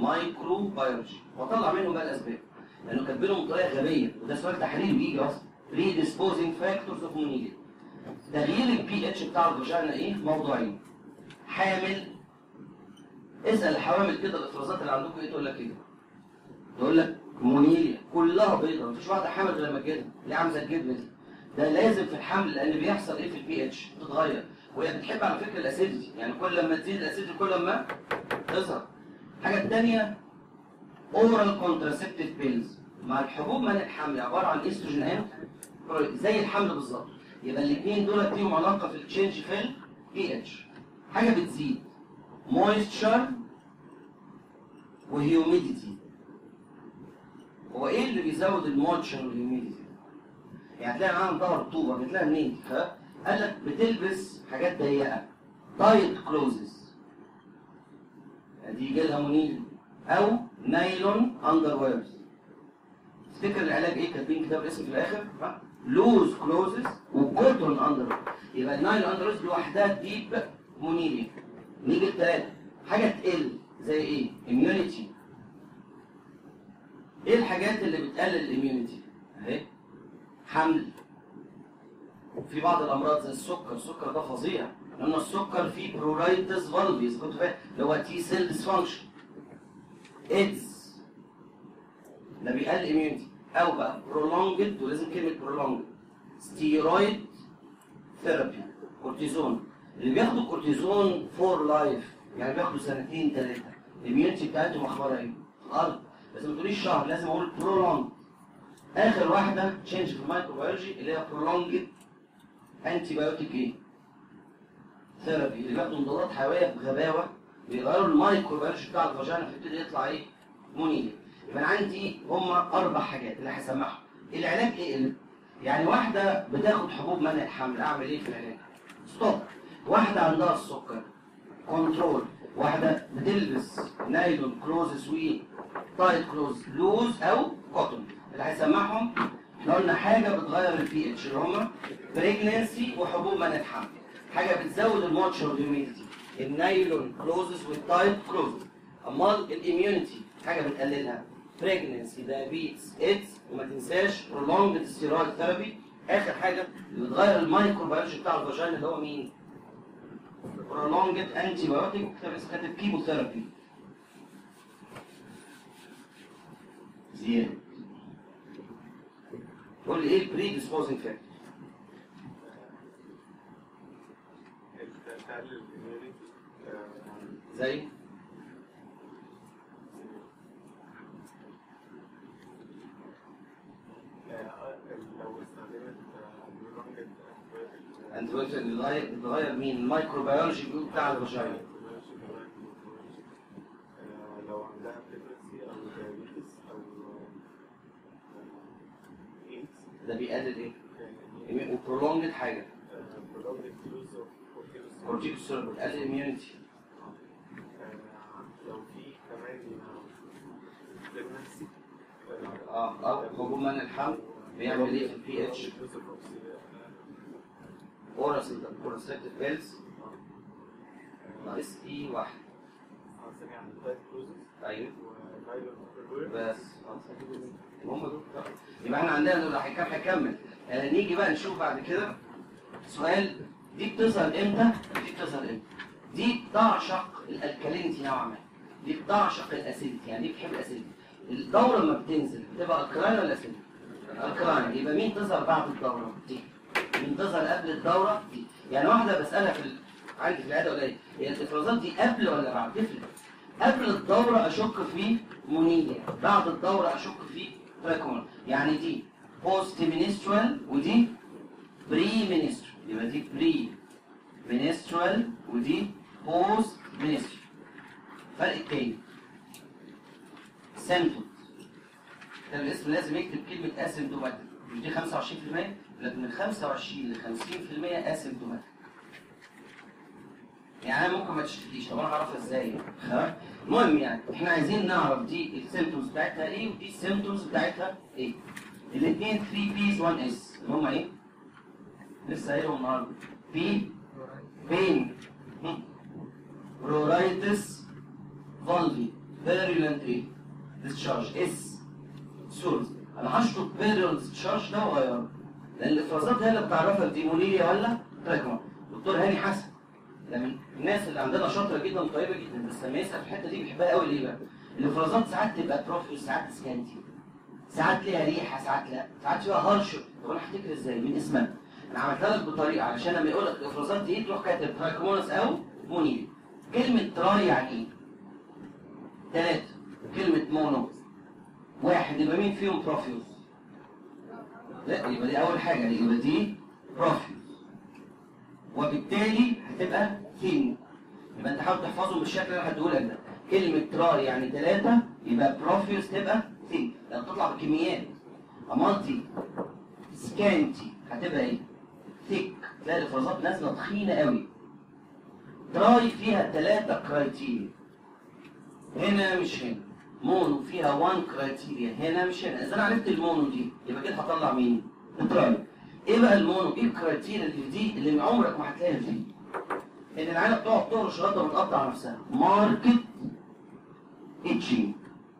مايكروبيولوجي وأطلع منهم بقى الأسباب لأنه كاتبينهم بطريقة غبية وده سؤال تحريري بيجي أصلا predisposing factors of monilia تغيير البي اتش بتاع الفاجينا ايه موضوعين حامل اسال الحوامل كده الافرازات اللي عندكم ايه تقول لك كده تقول لك مونيليا كلها بيضة مفيش واحده حامل غير لما تجيبها اللي عامله زي الجبنه دي ده لازم في الحمل لان بيحصل ايه في البي اتش بتتغير وهي بتحب على فكره الاسيدتي يعني كل لما تزيد الاسيدتي كل ما تظهر الحاجه الثانيه اورال كونتراسبتيف بيلز مع الحبوب من الحمل عباره عن استروجين اند زي الحمل بالظبط يبقى الاثنين دول ليهم علاقه في التشينج في البي اتش حاجه بتزيد مويستشر وهيوميديتي هو ايه اللي بيزود المويستشر والهيوميديتي يعني هتلاقي معاها مدور رطوبه بتلاقي منين ها قال لك بتلبس حاجات ضيقه تايت كلوزز دي يجي لها منيل او نايلون اندر ويرز تفتكر العلاج ايه كاتبين كتاب الاسم في الاخر ها لوز كلوزز وكوتون اندر يبقى النايلون اندر ويرز لوحدها تجيب منيلي نيجي الثلاثه حاجه تقل زي ايه اميونيتي ايه الحاجات اللي بتقلل الاميونيتي اهي حمل في بعض الامراض زي السكر السكر ده فظيع لان السكر فيه برورايتس فالفيز كنت فاهم اللي هو تي سيل ديسفانكشن ايدز ده بيقلل اميونيتي او بقى برولونجد ولازم كلمه برولونجد ستيرويد ثيرابي كورتيزون اللي بياخدوا كورتيزون فور لايف يعني بياخدوا سنتين ثلاثه الاميونيتي بتاعتهم اخبارها ايه؟ في الارض بس ما تقوليش شهر لازم اقول برولونج اخر واحده تشينج في الميكروبيولوجي اللي هي برولونجد انتي بايوتيك ايه؟ ثيرابي اللي بياخدوا مضادات حيويه بغباوه بيغيروا الميكروبيولوجي بتاع الفاجينا فيبتدي يطلع ايه؟ مونيليا يبقى انا عندي هم اربع حاجات اللي هسمعهم العلاج ايه اللي يعني واحده بتاخد حبوب منع الحمل اعمل ايه في العلاج؟ ستوب واحده عندها السكر كنترول واحده بتلبس نايلون كلوز سويت تايت كلوز لوز او كوتون اللي هيسمعهم احنا قلنا حاجه بتغير البي اتش اللي هم بريجنسي وحبوب منع الحمل حاجه بتزود الموتشر والهيوميديتي النايلون كلوزز والتايت كلوزز امال الاميونيتي حاجه بتقللها بريجنسي دايابيتس ايدز وما تنساش prolonged ستيرويد ثيرابي اخر حاجه اللي بتغير الميكروبيولوجي بتاع الفاجينا اللي هو مين؟ prolonged antibiotic كتاب اسمه كاتب كيموثيرابي زيادة قول لي ايه البري ديسبوزنج فاكتور؟ تقلل الاميونيتي زي لو استخدمت برولونجد انت قلت ان بتغير بتغير مين؟ الميكروبيولوجي بتاع الفاجينا لو عندها بريجنسي او دايابيتس او ايدز ده بيقلل ايه؟ وبرولونجد حاجه برولونجد يوز اوف كورتيكوستيرويد بتقلل الاميونيتي لو في كمان بريجنسي اه او هجوم منع الحمل بيعمل ايه في البي اتش؟ اورس كونستركتيف بيلز ناقص اي واحد ايوه بس خلاص هم دول يبقى احنا عندنا دول هيكمل هيكمل آه نيجي بقى نشوف بعد كده سؤال دي بتظهر امتى؟ دي بتظهر امتى؟ دي بتعشق الالكالينتي نوعا ما دي بتعشق الاسيديتي يعني دي بتحب الاسيديتي الدوره لما بتنزل بتبقى الكراين ولا اسيديتي؟ الكراين يبقى مين تظهر بعد الدوره؟ دي مين تظهر قبل الدوره؟ دي يعني واحده بسالها في ال... عندي في العياده قليل هي الافرازات دي قبل ولا بعد؟ تفرق قبل الدورة أشك في مونيليا بعد الدورة أشك في تراكون يعني دي بوست منسترال ودي بري منسترال يبقى دي بري منسترال ودي بوست منسترال الفرق التاني سيمتوم ده الاسم لازم يكتب كلمة اسيمتوماتيك مش دي 25% لكن من 25 ل 50% اسيمتوماتيك يعني انا ممكن ما تشتكيش طب انا هعرفها ازاي خلاص المهم يعني احنا عايزين نعرف دي السيمتومز بتاعتها ايه ودي السيمتومز بتاعتها ايه الاثنين 3 بيز 1 اس اللي هم ايه لسه قايلهم النهارده بي بين رورايتس فالفي فيرولنت ايه ديسشارج اس سورس انا هشطب فيرولنت ديسشارج ده واغيره لان الافرازات هي اللي بتعرفك دي مونيليا ولا تراكما دكتور هاني حسن ده من الناس اللي عندنا شاطره جدا وطيبه جدا بس لما يسال في الحته دي بيحبها قوي ليه بقى؟ الافرازات ساعات تبقى بروفيوس ساعات سكانتي ساعات ليها ريحه ساعات لا ساعات فيها هرش طب انا هفتكر ازاي من اسمها انا عملتها لك بطريقه علشان لما يقول لك الافرازات دي تروح كاتب تراكمونس او مونيليا كلمه تراي يعني ايه؟ ثلاثه كلمه مونو واحد يبقى مين فيهم بروفيوس؟ لا يبقى دي اول حاجه يبقى دي بروفيوس وبالتالي هتبقى ثين يبقى انت حاول تحفظهم بالشكل اللي انا هديهولك ده كلمه تراي يعني ثلاثه يبقى بروفيوس تبقى ثين لان تطلع بكميات امالتي سكانتي هتبقى ايه؟ ثيك تلاقي الافرازات نازله تخينه قوي تراي فيها ثلاثه كرايتيريا هنا مش هنا مونو فيها 1 كرايتيريا هنا مش هنا اذا انا عرفت المونو دي يبقى كده هطلع مين؟ التراي ايه بقى المونو؟ ايه الكرايتيريا اللي في دي اللي عمرك ما هتلاقيها في دي؟ ان العيله بتقعد تهرش لغايه ما تقطع نفسها ماركت اتشنج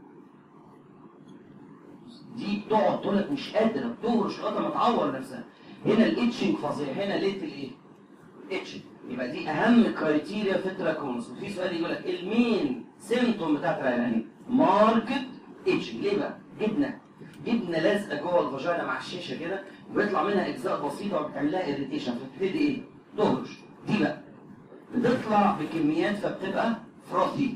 دي بتقعد تقول لك مش قادره بتهرش لغايه ما تعور نفسها هنا الاتشنج فظيع هنا ليت الايه؟ اتشنج يبقى دي اهم كرايتيريا في التراكونس وفي سؤال يقول لك المين سيمتوم بتاعت العيله اهي ماركت اتشنج ليه بقى؟ جبنه جبنه لازقه جوه الفاجينا مع الشاشه كده وبيطلع منها اجزاء بسيطه وبتعمل لها اريتيشن فبتبتدي ايه؟ تهرش دي بقى بتطلع بكميات فبتبقى فروثي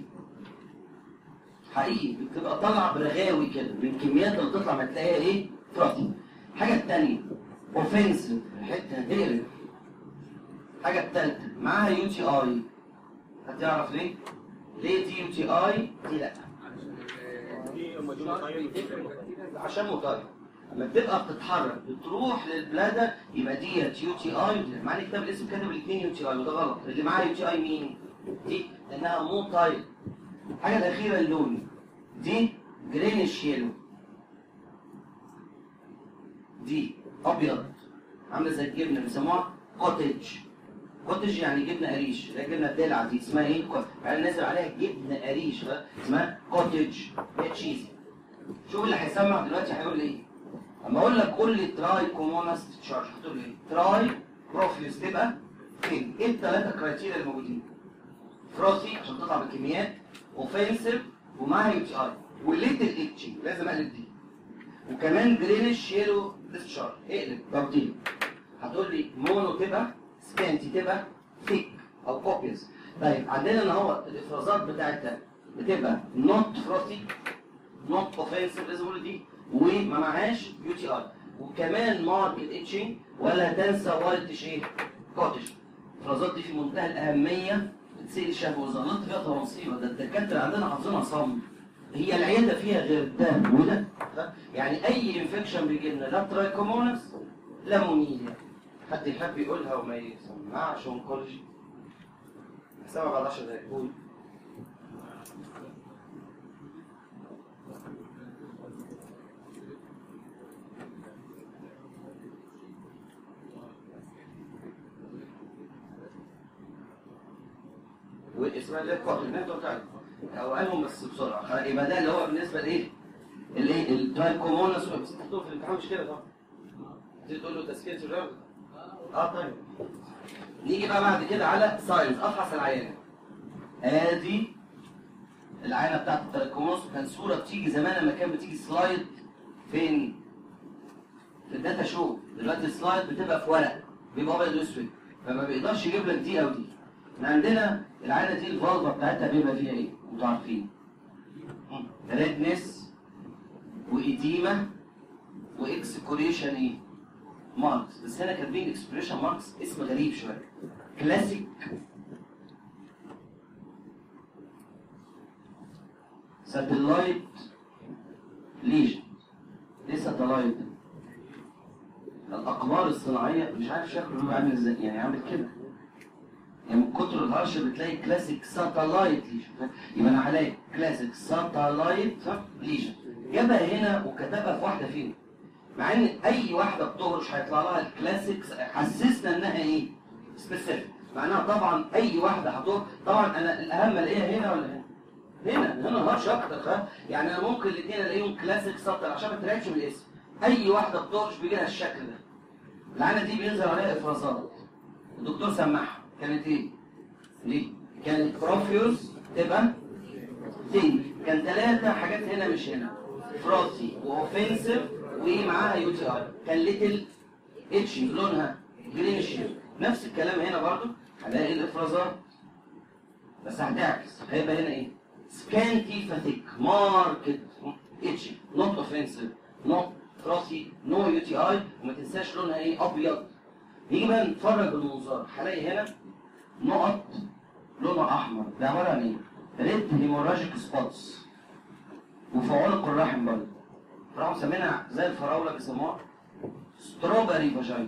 حقيقي بتبقى طالعه برغاوي كده من الكميات اللي بتطلع ما تلاقيها ايه؟ فروثي الحاجه الثانيه اوفنسيف حته تقرف الحاجه الثالثه معاها يو تي اي هتعرف ليه؟ ليه دي يو تي اي دي لا دي أما دي مطيب عشان مطير لما بتبقى بتتحرك بتروح للبلادة يبقى ديت يو تي اي مع ان كتاب الاسم كاتب الاثنين يو تي اي وده غلط اللي معاه يو تي اي مين؟ دي لانها مو طاير الحاجه الاخيره اللون دي جرينش يلو دي ابيض عامله زي الجبنه بيسموها كوتج كوتج يعني جبنه قريش اللي هي الجبنه الدلع دي اسمها ايه؟ يعني نازل عليها جبنه قريش بقى اسمها كوتج هي تشيزي شوف اللي هيسمع دلوقتي هيقول لي ايه اما اقول لك قول لي تراي كومونس تشارج هتقول لي ايه تراي بروفيوس تبقى فين ايه الثلاثه كرايتيريا الموجودين فروثي عشان تطلع بكميات اوفنسيف ومعاها يو تي اي وليتل اتشنج لازم اقلب دي وكمان جرينش يلو ديسشارج اقلب تبديل هتقول لي مونو تبقى سكانتي تبقى ثيك او كوبيز طيب عندنا ان هو الافرازات بتاعتها بتبقى نوت فروثي نوت اوفنسيف لازم اقول دي وما معهاش يو تي اي وكمان ماركت اتشنج ولا تنسى وايت شيء كوتش الافرازات دي في منتهى الاهميه بتسيل الشهوه وظلت فيها تفاصيل ده الدكاتره عندنا حافظينها صم هي العياده فيها غير ده وده يعني اي انفكشن بيجي لنا لا ترايكومونس لا مونيليا حد يحب يقولها وما يسمعش ونكولوجي هسمع بعد 10 دقايق قول واسمها اللي هي الكوردينات بتاعتك او قالهم بس بسرعه خ- يبقى ده اللي هو بالنسبه لايه؟ الايه؟ الترايكومونس بس انت هتقول في الامتحان مش كده طبعا تيجي تقول له تسكية الرياضة اه طيب نيجي بقى بعد كده على ساينس افحص العينه ادي العينه بتاعت التراكموس كان صوره بتيجي زمان لما كان بتيجي سلايد فين؟ في الداتا شو دلوقتي السلايد بتبقى في ورق بيبقى ابيض واسود فما بيقدرش يجيب لك دي او دي احنا عندنا العينه دي الفالفا بتاعتها بيبقى فيها ايه؟ انتوا عارفين ريدنس وإديمة وإكسكوريشن إيه؟ ماركس بس هنا كاتبين إكسكوريشن ماركس اسم غريب شوية كلاسيك ساتلايت ليجن ليه ساتلايت؟ الأقمار الصناعية مش عارف شكله هو عامل ازاي يعني عامل كده يعني من كتر الهرش بتلاقي كلاسيك ساتلايت ليجن يبقى انا هلاقي كلاسيك ساتلايت ليجن جابها هنا وكتبها في واحده فيهم مع ان اي واحده بتهرش هيطلع لها الكلاسيك حسسنا انها ايه؟ سبيسيفيك معناها طبعا اي واحده هتهرش طبعا انا الاهم الاقيها هنا ولا هنا؟ هنا هنا هرش اكتر فاهم؟ يعني انا ممكن الاثنين الاقيهم كلاسيك ساتر عشان ما ترعبش من الاسم اي واحده بتهرش بيجي لها الشكل ده العانه دي بينزل عليها افرازات الدكتور سمعها كانت ايه؟ دي كانت بروفيوس تبقى تنج كان ثلاثة حاجات هنا مش هنا فراسي واوفنسيف ومعاها يو تي اي كان ليتل اتشنج لونها جرينش نفس الكلام هنا برضو هلاقي الافرازات بس هتعكس هيبقى هنا ايه؟ سكانتي فاتيك ماركت اتشنج نوت اوفنسيف نوت فراسي نو يو تي اي وما تنساش لونها ايه؟ ابيض نيجي بقى نتفرج بالمنظار هلاقي هنا نقط لونها احمر ده عباره عن ايه؟ ريد هيموراجيك سبوتس وفي عنق الرحم برضه راحوا مسمينها زي الفراوله بيسموها ستروبري فاجينا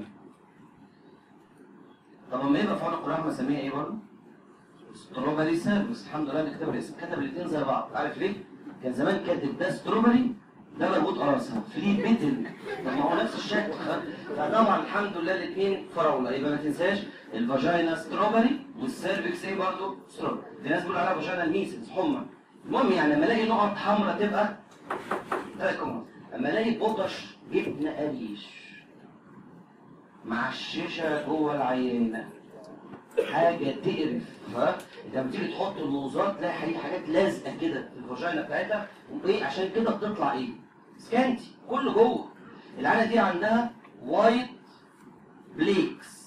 طب لما يبقى في عنق الرحم اسميها ايه برضه؟ ستروبري سيرفس الحمد لله نكتب الاسم كتب الاثنين زي بعض عارف ليه؟ كان زمان كاتب ده ستروبري ده مربوط قراصها فلي بيتل طب ما هو نفس الشكل فطبعا الحمد لله الاثنين فراوله يبقى ما تنساش الفاجينا ستروبري والسيرفكس ايه برضه ستروبري في ناس بيقولوا عليها فاجينا الميسلز حمى المهم يعني لما الاقي نقط حمراء تبقى تراكم اما الاقي بطش جبنه قريش معششه جوه العينه حاجه تقرف ها انت لما تيجي تحط الموزات تلاقي حاجات حاجات لازقه كده في الفاجينا بتاعتها وايه عشان كده بتطلع ايه؟ سكانتي كله جوه العينه دي عندها وايت بليكس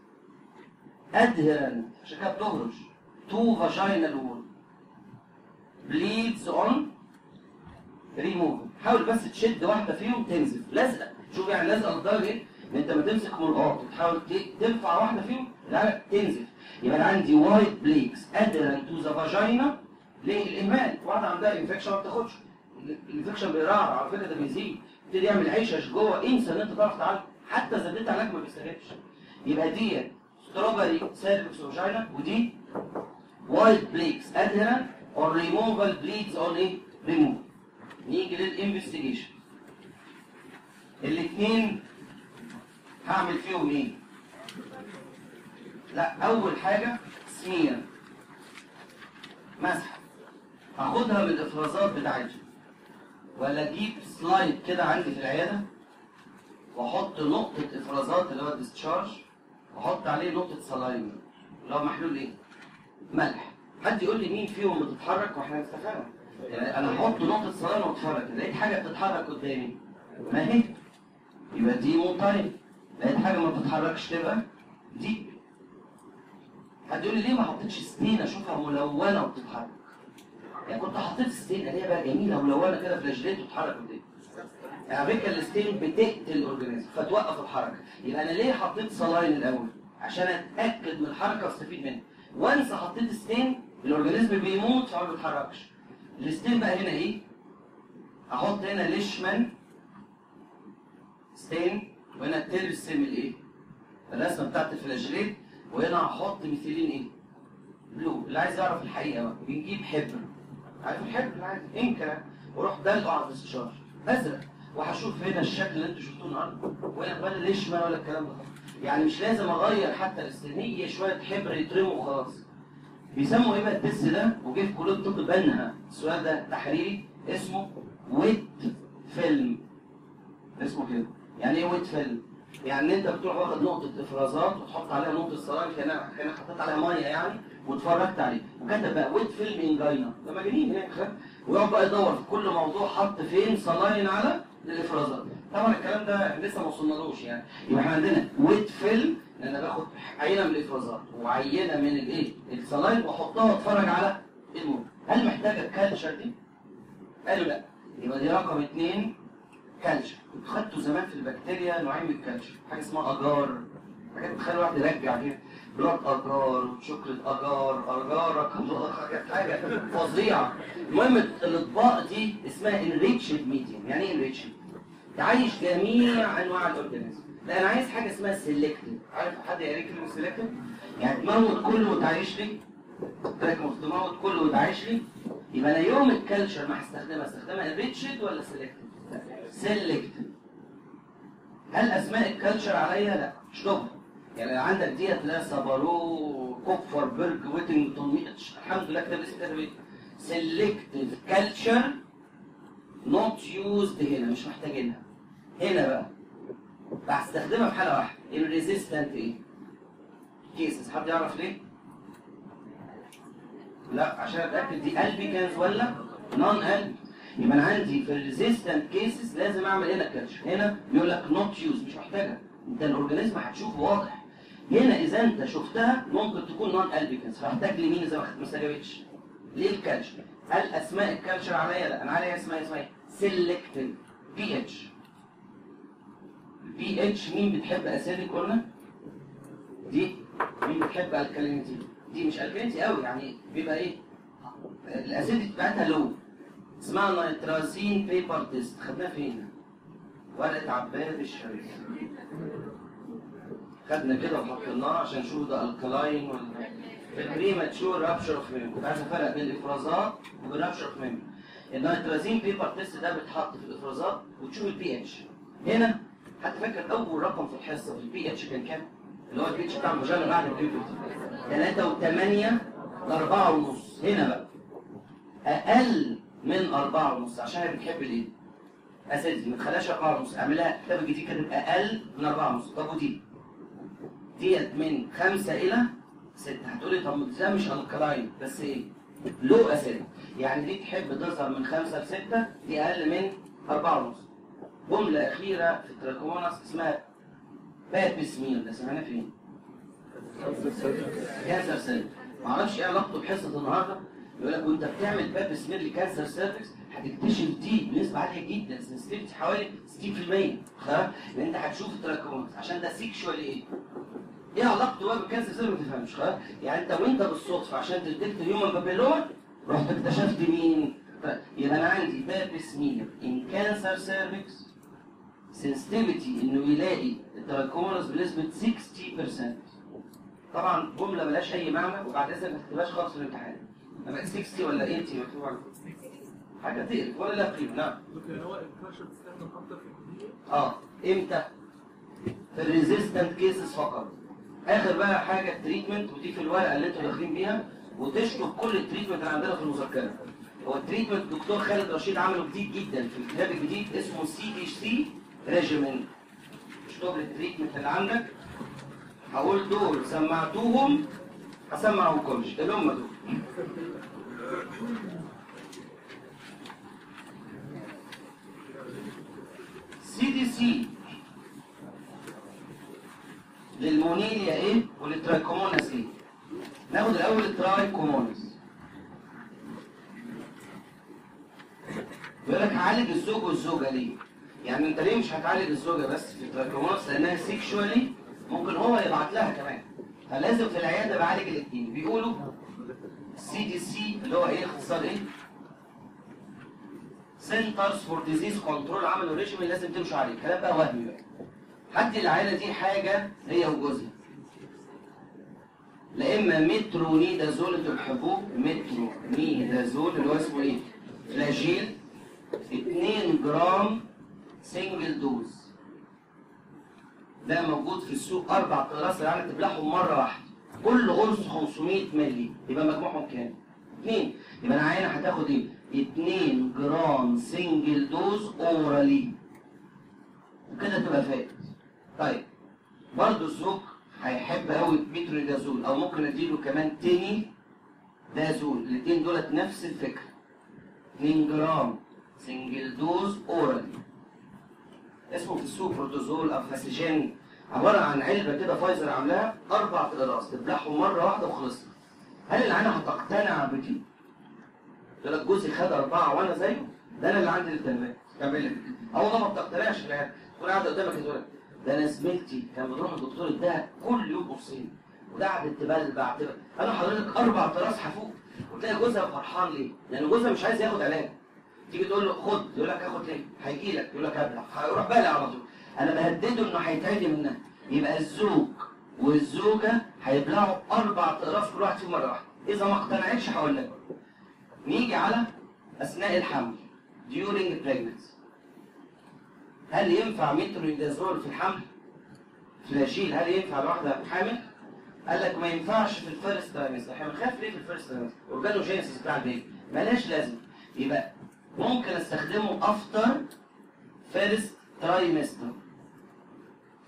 ادهرنت عشان كده بتهرش تو فاجينال وول بليدز اون ريموف حاول بس تشد واحده فيهم تنزف لازقه شوف يعني لازقه لدرجه ايه ان انت ما تمسك ملقاط تحاول ت- ترفع واحده فيهم لا تنزف يبقى انا عندي وايت بليكس ادرن تو ذا فاجينا للاهمال واحده عندها انفكشن ما بتاخدش الانفكشن بيرعرع على فكره ده بيزيد يبتدي يعمل عيشش جوه انسى ان انت تعرف تعالج حتى اذا اديت علاج ما بيستجابش يبقى دي ستروبري سيرفكس فاجينا ودي وايت بليكس ادهرن اور ريموفال بليدز اون ايه ريموف نيجي للانفستيجيشن الاثنين هعمل فيهم ايه لا اول حاجه سمير مسح هاخدها من الافرازات بتاعتها ولا اجيب سلايد كده عندي في العياده واحط نقطه افرازات اللي هو الديسشارج واحط عليه نقطه سلايم اللي هو محلول ايه ملح حد يقول لي مين فيهم بتتحرك واحنا نستفهم يعني انا احط نقطه سلايم واتفرج لقيت حاجه بتتحرك قدامي ما هي يبقى دي منطلق لقيت حاجه ما بتتحركش تبقى دي حد يقول لي ليه ما حطيتش ستين اشوفها ملونه وبتتحرك يعني كنت حطيت ستين اللي هي بقى جميله ملونه كده فلاجليت وتتحرك قدامي يعني على فكره الستين بتقتل الاورجانيزم فتوقف الحركه يبقى انا ليه حطيت صلاين الاول عشان اتاكد من الحركه واستفيد منها وانس حطيت ستين الاورجانيزم بيموت فما بيتحركش الستين بقى هنا ايه احط هنا ليشمان ستين وهنا تلبس سم الايه الرسمه بتاعت الفلاجيليت وهنا هحط مثيلين ايه بلو اللي عايز يعرف الحقيقه بقى بنجيب حبر عارف الحبر العادي انكر واروح دلقه على الاستشار ازرق وهشوف هنا الشكل اللي انتوا شفتوه النهارده وهنا ولا ليشمان ولا الكلام ده يعني مش لازم اغير حتى الاستين هي شويه حبر يترموا وخلاص بيسموا ايه بقى التست ده وجه في كليه الطب بنها السؤال ده تحريري اسمه ويت فيلم اسمه كده يعني ايه ويت فيلم يعني انت بتروح واخد نقطه افرازات وتحط عليها نقطه سلايم كانك كانك حطيت عليها ميه يعني واتفرجت عليه وكتب بقى ويت فيلم انجاينا ده مجانين هناك خد ويقعد بقى يدور في كل موضوع حط فين سلاين على الافرازات طبعا الكلام ده لسه ما وصلنالوش يعني يبقى احنا عندنا ويت فيلم ان انا باخد عينه من الافرازات وعينه من الايه السلاين واحطها واتفرج على الموت هل محتاجه الكالتشر دي؟ قالوا لا يبقى دي رقم اثنين كالتشر كنت خدته زمان في البكتيريا نوعين من الكالتشر حاجه اسمها اجار حاجات تخلي الواحد يرجع كده بلاد اجار وشوكليت اجار اجار حاجات حاجه فظيعه المهم الاطباق دي اسمها انريتشد ميديوم يعني ايه انريتشد؟ تعيش جميع انواع الاورجانيزم لا انا عايز حاجه اسمها سيلكتيف عارف حد يقري كلمه سيلكتيف؟ يعني تموت كله وتعيش لي تركب تموت كله وتعيش لي يبقى انا يوم الكالتشر ما هستخدمها استخدمها انريتشد ولا سيلكتيف؟ سيلكتيف هل اسماء الكالتشر عليا؟ لا مش ضبط يعني لو عندك ديت لا سبارو كوفر برج ويتنجتون ميتش الحمد لله كتاب اسم كتاب ايه؟ سيلكتيف كالتشر نوت يوزد هنا مش محتاجينها هنا بقى بستخدمها في حاله واحده الريزيستنت ايه؟ كيسز حد يعرف ليه؟ لا عشان اتاكد دي البيكنز ولا نون البي يبقى انا عندي في الريزيستنت كيسز لازم اعمل هنا كاتش هنا بيقول لك نوت يوز مش محتاجها انت الاورجانيزم هتشوفه واضح هنا اذا انت شفتها ممكن تكون نون البيكنز فاحتاج لمين اذا ما استجابتش ليه الكالش هل اسماء الكالشر عليا لا انا عليا اسماء اسمها سيلكتيف بي اتش البي اتش مين بتحب اسيدك قلنا دي مين بتحب الكالينيتي دي مش الكالينيتي قوي يعني بيبقى ايه الاسيدك بتاعتها لو اسمها نيترازين بيبر تيست خدناها فين ورقه عباد الشريف خدنا كده وحطيناها عشان نشوف ده الكلاين ولا البريماتشور رابشر اوف ميموري كنت عايز افرق بين الافرازات وبين رابشر اوف ميموري النيترازين بيبر تيست ده بيتحط في الافرازات وتشوف البي اتش هنا حد فاكر اول رقم في الحصه في البي اتش كان كام؟ اللي هو البي اتش بتاع المجله بعد البيبرتي 3 و8 ل 4 ونص هنا بقى اقل من 4 ونص عشان هي بتحب الايه؟ اساسي ما تخليهاش 4 ونص اعملها كتاب الجديد كاتب اقل من 4 ونص طب ودي ديت من 5 الى 6 هتقولي طب ده مش الكلاين بس ايه؟ لو اسيد يعني دي تحب تظهر من 5 ل 6 دي اقل من 4 ونص جملة أخيرة في التراكموناس اسمها بابسمير ده سمعناه فين؟ كانسر سيرفكس معرفش ايه علاقته بحصة النهاردة يقول لك وانت بتعمل بابسمير لكانسر سيرفكس هتكتشف دي بنسبة عالية جدا سنسيتيفيتي حوالي 60% خلاص لان انت هتشوف التراكموناس عشان ده سيكشوال ايه؟ ايه علاقته بقى بالكانسر سيرفكس ما تفهمش خلاص يعني انت وانت بالصدفة عشان تديكت هيومن بابيلوما رحت اكتشفت مين؟ يبقى انا عندي بابسمير ان كانسر سيرفكس سنسيتيفيتي انه يلاقي التراكمونس بنسبه 60% طبعا جمله ملهاش اي معنى وبعد اذنك ما تكتبهاش خالص في الامتحان بقى 60 ولا 80 مكتوب عندك حاجه تقرف ولا لا قيمه نعم لكن هو الكاشر بتستخدم اكتر في الكليه اه امتى في الريزيستنت كيسز فقط اخر بقى حاجه التريتمنت ودي في الورقه اللي انتوا داخلين بيها وتشطب كل التريتمنت اللي عندنا في المذكره هو التريتمنت الدكتور خالد رشيد عمله جديد جدا في الكتاب الجديد اسمه سي دي سي ريجيمنت اشطب التريتمنت اللي عندك هقول دول سمعتوهم هسمعهمكمش اللي هم دول سي دي سي للمونيليا ايه وللترايكوموناس ايه ناخد الاول الترايكوموناس بيقول لك هعالج الزوج والزوجه ليه يعني انت ليه مش هتعالج الزوجه بس في الترايكوموناس لانها سيكشوالي ممكن هو يبعت لها كمان فلازم في العياده بعالج الاثنين بيقولوا سي دي سي اللي هو ايه اختصار ايه سنترز فور ديزيز كنترول عملوا ريجيم لازم تمشوا عليه الكلام بقى وهمي بقى هدي العيله دي حاجه هي وجوزها لا اما مترونيدازول انتوا بتحبوه مترونيدازول اللي هو اسمه ايه فلاجيل 2 جرام سنجل دوز ده موجود في السوق اربع اقراص يعني تبلعهم مره واحده كل غرز 500 مللي يبقى مجموعهم كام؟ اثنين يبقى انا عينه هتاخد ايه؟ 2 جرام سنجل دوز اورالي وكده تبقى فات طيب برضه الزوج هيحب قوي مترونيدازول او ممكن اديله كمان تاني دازول الاثنين دولت نفس الفكره 2 جرام سنجل دوز اورالي اسمه في السوق بروتوزول او فاسيجين عباره عن علبه كده فايزر عاملاها اربع اقراص تبلعهم مره واحده وخلصنا هل العينه هتقتنع بدي؟ يقول لك جوزي خد اربعه وانا زيه ده انا اللي عندي التنميه كمل لك اه والله ما بتقتنعش بالعيادة. تكون قاعده قدامك تقول لك ده انا زميلتي كان بتروح الدكتور اداها كل يوم قرصين وده قعدت تبلبع تبلبع انا حضرتك اربع اقراص هفوق وتلاقي جوزها فرحان ليه؟ لان جوزها مش عايز ياخد علاج تيجي تقول له خد يقول لك هاخد ليه؟ هيجي لك يقول لك هبلع هيروح بالع على طول انا بهدده انه هيتعدي منها يبقى الزوج والزوجه هيبلعوا اربع اقراص كل واحد فيهم مره واحده اذا ما اقتنعتش هقول لك نيجي على اثناء الحمل during pregnancy هل ينفع مترونيدازول في الحمل؟ فلاشيل هل ينفع لواحده حامل؟ قال لك ما ينفعش في الفيرست ترايمستر احنا بنخاف ليه في الفيرست ترايمستر؟ اورجانوجينيسيس بتاع البيبي ملاش لازمه يبقى ممكن استخدمه افتر فيرست ترايمستر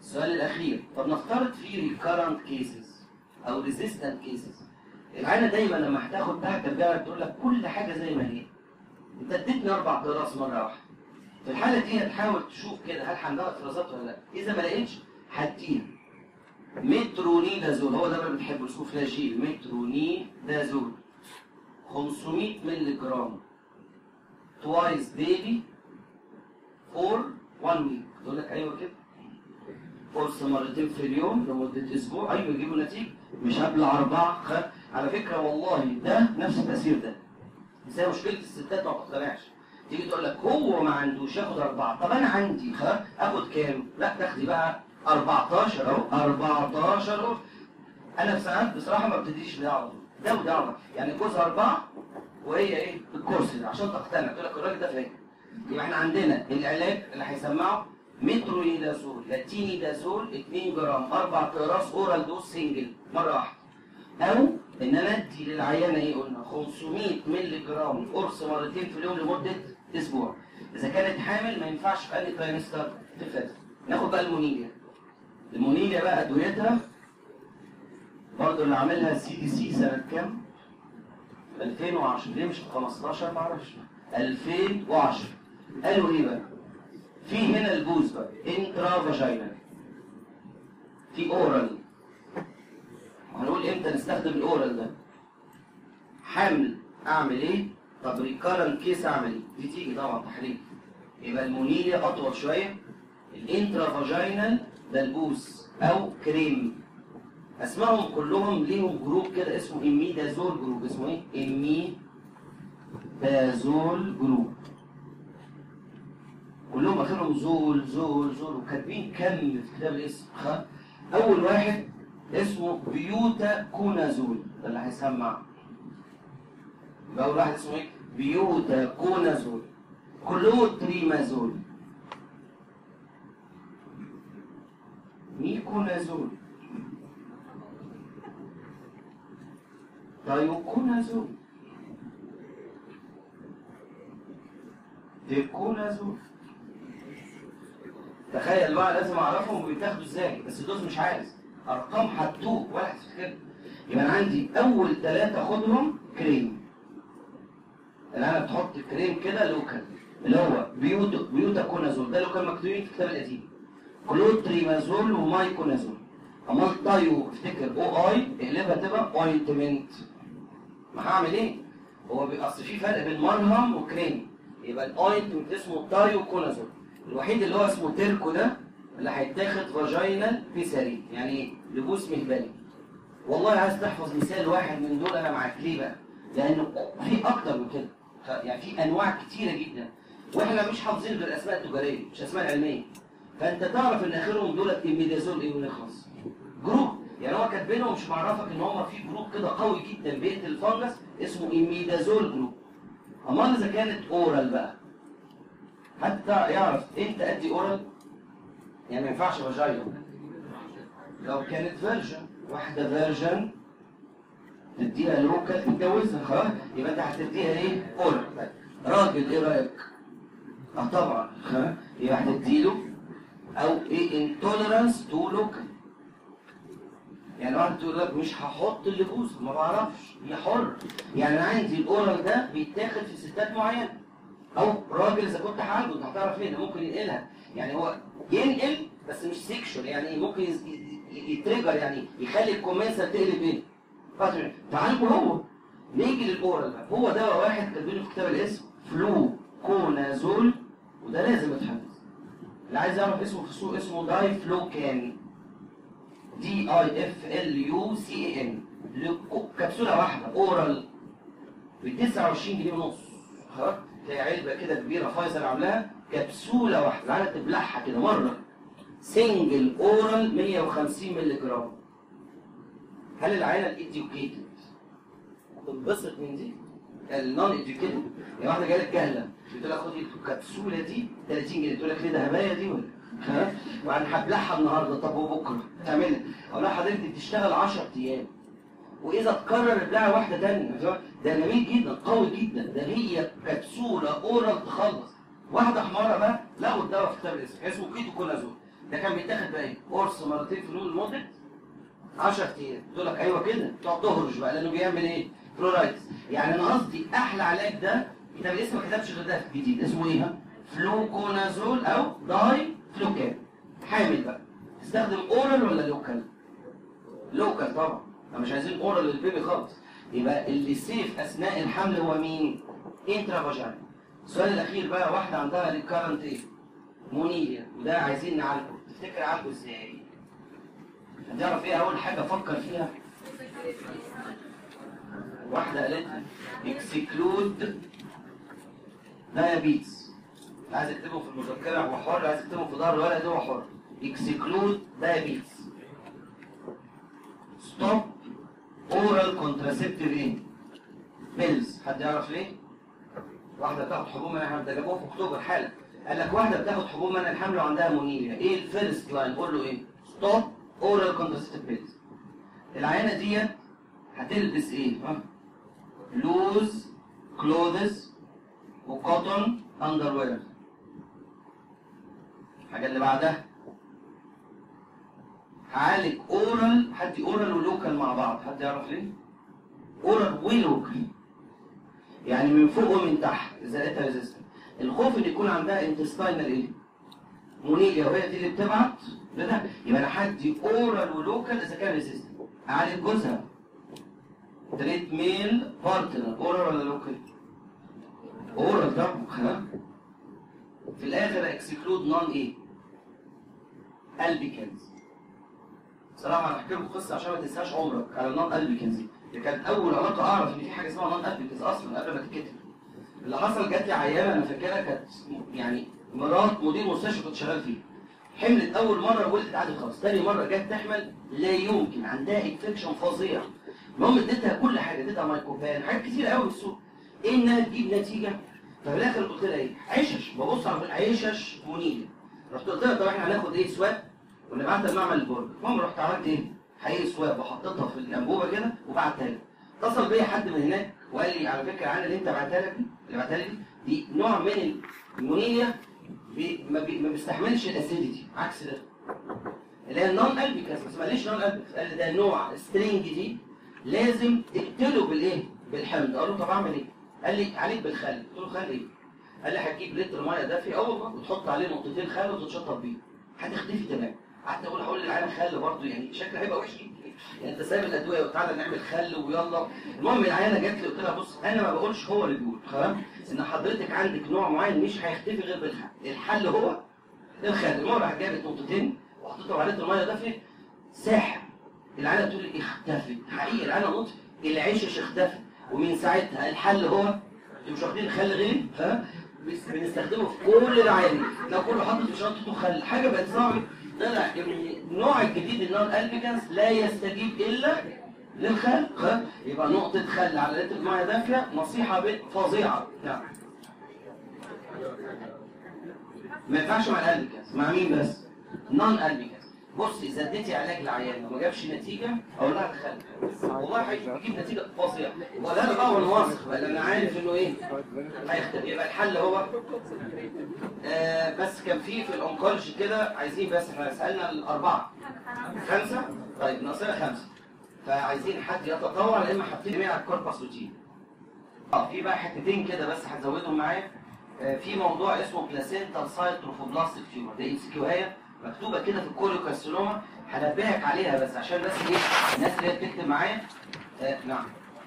السؤال الاخير طب نفترض في ريكارنت كيسز او ريزيستنت كيسز العينه دايما لما هتاخد تحت الجرح تقول لك كل حاجه زي ما هي انت اديتني اربع اقراص مره واحده في الحاله دي هتحاول تشوف كده هل عندها افرازات ولا لا اذا ما لقيتش هديها مترونيدازول هو ده اللي بنحبه اسمه فلاجيل مترونيدازول 500 مللي جرام توايس ديلي فور 1 ويك تقول لك ايوه كده قرص مرتين في اليوم لمدة أسبوع أيوة يجيبوا نتيجة مش قبل أربعة خ... على فكرة والله ده نفس التأثير ده بس هي مشكلة الستات ما بتقتنعش تيجي تقول لك هو ما عندوش ياخد أربعة طب أنا عندي خ... آخد كام؟ لا تاخدي بقى 14 أهو 14 أهو أنا في ساعات بصراحة ما بتديش ده على طول ده وده على طول. يعني جوز أربعة وهي إيه؟ الكورس ده عشان تقتنع تقول لك الراجل ده فاهم يبقى احنا عندنا العلاج اللي هيسمعه مترونيدازول لاتينيدازول 2 جرام اربع اقراص اورال دوز سنجل مره واحده او ان انا ادي للعيانه ايه قلنا 500 مللي جرام قرص مرتين في اليوم لمده اسبوع اذا كانت حامل ما ينفعش في اي ترايمستر تفات ناخد بقى المونيليا المونيليا بقى ادويتها برضه اللي عاملها سي دي سي سنه كام 2010 ليه مش 15 ما اعرفش 2010 قالوا ايه بقى في هنا البوز بقى انترا فاجينال في اورال هنقول امتى نستخدم الاورال ده حمل اعمل ايه طب ريكارن كيس اعمل ايه دي تيجي طبعا تحريك يبقى المونيليا اطول شويه الانترا فاجينال ده البوس او كريم اسمائهم كلهم ليهم جروب كده اسمه اميدازول جروب اسمه ايه اميدازول جروب كلهم اخرهم زول زول زول وكاتبين كم في كتاب الاسم خ اول واحد اسمه بيوتا كونازول ده اللي هيسمع يبقى اول واحد اسمه ايه بيوتا كونازول كلوتريمازول ميكونازول تايوكونازول ديكونازول تخيل بقى لازم اعرفهم وبيتاخدوا ازاي بس دوز مش عايز ارقام هتوه ولا هتفتكر يبقى انا عندي اول ثلاثه خدهم كريم اللي انا بتحط كريم كده لوكال اللي هو بيوتا بيوتا كونازول ده لو كان مكتوبين في الكتاب القديم كلوتريمازول ومايكونازول امال تايو افتكر او اي اقلبها تبقى اوينتمنت ما هعمل ايه؟ هو بي- اصل في فرق بين مرهم وكريم يبقى الاوينتمنت اسمه تايو كونازول الوحيد اللي هو اسمه تيركو ده اللي هيتاخد فاجينال بيساري يعني ايه؟ لبوس مهبلي والله عايز تحفظ مثال واحد من دول انا معاك ليه بقى؟ لانه في اكتر من كده ف- يعني في انواع كتيره جدا واحنا مش حافظين غير الاسماء التجاريه مش اسماء علميه فانت تعرف ان اخرهم دولت الميدازول ايه ونخلص جروب يعني هو كاتبينهم مش معرفك ان هم في جروب كده قوي جدا بيقتل الفنجس اسمه الميدازول جروب امال اذا كانت اورال بقى حتى يعرف امتى ادي اورال يعني ما ينفعش فاجينا لو كانت فيرجن واحده فيرجن تديها لوكال تتجوزها خلاص يبقى انت هتديها ايه اورال راجل ايه رايك اه طبعا خلاص يبقى هتديله او ايه انتوليرانس تو لوكال يعني واحد تقول لك مش هحط اللبوس ما بعرفش هي حر يعني انا عندي الاورال ده بيتاخد في ستات معينه او راجل اذا كنت حامل انت هتعرف ليه ده ممكن ينقلها يعني هو ينقل بس مش سيكشوال يعني ممكن يز- ي- ي- يتريجر يعني يخلي الكومنسه تقلب ايه فاهم؟ تعالجه هو نيجي للاورال بقى هو دواء واحد كاتبينه في كتاب الاسم فلو كونازول وده لازم يتحفظ اللي عايز يعرف اسمه في السوق اسمه داي فلوكان دي اي اف ال يو سي اي ان كبسوله واحده اورال ب 29 جنيه ونص خلاص تلاقي علبه كده كبيره فايزر عاملاها كبسوله واحده العيال تبلعها كده مره سنجل اورال 150 مللي جرام هل العيله الايديوكيتد تنبسط من دي؟ النون ايديوكيتد يعني واحده جايه لك جهله بتقول لها خدي الكبسوله دي 30 جنيه تقول لك ليه ده هبايه دي ولا ها وانا هبلعها النهارده طب وبكره تعملها اقول لها حضرتك دي بتشتغل 10 ايام واذا تكرر ابلعها واحده ثانيه ده جميل جدا قوي جدا ده هي كبسوله اورال تخلص واحده حماره بقى لقوا الدواء في كتاب الاسم اسمه كيتو كونازول ده كان بيتاخد بقى ايه؟ قرص مرتين في اليوم لمده 10 ايام تقول لك ايوه كده تقعد تهرش بقى لانه بيعمل ايه؟ فلورايتس يعني انا قصدي احلى علاج ده كتاب الاسم ما كتبش غير ده جديد اسمه ايه؟ ها؟ فلوكونازول او داي فلوكان حامل بقى تستخدم اورال ولا لوكال؟ لوكال طبعا احنا مش عايزين اورال للبيبي خالص يبقى اللي سيف اثناء الحمل هو مين؟ انترا فاجينال السؤال الاخير بقى واحده عندها ريكارنت ايه؟ مونيليا وده عايزين نعالجه تفتكر اعالجه ازاي؟ هتعرف ايه اول حاجه افكر فيها؟ واحده قالت لي اكسكلود دايابيتس عايز اكتبه في المذكره هو حر عايز اكتبه في ظهر الورقه ده هو حر اكسكلود دايابيتس ستوب اورال كونتراسيبتيف ايه؟ بيلز حد يعرف ليه؟ واحده بتاخد حبوب منع الحمل ده جابوه في اكتوبر حالا قال لك واحده بتاخد حبوب منع الحمل وعندها مونيليا ايه الفيرست لاين قول له ايه؟ ستوب اورال كونتراسيبتيف بيلز العيانه ديت هتلبس ايه؟ ها؟ لوز كلوذز وكوتون اندر وير الحاجه اللي بعدها هعالج اورال حد اورال ولوكال مع بعض حد يعرف ليه؟ اورال ولوكال يعني من فوق ومن تحت اذا لقيتها ريزيستنت الخوف ان يكون عندها انتستاينال ايه؟ مونيليا وهي دي اللي بتبعت لده يبقى انا هدي اورال ولوكال اذا كان ريزيستنت اعالج جوزها تريت ميل بارتنر اورال ولا لوكال؟ اورال طبعا ها؟ في الاخر اكسكلود نون ايه؟ البيكنز صراحة انا هحكي لكم قصة عشان ما تنساش عمرك على النون البيكنز دي دي كانت أول علاقة أعرف إن في حاجة اسمها نون البيكنز أصلا قبل ما تتكتب اللي حصل جات لي عيانة أنا فاكرها كانت يعني مرات مدير مستشفى كنت شغال فيه حملت أول مرة ولدت عادي خالص تاني مرة جت تحمل لا يمكن عندها انفكشن فظيع المهم اديتها كل حاجة اديتها مايكوفان حاجات كتير قوي في السوق إيه إنها تجيب نتيجة ففي الآخر قلت لها إيه عشش ببص على عشش منيلة رحت قلت لها طب إحنا هناخد إيه سواب ونبعتها المعمل البرج المهم رحت عملت ايه؟ حقيقي سواب وحطيتها في الانبوبه كده وبعتها لها اتصل بيا حد من هناك وقال لي على فكره العينه اللي انت بعتها لك دي اللي بعتها لي دي دي نوع من المونيليا بي ما, بي ما بيستحملش الاسيديتي عكس ده اللي هي النون البيكاس ما اسمهاش نون البيكاس قال لي ده نوع سترينج دي لازم تقتله بالايه؟ بالحمض قال له طب اعمل ايه؟ قال لي عليك بالخل قلت له خل ايه؟ قال لي هتجيب لتر ميه دافي اول ما وتحط عليه نقطتين خل وتتشطب بيه هتختفي تمام قعدت اقول هقول للعالم خل برضه يعني شكله هيبقى وحش جدا يعني انت سايب الادويه وتعالى نعمل خل ويلا المهم العيانه جت لي قلت لها بص انا ما بقولش هو اللي بيقول خلاص ان حضرتك عندك نوع معين مش هيختفي غير بالحل الحل هو الخل المره راحت جابت نقطتين وحطيتهم على الميه دافيه ساحر العيانه بتقول لي اختفت حقيقي العيانه نطق العشش اختفت ومن ساعتها الحل هو انتوا مش واخدين خل غيري ها بس بنستخدمه في كل العيانين لو كله حاطط في شنطته خل حاجه بقت صعبه طلع ان النوع الجديد النون البيكنس لا يستجيب الا للخل خل يبقى نقطة خل على لتر مية دافية نصيحة بنت فظيعة نعم ما ينفعش مع الالبيكنس مع مين بس؟ نون البيكنس بص اذا اديتي علاج لعيان وما جابش نتيجة اقول لها الخل والله هيجيب نتيجة فظيعة ولا لا اه وانا واثق بل انا عارف انه ايه هيختفي يبقى الحل هو آه بس كان في في الانكولوجي كده عايزين بس احنا سالنا الاربعه خمسه طيب ناقصنا خمسه فعايزين حد يتطوع يا اما حاطين جميع على الكوربس روتين اه في بقى حتتين كده بس هتزودهم معايا آه في موضوع اسمه بلاسينتا سايت تروفوبلاستيك تيومر ده ام سي كيو هي مكتوبه كده في الكوريوكارسينوما هنبهك عليها بس عشان بس ايه الناس اللي هي بتكتب معايا آه نعم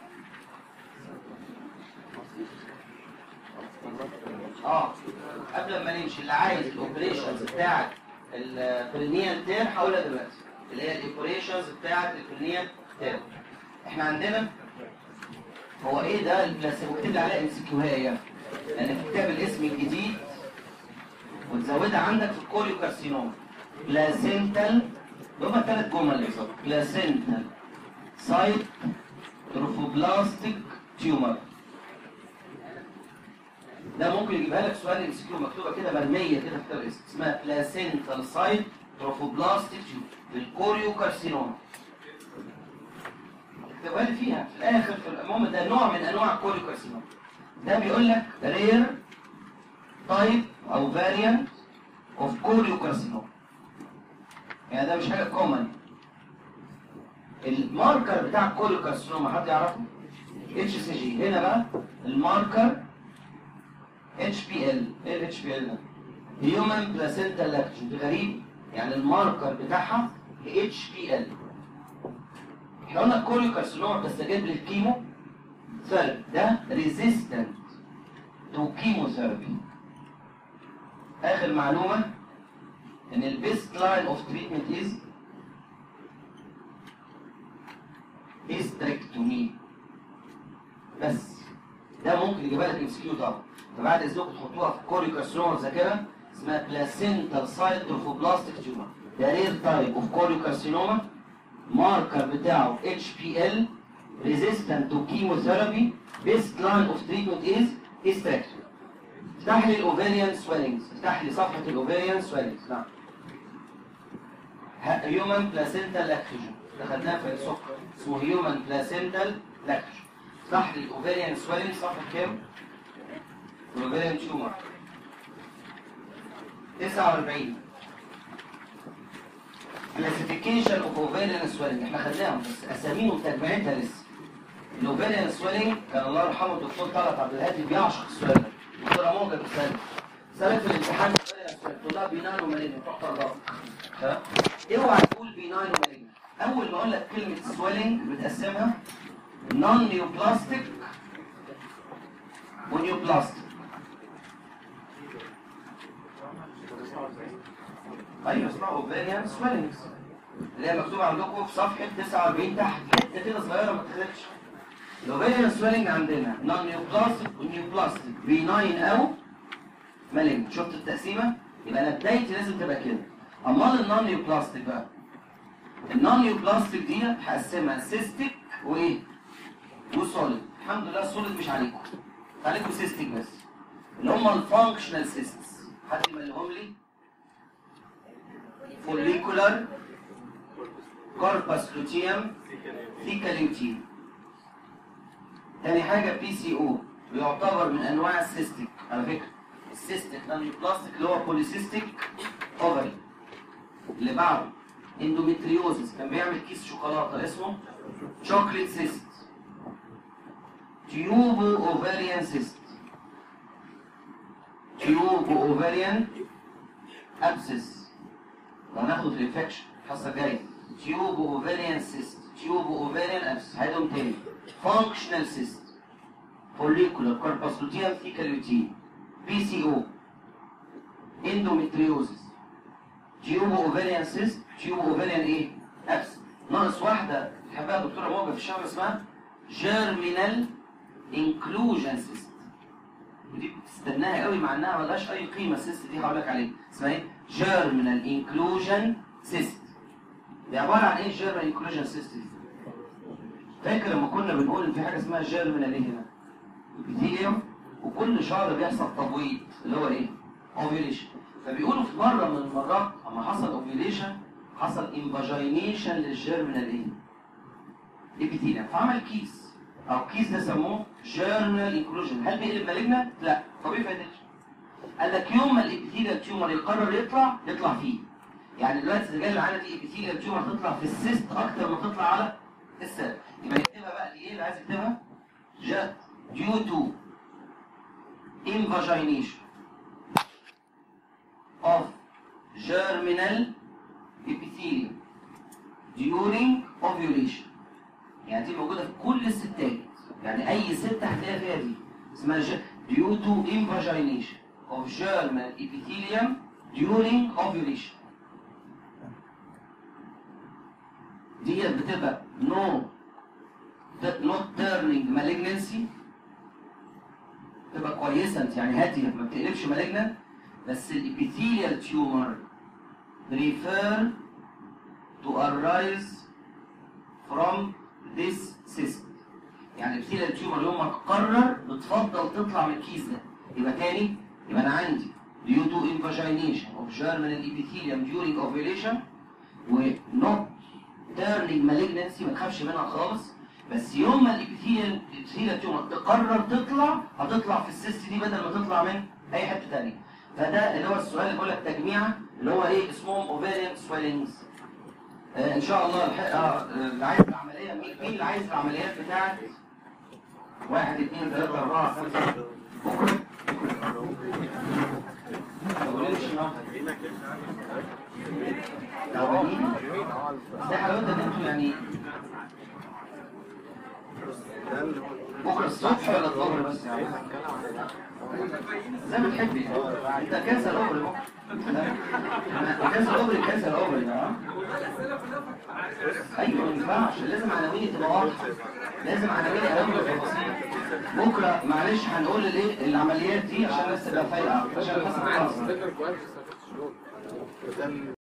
اه قبل ما نمشي اللي عايز الاوبريشنز بتاعت البرينيال تير هقولها دلوقتي اللي هي الاوبريشنز بتاعت البرينيال تير احنا عندنا هو ايه ده البلاسيبو اكتب لي عليها ام سي كيو هي لان في كتاب الاسم الجديد وتزودها عندك في الكوريوكارسينوما بلاسنتال هما ثلاث جمل بالظبط بلاسنتال سايت تروفوبلاستيك تيومر ده ممكن يجيبها لك سؤال ام سي كيو مكتوبه كده مرميه كده في كتاب الاسم اسمها بلاسنتال سايت تروفوبلاستيك تيومر بالكوريوكارسينوما اكتبها لي فيها في الاخر في المهم ده نوع من انواع الكوريوكارسينوما ده بيقول لك رير تايب او فاريانت اوف كوريوكارسينوما يعني ده مش حاجه كومن الماركر بتاع الكوليوكارسينوما حد يعرفه؟ اتش سي جي هنا بقى الماركر اتش بي ال ايه الاتش بي ال ده؟ هيومن بلاسنتا لاكتوجين ده غريب يعني الماركر بتاعها اتش بي ال احنا قلنا الكوليوكارسينوما بتستجيب للكيمو ثيرابي ده ريزيستنت تو كيموثيرابي اخر معلومه ان البيست لاين اوف تريتمنت از هيستريكتومي بس ده ممكن يجيبها لك ام سي كيو طبعا فبعد اذنكم تحطوها في كوريوكارسينوما الذاكره اسمها بلاسينتال سايت تروفوبلاستيك تيومر ده رير تايب اوف كوريوكارسينوما ماركر بتاعه اتش بي ال ريزيستنت تو كيموثيرابي بيست لاين اوف تريتمنت از هيستريكتومي افتح لي الاوفيريان سويلنجز افتح لي صفحه الاوفيريان سويلنجز نعم هيومن بلاسينتال لاكتوجين دخلناها في السكر اسمه هيومن بلاسينتال لاكتوجين افتح لي الاوفيريان سويلنج صفحه كام؟ الاوفيريان تيومر 49 كلاسيفيكيشن اوف اوفيريان سويلنج احنا خدناهم بس اساميهم وتجميعتها لسه الاوفيريان سويلنج كان الله يرحمه الدكتور طلعت عبد الهادي بيعشق السؤال ده دكتوره موجه بتسال سالت في الامتحان تقول لها بيناين ومالين تروح ترضى تمام اوعى تقول بيناين ومالين اول ما اقول لك كلمه سويلنج بتقسمها نون نيوبلاستيك ونيوبلاستيك ايوه اسمها اوفيريان سويلنجز اللي هي مكتوبه عندكم في صفحه 49 تحت حته كده صغيره ما تخلقش الاوفيريان سويلنج عندنا نون نيوبلاستيك ونيوبلاستيك بيناين او مالين شفت التقسيمه يبقى انا بدايتي لازم تبقى كده امال النون نيوبلاستيك بقى النون نيوبلاستيك دي هقسمها سيستيك وايه وسوليد الحمد لله السوليد مش عليكم عليكم سيستيك بس اللي هم الفانكشنال سيستس حد يمليهم لي فوليكولار كوربس لوتيوم ثيكاليوتيم تاني حاجة بي سي او بيعتبر من انواع السيستيك على فكرة السيستيك نون بلاستيك اللي هو بوليسيستيك اوفري اللي بعده اندوميتريوزس كان بيعمل كيس شوكولاتة اسمه شوكليت سيست تيوبو اوفريان سيست تيوبو اوفريان ابسس لو ناخده في الانفكشن الحصه الجايه تيوبو اوفريان سيست تيوبو اوفريان ابسس هعيدهم تاني فانكشنال سيست فوليكولار كورباسلوتيوم ثيكاليوتين بي سي او اندوميتريوزس تيوبو اوفريان سيست تيوبو اوفريان ايه؟ ابس ناقص واحده تحبها الدكتوره موجه في الشهر اسمها جيرمينال انكلوجن سيست ودي بتستناها قوي مع انها ملهاش اي قيمه السيست دي هقول لك عليها اسمها ايه؟ جيرمينال انكلوجن سيست دي عباره عن ايه جيرمينال انكلوجن سيست دي؟ فاكر لما كنا بنقول ان في حاجه اسمها جيرمينال ايه هنا؟ ابيثيليوم وكل شهر بيحصل تبويض اللي هو ايه؟ اوفيليشن فبيقولوا في مره من المرات اما حصل اوفيليشن حصل انفاجينيشن للجيرمينال ايه؟ ابيثيليوم فعمل كيس او كيس ده سموه جيرمينال انكلوجن هل بيقلب مالجنا؟ لا طبيعي فايدتش قال لك يوم ما الابيثيليال تيومر يقرر يطلع يطلع فيه يعني دلوقتي اذا جاي معانا دي ابيثيليال تيومر تطلع في السيست اكتر ما تطلع على السيل يبقى يكتبها بقى دي ايه اللي عايز يكتبها؟ جت due to invagination of germinal epithelium during ovulation يعني دي موجودة في كل الستات يعني أي ست هتلاقيها فيها دي اسمها ج- due to invagination of germinal epithelium during ovulation دي بتبقى no not turning malignancy تبقى كويسة انت يعني هادية ما بتقلبش مالجنان بس الابيثيليال تيومر prefer to arise from this cyst يعني الابيثيليال تيومر يوم ما تقرر بتفضل تطلع من الكيس ده يبقى تاني يبقى انا عندي due to invagination of germinal epithelium during ovulation و not turning malignancy ما تخافش منها خالص بس يوم ما الابيثيليال الابيثيليال تيومر تقرر تطلع هتطلع في السيست دي بدل ما تطلع من اي حته ثانيه فده اللي هو السؤال اللي بقول لك تجميعه اللي هو ايه اسمهم اوفيريان سويلنجز آه، ان شاء الله الح- اه اللي عايز العمليه مين مين اللي عايز العمليات بتاعت واحد اثنين ثلاثة أربعة خمسة طب وليه مش النهارده؟ تعبانين؟ بس حلاوتها ان انتوا يعني بكره الصبح ولا الظهر بس يعني زي ما تحبي انت كاسه الاوبري بكره كاسه الاوبري كاسه الاوبري ها ايوه ما ينفعش لازم عناويني تبقى واضحه لازم عناويني اهم التفاصيل بكره معلش هنقول الايه العمليات دي عشان الناس تبقى فايقه عشان الناس تخلص فكرة كويس بس ما شفتش شغل.